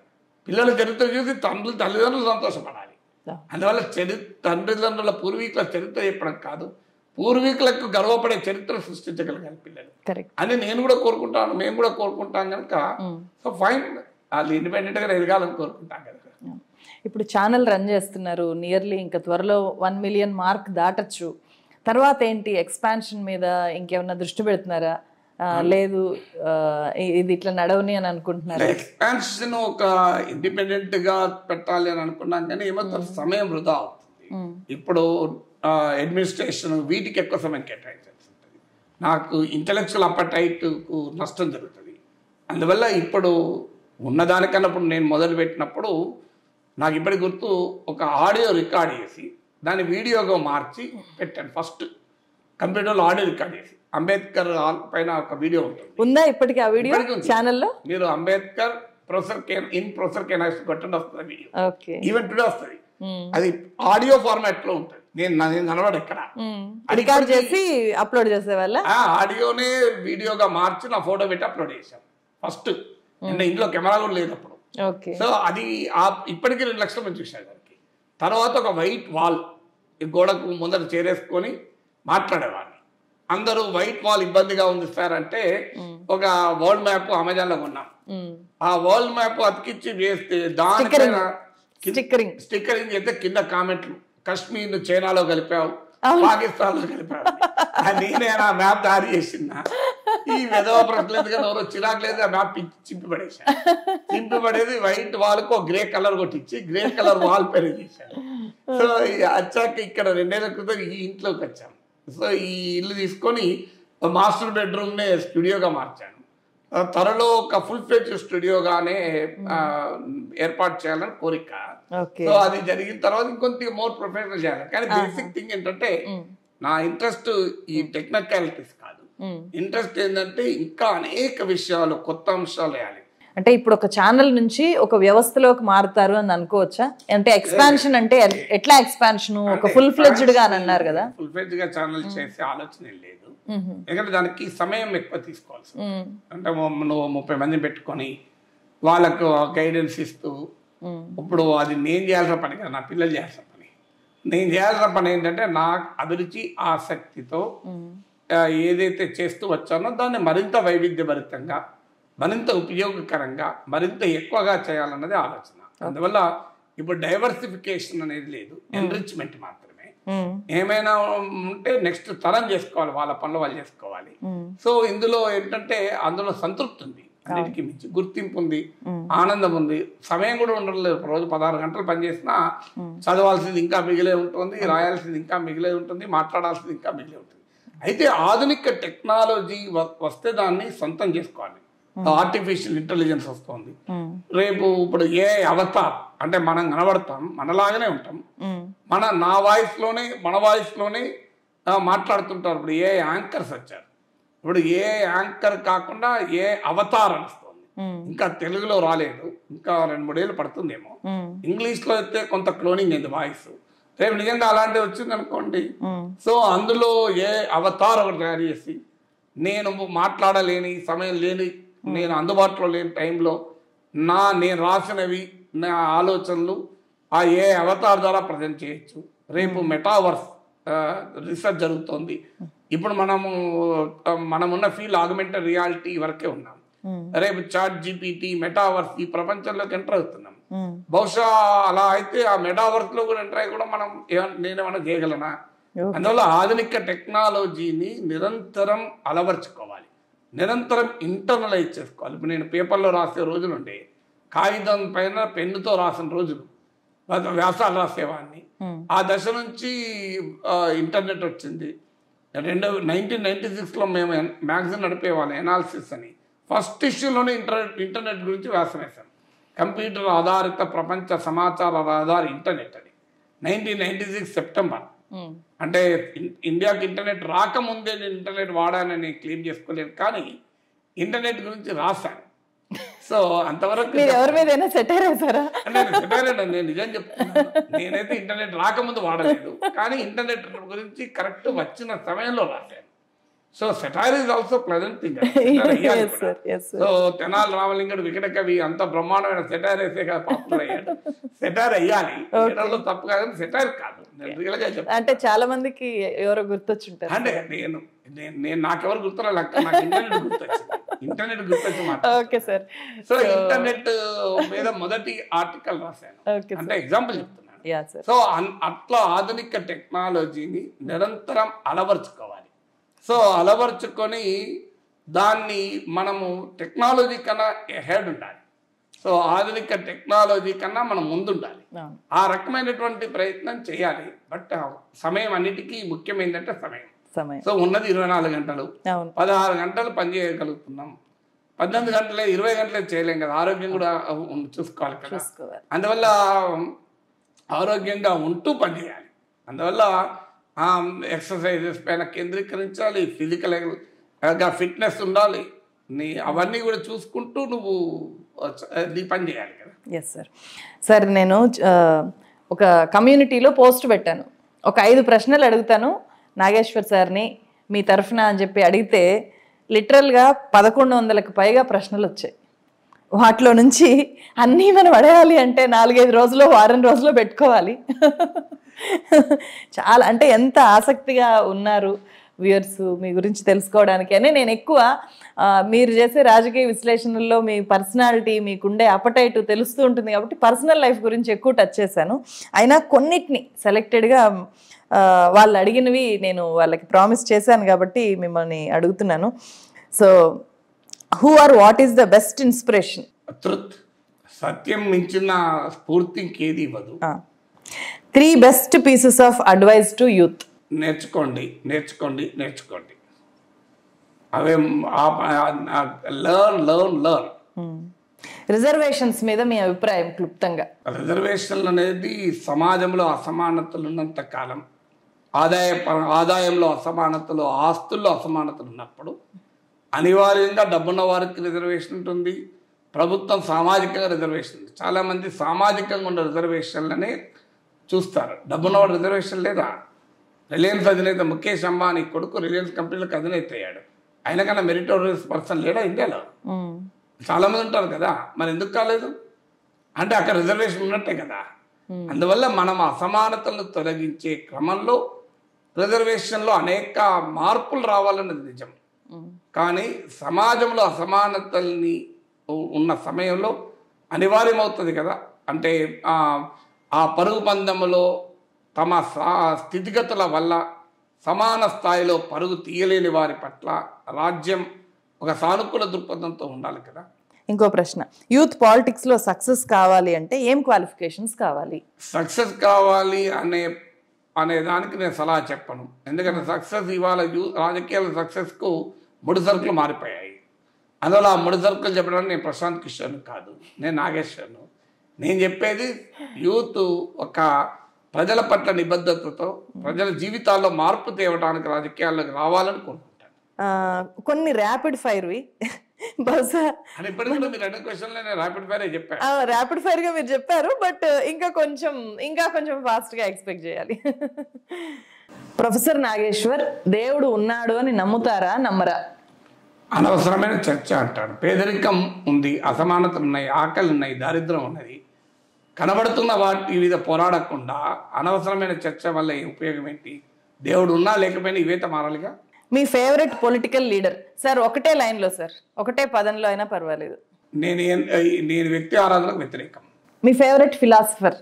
పిల్లల చరిత్ర చూసి తండ్రులు తల్లిదండ్రులు సంతోషపడాలి Yeah. అందువల్ల చరి తండ్రిదండ్రుల పూర్వీకుల చరిత్ర చెప్పడం కాదు పూర్వీకులకు గర్వపడే చరిత్ర సృష్టించగలగాలి పిల్లలు కరెక్ట్ అని నేను కూడా కోరుకుంటాను మేము కూడా కోరుకుంటాం కనుక సో ఫైన్ వాళ్ళు ఇండిపెండెంట్ గా ఎదగాలని కోరుకుంటాం కనుక ఇప్పుడు ఛానల్ రన్ చేస్తున్నారు నియర్లీ ఇంకా త్వరలో వన్ మిలియన్ మార్క్ దాటచ్చు తర్వాత ఏంటి ఎక్స్పాన్షన్ మీద ఇంకేమన్నా దృష్టి పెడుతున్నారా ఆ, లేదు ఆ, ఇ- ఇది ఇట్లా నడవని అని అనుకుంటున్నారా ఎక్స్పాన్షన్ ఒక ఇండిపెండెంట్ గా పెట్టాలి అని అనుకున్నాం కానీ ఏమవుతుంది సమయం వృధా అవుతుంది ఇప్పుడు అడ్మినిస్ట్రేషన్ వీటికి ఎక్కువ సమయం కేటాయించాల్సి ఉంటుంది నాకు ఇంటలెక్చువల్ కు నష్టం జరుగుతుంది అందువల్ల ఇప్పుడు ఉన్నదానికన్నా ఇప్పుడు నేను మొదలు పెట్టినప్పుడు నాకు ఇప్పటికి గుర్తు ఒక ఆడియో రికార్డ్ చేసి దాన్ని వీడియోగా మార్చి పెట్టాను ఫస్ట్ కంప్యూటర్లో ఆడియో రికార్డ్ చేసి అంబేద్కర్ హాల్ పైన ఒక వీడియో ఉంటుంది ఉందా ఇప్పటికి ఆ వీడియో ఇప్పటికీ ఉంది. ఛానల్లో మీరు Ambedkar professor K in professor K Nageshwara కొట్టండి వస్తుంది వీడియో ఓకే ఈవెన్ టుడే వస్తుంది అది ఆడియో ఫార్మాట్ లో ఉంటుంది నేను నేను కనబడు ఎక్కడ అది రికార్డ్ ఇప్పటికీ- చేసి అప్లోడ్ చేసే వాళ్ళ ఆ ఆడియోనే వీడియోగా మార్చి నా ఫోటో పెట్టి అప్లోడ్ చేశాను ఫస్ట్ అంటే ఇంట్లో కెమెరా కూడా లేదు అప్పుడు ఓకే సో అది ఆ ఇప్పటికీ రెండు లక్షల మంది చూశారు దానికి తర్వాత ఒక వైట్ వాల్ ఈ గోడకు ముందర చేరేసుకొని మాట్లాడేవాడిని అందరూ వైట్ వాల్ ఇబ్బందిగా ఉంది సార్ అంటే ఒక వరల్డ్ మ్యాప్ అమెజాన్ లో కొన్నాం ఆ వరల్డ్ మ్యాప్ అతికిచ్చి వేస్తే దానిపైన స్టిక్కరింగ్ స్టిక్కరింగ్ అయితే కింద కామెంట్లు కశ్మీర్ ను చైనాలో కలిపావు పాకిస్తాన్ లో కలిపావు అది నేనే ఆ మ్యాప్ దారి చేసిందా ఈ విధవ ప్రశ్నలు ఎందుకంటే ఎవరో చిరాకు లేదు ఆ మ్యాప్ చింపి పడేసా చింపి పడేది వైట్ వాల్ కు గ్రే కలర్ కొట్టించి గ్రే కలర్ వాల్ పేరు చేశాను సో ఈ వచ్చాక ఇక్కడ రెండేళ్ల క్రితం ఈ ఇంట్లోకి వచ్చాను సో ఈ ఇల్లు తీసుకొని మాస్టర్ బెడ్రూమ్ నే స్టూడియోగా మార్చాను ఆ త్వరలో ఒక ఫుల్ ఫ్లెజ్ స్టూడియోగానే ఆ, ఏర్పాటు చేయాలని కోరిక ఓకే సో అది జరిగిన తర్వాత ఇంకొంత మోర్ ప్రొఫెషనల్ చేయాలి కానీ బేసిక్ థింగ్ ఏంటంటే నా ఇంట్రెస్ట్ ఈ టెక్నికాలిటీస్ కాదు ఇంట్రెస్ట్ ఏంటంటే ఇంకా అనేక విషయాలు కొత్త అంశాలు వేయాలి అంటే ఇప్పుడు ఒక ఛానల్ నుంచి ఒక వ్యవస్థలోకి మారుతారు అని అనుకోవచ్చా అంటే ఎక్స్పాన్షన్ అంటే ఎ- ఎట్లా ఎక్స్పాన్షన్ ఒక ఫుల్ ఫ్లెడ్జ్డ్ గా అని అన్నారు కదా ఫుల్ ఫ్లెజ్ గా ఛానల్ చేసే ఆలోచన ఏం లేదు ఎందుకంటే దానికి సమయం ఎక్కువ తీసుకోవాల్సి ఉంటుంది. అంటే ము- నువ్వు ముప్పై మందిని పెట్టుకొని వాళ్ళకు గైడెన్స్ ఇస్తూ ఇప్పుడు అది నేను చేయాల్సిన పని కదా నా పిల్లలు చేయాల్సిన పని నేను చేయాల్సిన పని ఏంటంటే నా అభిరుచి ఆసక్తితో ఆ, ఏదైతే చేస్తూ వచ్చానో దాన్ని మరింత వైవిధ్యభరితంగా మరింత ఉపయోగకరంగా మరింత ఎక్కువగా చేయాలన్నది ఆలోచన అందువల్ల ఇప్పుడు డైవర్సిఫికేషన్ అనేది లేదు ఎన్రిచ్మెంట్ మాత్రమే ఏమైనా ఉంటే నెక్స్ట్ తరం చేసుకోవాలి వాళ్ళ పనులు వాళ్ళు చేసుకోవాలి సో ఇందులో ఏంటంటే అందులో సంతృప్తి ఉంది అన్నిటికీ మించి గుర్తింపు ఉంది ఆనందం ఉంది సమయం కూడా ఉండలేదు రోజు పదహారు గంటలు పనిచేసినా చదవాల్సింది ఇంకా మిగిలే ఉంటుంది రాయాల్సింది ఇంకా మిగిలే ఉంటుంది మాట్లాడాల్సింది ఇంకా మిగిలే ఉంటుంది అయితే ఆధునిక టెక్నాలజీ వ- వస్తే దాన్ని సొంతం చేసుకోవాలి ఆర్టిఫిషియల్ ఇంటెలిజెన్స్ వస్తుంది రేపు ఇప్పుడు ఏ అవతార్ అంటే మనం కనబడతాం మనలాగానే ఉంటాం మన నా వాయిస్ లోనే మన వాయిస్ లోనే ఆ, మాట్లాడుతుంటారు ఇప్పుడు ఏ యాంకర్స్ వచ్చారు ఇప్పుడు ఏ యాంకర్ కాకుండా ఏ అవతార్ అని వస్తుంది ఇంకా తెలుగులో రాలేదు ఇంకా రెండు మూడేళ్ళు పడుతుందేమో ఇంగ్లీష్ లో అయితే కొంత క్లోనింగ్ అయింది వాయిస్ రేపు నిజంగా అలాంటివి వచ్చింది అనుకోండి సో అందులో ఏ అవతార్ ఒకటి తయారు చేసి నేను మాట్లాడలేని సమయం లేని నేను అందుబాటులో లేని టైంలో నా నేను రాసినవి నా ఆలోచనలు ఆ ఏ అవతార్ ద్వారా ప్రజెంట్ చేయొచ్చు రేపు మెటావర్స్ రీసెర్చ్ జరుగుతోంది ఇప్పుడు మనము ఆ, మనమున్న ఫీల్ ఆగ్మెంటెడ్ రియాలిటీ వరకే ఉన్నాం రేపు చాట్ జీపీటీ మెటావర్స్ ఈ ప్రపంచంలోకి ఎంటర్ అవుతున్నాం బహుశా అలా అయితే ఆ మెటావర్స్ లో కూడా ఎంటర్ అయ్యి కూడా మనం ఏమన్నా- నేనేమన్నా చేయగలనా అందువల్ల ఆధునిక టెక్నాలజీని నిరంతరం అలవర్చుకోవాలి నిరంతరం ఇంటర్నలైజ్ చేసుకోవాలి ఇప్పుడు నేను పేపర్లో రాసే రోజులుండే కాగితం పైన పెన్నుతో రాసిన రోజులు వ్యాస- వ్యాసాలు రాసేవాడిని ఆ దశ నుంచి ఆ, ఇంటర్నెట్ వచ్చింది రెండు నైన్టీన్ నైన్టీ సిక్స్లో మేము మ్యాగజైన్ నడిపేవాళ్ళం ఎనాలిసిస్ అని ఫస్ట్ ఇష్యూలోనే ఇంటర్నెట్ ఇంటర్నెట్ గురించి వ్యాసం వేశాం కంప్యూటర్ ఆధారిత ప్రపంచ సమాచార ఆధార ఇంటర్నెట్ అది నైన్టీన్ నైన్టీ సిక్స్ సెప్టెంబర్ అంటే ఇన్- ఇండియాకి ఇంటర్నెట్ రాకముందే నేను ఇంటర్నెట్ వాడానని క్లెయిమ్ చేసుకోలేను కానీ ఇంటర్నెట్ గురించి రాశాను సో అంతవరకు మీరు ఎవరి మీదైనా సెటర్ వేసారా నేను చెప్పాను నేను నిజం చెప్తున్నాను నేనైతే ఇంటర్నెట్ రాకముందు వాడలేదు కానీ ఇంటర్నెట్ గురించి కరెక్ట్ వచ్చిన సమయంలో రాశాను so satire is also pleasant thing Yes, sir. Yes, sir. So Tenali Ramalingadu వికట కవి అంత బ్రహ్మాండమైన సెటైర్ వేసే కదా పాపులర్ అయ్యాడు సెటైర్ అయ్యాలి చేయడంలో తప్పు కాదని సెటైర్ కాదు నేను రియల్ గా చెప్తాను అంటే చాలా మందికి ఎవరో గుర్తొచ్చుంటారు అంటే నేను నేను- నేను నాకెవరు గుర్తురా లెక్క నాకు ఇంటర్నెట్ గుర్తొచ్చింది ఇంటర్నెట్ గుర్తొచ్చి మాట ఓకే సార్ సో ఇంటర్నెట్ మీద మొదటి ఆర్టికల్ రాశాను ఓకే అంటే ఎగ్జాంపుల్ చెప్తున్నాను యా సార్ సో అన్- అట్లా ఆధునిక టెక్నాలజీని నిరంతరం అలవర్చుకోవాలి సో అలవర్చుకొని దాన్ని మనము టెక్నాలజీ కన్నా హెడ్ ఉండాలి సో ఆధునిక టెక్నాలజీ కన్నా మనం ముందుండాలి అవును ఆ రకమైనటువంటి ప్రయత్నం చేయాలి బట్ సమయం అన్నిటికీ ముఖ్యం ఏంటంటే సమయం సమయం సో ఉన్నది ఇరవై నాలుగు గంటలు అవును పదహారు గంటలు పనిచేయగలుగుతున్నాం పద్దెనిమిది గంటలే ఇరవై గంటలే చేయలేం కదా ఆరోగ్యం కూడా ఉం- చూసుకోవాలి కదా చూసుకోవాలి అందువల్ల ఆరోగ్యంగా ఉంటూ పనిచేయాలి అందువల్ల ఎక్సర్సైజెస్ పైన కేంద్రీకరించాలి ఫిజికల్గా ఫిట్నెస్ ఉండాలి నీ అవన్నీ కూడా చూసుకుంటూ నువ్వు చ- నీ పని చేయాలి కదా ఎస్ సార్ సార్ నేను ఆ, ఒక కమ్యూనిటీలో పోస్ట్ పెట్టాను ఒక ఐదు ప్రశ్నలు అడుగుతాను నాగేశ్వర్ సార్ని మీ తరఫున అని చెప్పి అడిగితే లిటరల్గా పదకొండు వందలకు పైగా ప్రశ్నలు వచ్చాయి వాటిలో నుంచి అన్నీ మనం అడగాలి అంటే నాలుగైదు రోజులు వారం రోజులు పెట్టుకోవాలి చాలా అంటే ఎంత ఆసక్తిగా ఉన్నారు వ్యూయర్స్ మీ గురించి తెలుసుకోవడానికి అని నేను ఎక్కువ ఆ, మీరు చేసే రాజకీయ విశ్లేషణల్లో మీ పర్సనాలిటీ మీకుండే అపటైట్ తెలుస్తూ ఉంటుంది కాబట్టి పర్సనల్ లైఫ్ గురించి ఎక్కువ టచ్ చేశాను అయినా కొన్నిటిని సెలెక్టెడ్గా వాళ్ళు అడిగినవి నేను వాళ్ళకి ప్రామిస్ చేశాను కాబట్టి మిమ్మల్ని అడుగుతున్నాను so who are what is the best inspiration truth సత్యం మించిన స్ఫూర్తి ఇంకేది ఇవ్వదు three best pieces of advice to youth నేర్చుకోండి నేర్చుకోండి నేర్చుకోండి అవే లర్న్ లర్న్ లర్న్ రిజర్వేషన్స్ మీద మీ అభిప్రాయం క్లుప్తంగా రిజర్వేషన్లు అనేది సమాజంలో అసమానతలు ఉన్నంత కాలం ఆదాయ పర- ఆదాయంలో అసమానతలు ఆస్తుల్లో అసమానతలు ఉన్నప్పుడు అనివార్యంగా డబ్బున్న వారికి రిజర్వేషన్ ఉంటుంది ప్రభుత్వం సామాజికంగా రిజర్వేషన్ ఉంది చాలామంది సామాజికంగా ఉన్న రిజర్వేషన్లనే చూస్తారు డబ్బున్నవాడు రిజర్వేషన్ లేదా రిలయన్స్ అధినేత ముఖేష్ అంబానీ కొడుకు రిలయన్స్ కంపెనీలకు అధినేత అయ్యాడు ఆయన కన్నా మెరిటోరియస్ పర్సన్ లేడా ఇండియాలో చాలా మంది ఉంటారు కదా మరి ఎందుకు కాలేదు అంటే అక్కడ రిజర్వేషన్ ఉన్నట్టే కదా అందువల్ల మనం అసమానతలను తొలగించే క్రమంలో రిజర్వేషన్లో అనేక మార్పులు రావాలన్నది నిజం కానీ సమాజంలో అసమానతల్ని ఉ- ఉన్న సమయంలో అనివార్యమవుతుంది కదా అంటే ఆ, ఆ పరుగు పందెంలో తమ సా- స్థితిగతుల వల్ల సమాన స్థాయిలో పరుగు తీయలేని వారి పట్ల రాజ్యం ఒక సానుకూల దృక్పథంతో ఉండాలి కదా ఇంకో ప్రశ్న యూత్ పాలిటిక్స్ లో సక్సెస్ కావాలి అంటే ఏం క్వాలిఫికేషన్స్ కావాలి సక్సెస్ కావాలి అనే అనే దానికి నేను సలహా చెప్పను ఎందుకంటే సక్సెస్ ఇవాళ యూ రాజకీయాల సక్సెస్కు ముడి సరుకులు మారిపోయాయి అందువల్ల ఆ ముడి సరుకులు చెప్పడానికి నేను ప్రశాంత్ కిషోర్ కాదు నేను నాగేశ్వర్ను నేను చెప్పేది యూత్ ఒక ప్రజల పట్ల నిబద్ధతతో ప్రజల జీవితాల్లో మార్పు తేవడానికి రాజకీయాల్లోకి రావాలని కోరుకుంటాను ఆ, కొన్ని ర్యాపిడ్ ఫైర్వి బహుశా అని ఇప్పటికి కూడా మీరు రెండు క్వశ్చన్లు నేను ర్యాపిడ్ ఫైర్ చెప్పాను ర్యాపిడ్ ఫైర్ గా మీరు చెప్పారు బట్ ఇంకా కొంచెం ఇంకా కొంచెం ఫాస్ట్ గా ఎక్స్పెక్ట్ చేయాలి ప్రొఫెసర్ నాగేశ్వర్ దేవుడు ఉన్నాడు అని నమ్ముతారా నమ్మరా అనవసరమైన చర్చ అంటాడు పేదరికం ఉంది అసమానతలు ఉన్నాయి ఆకలి ఉన్నాయి దారిద్రం ఉన్నది కనబడుతున్న వాటి మీద పోరాడకుండా అనవసరమైన చర్చ వల్ల ఏ ఉపయోగం ఏంటి దేవుడు ఉన్నా లేకపోయినా ఇవేత మారాలిగా మీ ఫేవరెట్ పొలిటికల్ లీడర్ సార్ ఒకటే లైన్ లో సార్ ఒకటే పదంలో అయినా పర్వాలేదు నేను ఏం- నేను వ్యక్తి ఆరాధనకు వ్యతిరేకం మీ ఫేవరెట్ ఫిలాసఫర్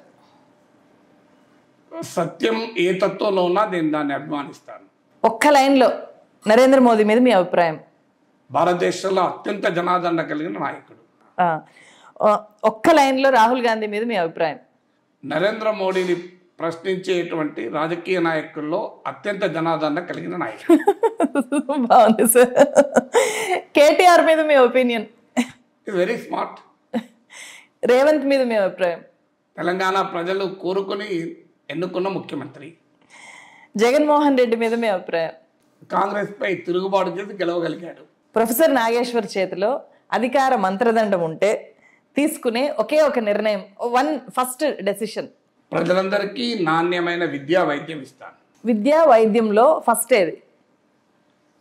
సత్యం ఏ తత్వంలో ఉన్నా నేను దాన్ని అభిమానిస్తాను ఒక్క లైన్లో నరేంద్ర మోదీ మీద మీ అభిప్రాయం భారతదేశంలో అత్యంత జనాదరణ కలిగిన నాయకుడు ఆ, ఆ, ఒక్క లైన్లో రాహుల్ గాంధీ మీద మీ అభిప్రాయం నరేంద్ర మోడీని ప్రశ్నించేటువంటి రాజకీయ నాయకుల్లో అత్యంత జనాదరణ కలిగిన నాయకుడు బాగుంది సార్ కేటీఆర్ మీద మీ ఒపీనియన్ వెరీ స్మార్ట్ రేవంత్ మీద మీ అభిప్రాయం తెలంగాణ ప్రజలు కోరుకొని ఎన్నుకున్న ముఖ్యమంత్రి జగన్మోహన్ రెడ్డి మీద మీ అభిప్రాయం కాంగ్రెస్ పై తిరుగుబాటు చేసి గెలవగలిగాడు ప్రొఫెసర్ నాగేశ్వర్ చేతిలో అధికార మంత్రదండం ఉంటే తీసుకునే ఒకే ఒక నిర్ణయం వన్ ఫస్ట్ డెసిషన్ ప్రజలందరికీ నాణ్యమైన విద్యా వైద్యం ఇస్తాను విద్యా వైద్యంలో ఫస్ట్ ఏది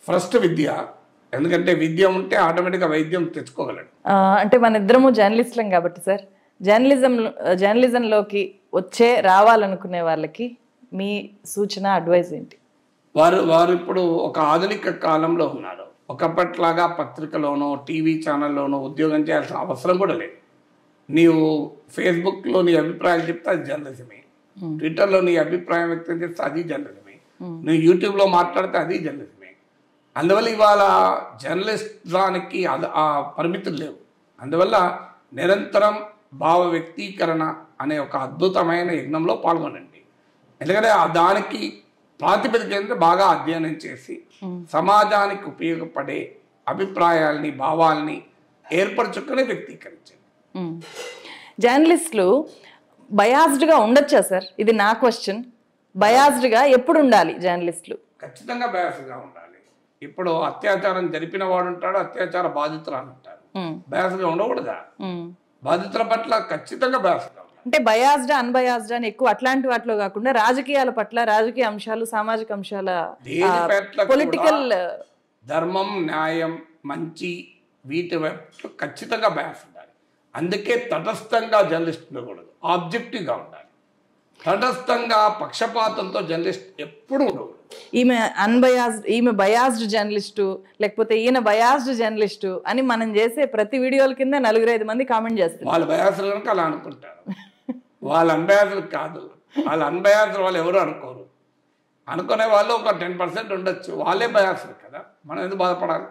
ఫస్ట్ విద్య ఎందుకంటే విద్య ఉంటే ఆటోమేటిక్గా వైద్యం తెచ్చుకోగలడు ఆ, అంటే మన ఇద్దరము జర్నలిస్టులం కాబట్టి సార్ జర్నలిజం జర్నలిజంలోకి వచ్చే రావాలనుకునే వాళ్ళకి మీ సూచన అడ్వైజ్ ఏంటి వారు వారు ఇప్పుడు ఒక ఆధునిక కాలంలో ఉన్నారు ఒకప్పట్లాగా పత్రికలోనో టీవీ ఛానల్లోనో ఉద్యోగం చేయాల్సిన అవసరం కూడా లేదు నీవు ఫేస్బుక్లో నీ అభిప్రాయాలు చెప్తే అది జర్నలిజమే ట్విట్టర్లో నీ అభిప్రాయం వ్యక్తం చేస్తే అది జర్నలిజమే నువ్వు యూట్యూబ్లో మాట్లాడితే అది జర్నలిజమే అందువల్ల ఇవాళ జర్నలిస్టానికి అది ఆ పరిమితులు లేవు అందువల్ల నిరంతరం భావ వ్యక్తీకరణ అనే ఒక అద్భుతమైన యజ్ఞంలో పాల్గొనండి ఎందుకంటే ఆ దానికి ప్రాతిపదిక ఏంటంటే బాగా అధ్యయనం చేసి సమాజానికి ఉపయోగపడే అభిప్రాయాల్ని భావాల్ని ఏర్పరచుకుని వ్యక్తీకరించండి మ్మ్. జర్నలిస్టులు బయాస్డ్గా ఉండొచ్చా సార్ ఇది నా క్వశ్చన్ బయాస్డ్గా ఎప్పుడు ఉండాలి జర్నలిస్టులు ఖచ్చితంగా బయాసగా ఉండాలి ఇప్పుడు అత్యాచారం జరిపిన వాడు ఉంటాడు అత్యాచార బాధితురాలు ఉంటారు మ్మ్. బయాసగా ఉండకూడదా మ్మ్. బాధితుల పట్ల ఖచ్చితంగా బయాసగా ఉండాలి అంటే బయాస్డ్ అన్బయాస్డ్ అని ఎక్కువ అట్లాంటి వాటిలో కాకుండా రాజకీయాల పట్ల రాజకీయ అంశాలు సామాజిక అంశాల దేని పట్ల పొలిటికల్ కూడా ధర్మం న్యాయం మంచి వీటి వైపు ఖచ్చితంగా బయాస్ ఉండాలి అందుకే తటస్థంగా జర్నలిస్ట్ ఉండకూడదు ఆబ్జెక్టివ్గా ఉండాలి తటస్థంగా పక్షపాతంతో జర్నలిస్ట్ ఎప్పుడు ఉండకూడదు ఈమె అన్బయాస్డ్ ఈమె బయాస్డ్ జర్నలిస్టు లేకపోతే ఈయన బయాస్డ్ జర్నలిస్టు అని మనం చేసే ప్రతి వీడియోల కింద నలుగురు ఐదు మంది కామెంట్ చేస్తారు వాళ్ళ బయాసులు కనుక అలా అనుకుంటారు వాళ్ళ అన్బయాసులు కాదు వాళ్ళ అన్బయాసులు వాళ్ళు ఎవరు అనుకోరు అనుకునే వాళ్ళు ఒక టెన్ పర్సెంట్ ఉండొచ్చు వాళ్ళే బయాసులు కదా మనం ఎందుకు బాధపడాలి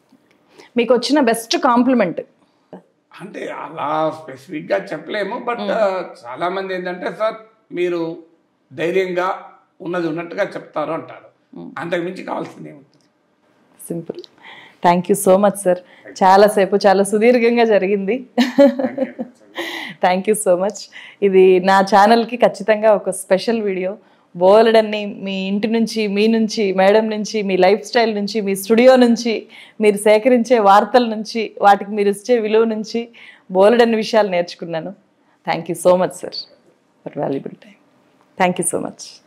మీకు వచ్చిన బెస్ట్ కాంప్లిమెంట్ అంటే అలా స్పెసిఫిక్గా చెప్పలేము బట్ చాలా మంది ఏంటంటే సార్ మీరు ధైర్యంగా ఉన్నది ఉన్నట్టుగా చెప్తారు అంటారు అంతకు మించి కావాల్సింది ఏముంటుంది simple thank you so much sir చాలాసేపు చాలా సుదీర్ఘంగా జరిగింది థ్యాంక్ యూ సో మచ్ ఇది నా ఛానల్కి ఖచ్చితంగా ఒక స్పెషల్ వీడియో బోలెడన్ని మీ ఇంటి నుంచి మీ నుంచి మేడం నుంచి మీ లైఫ్ స్టైల్ నుంచి మీ స్టూడియో నుంచి మీరు సేకరించే వార్తల నుంచి వాటికి మీరు ఇచ్చే విలువ నుంచి బోలెడన్ని విషయాలు నేర్చుకున్నాను thank you so much sir for valuable time thank you so much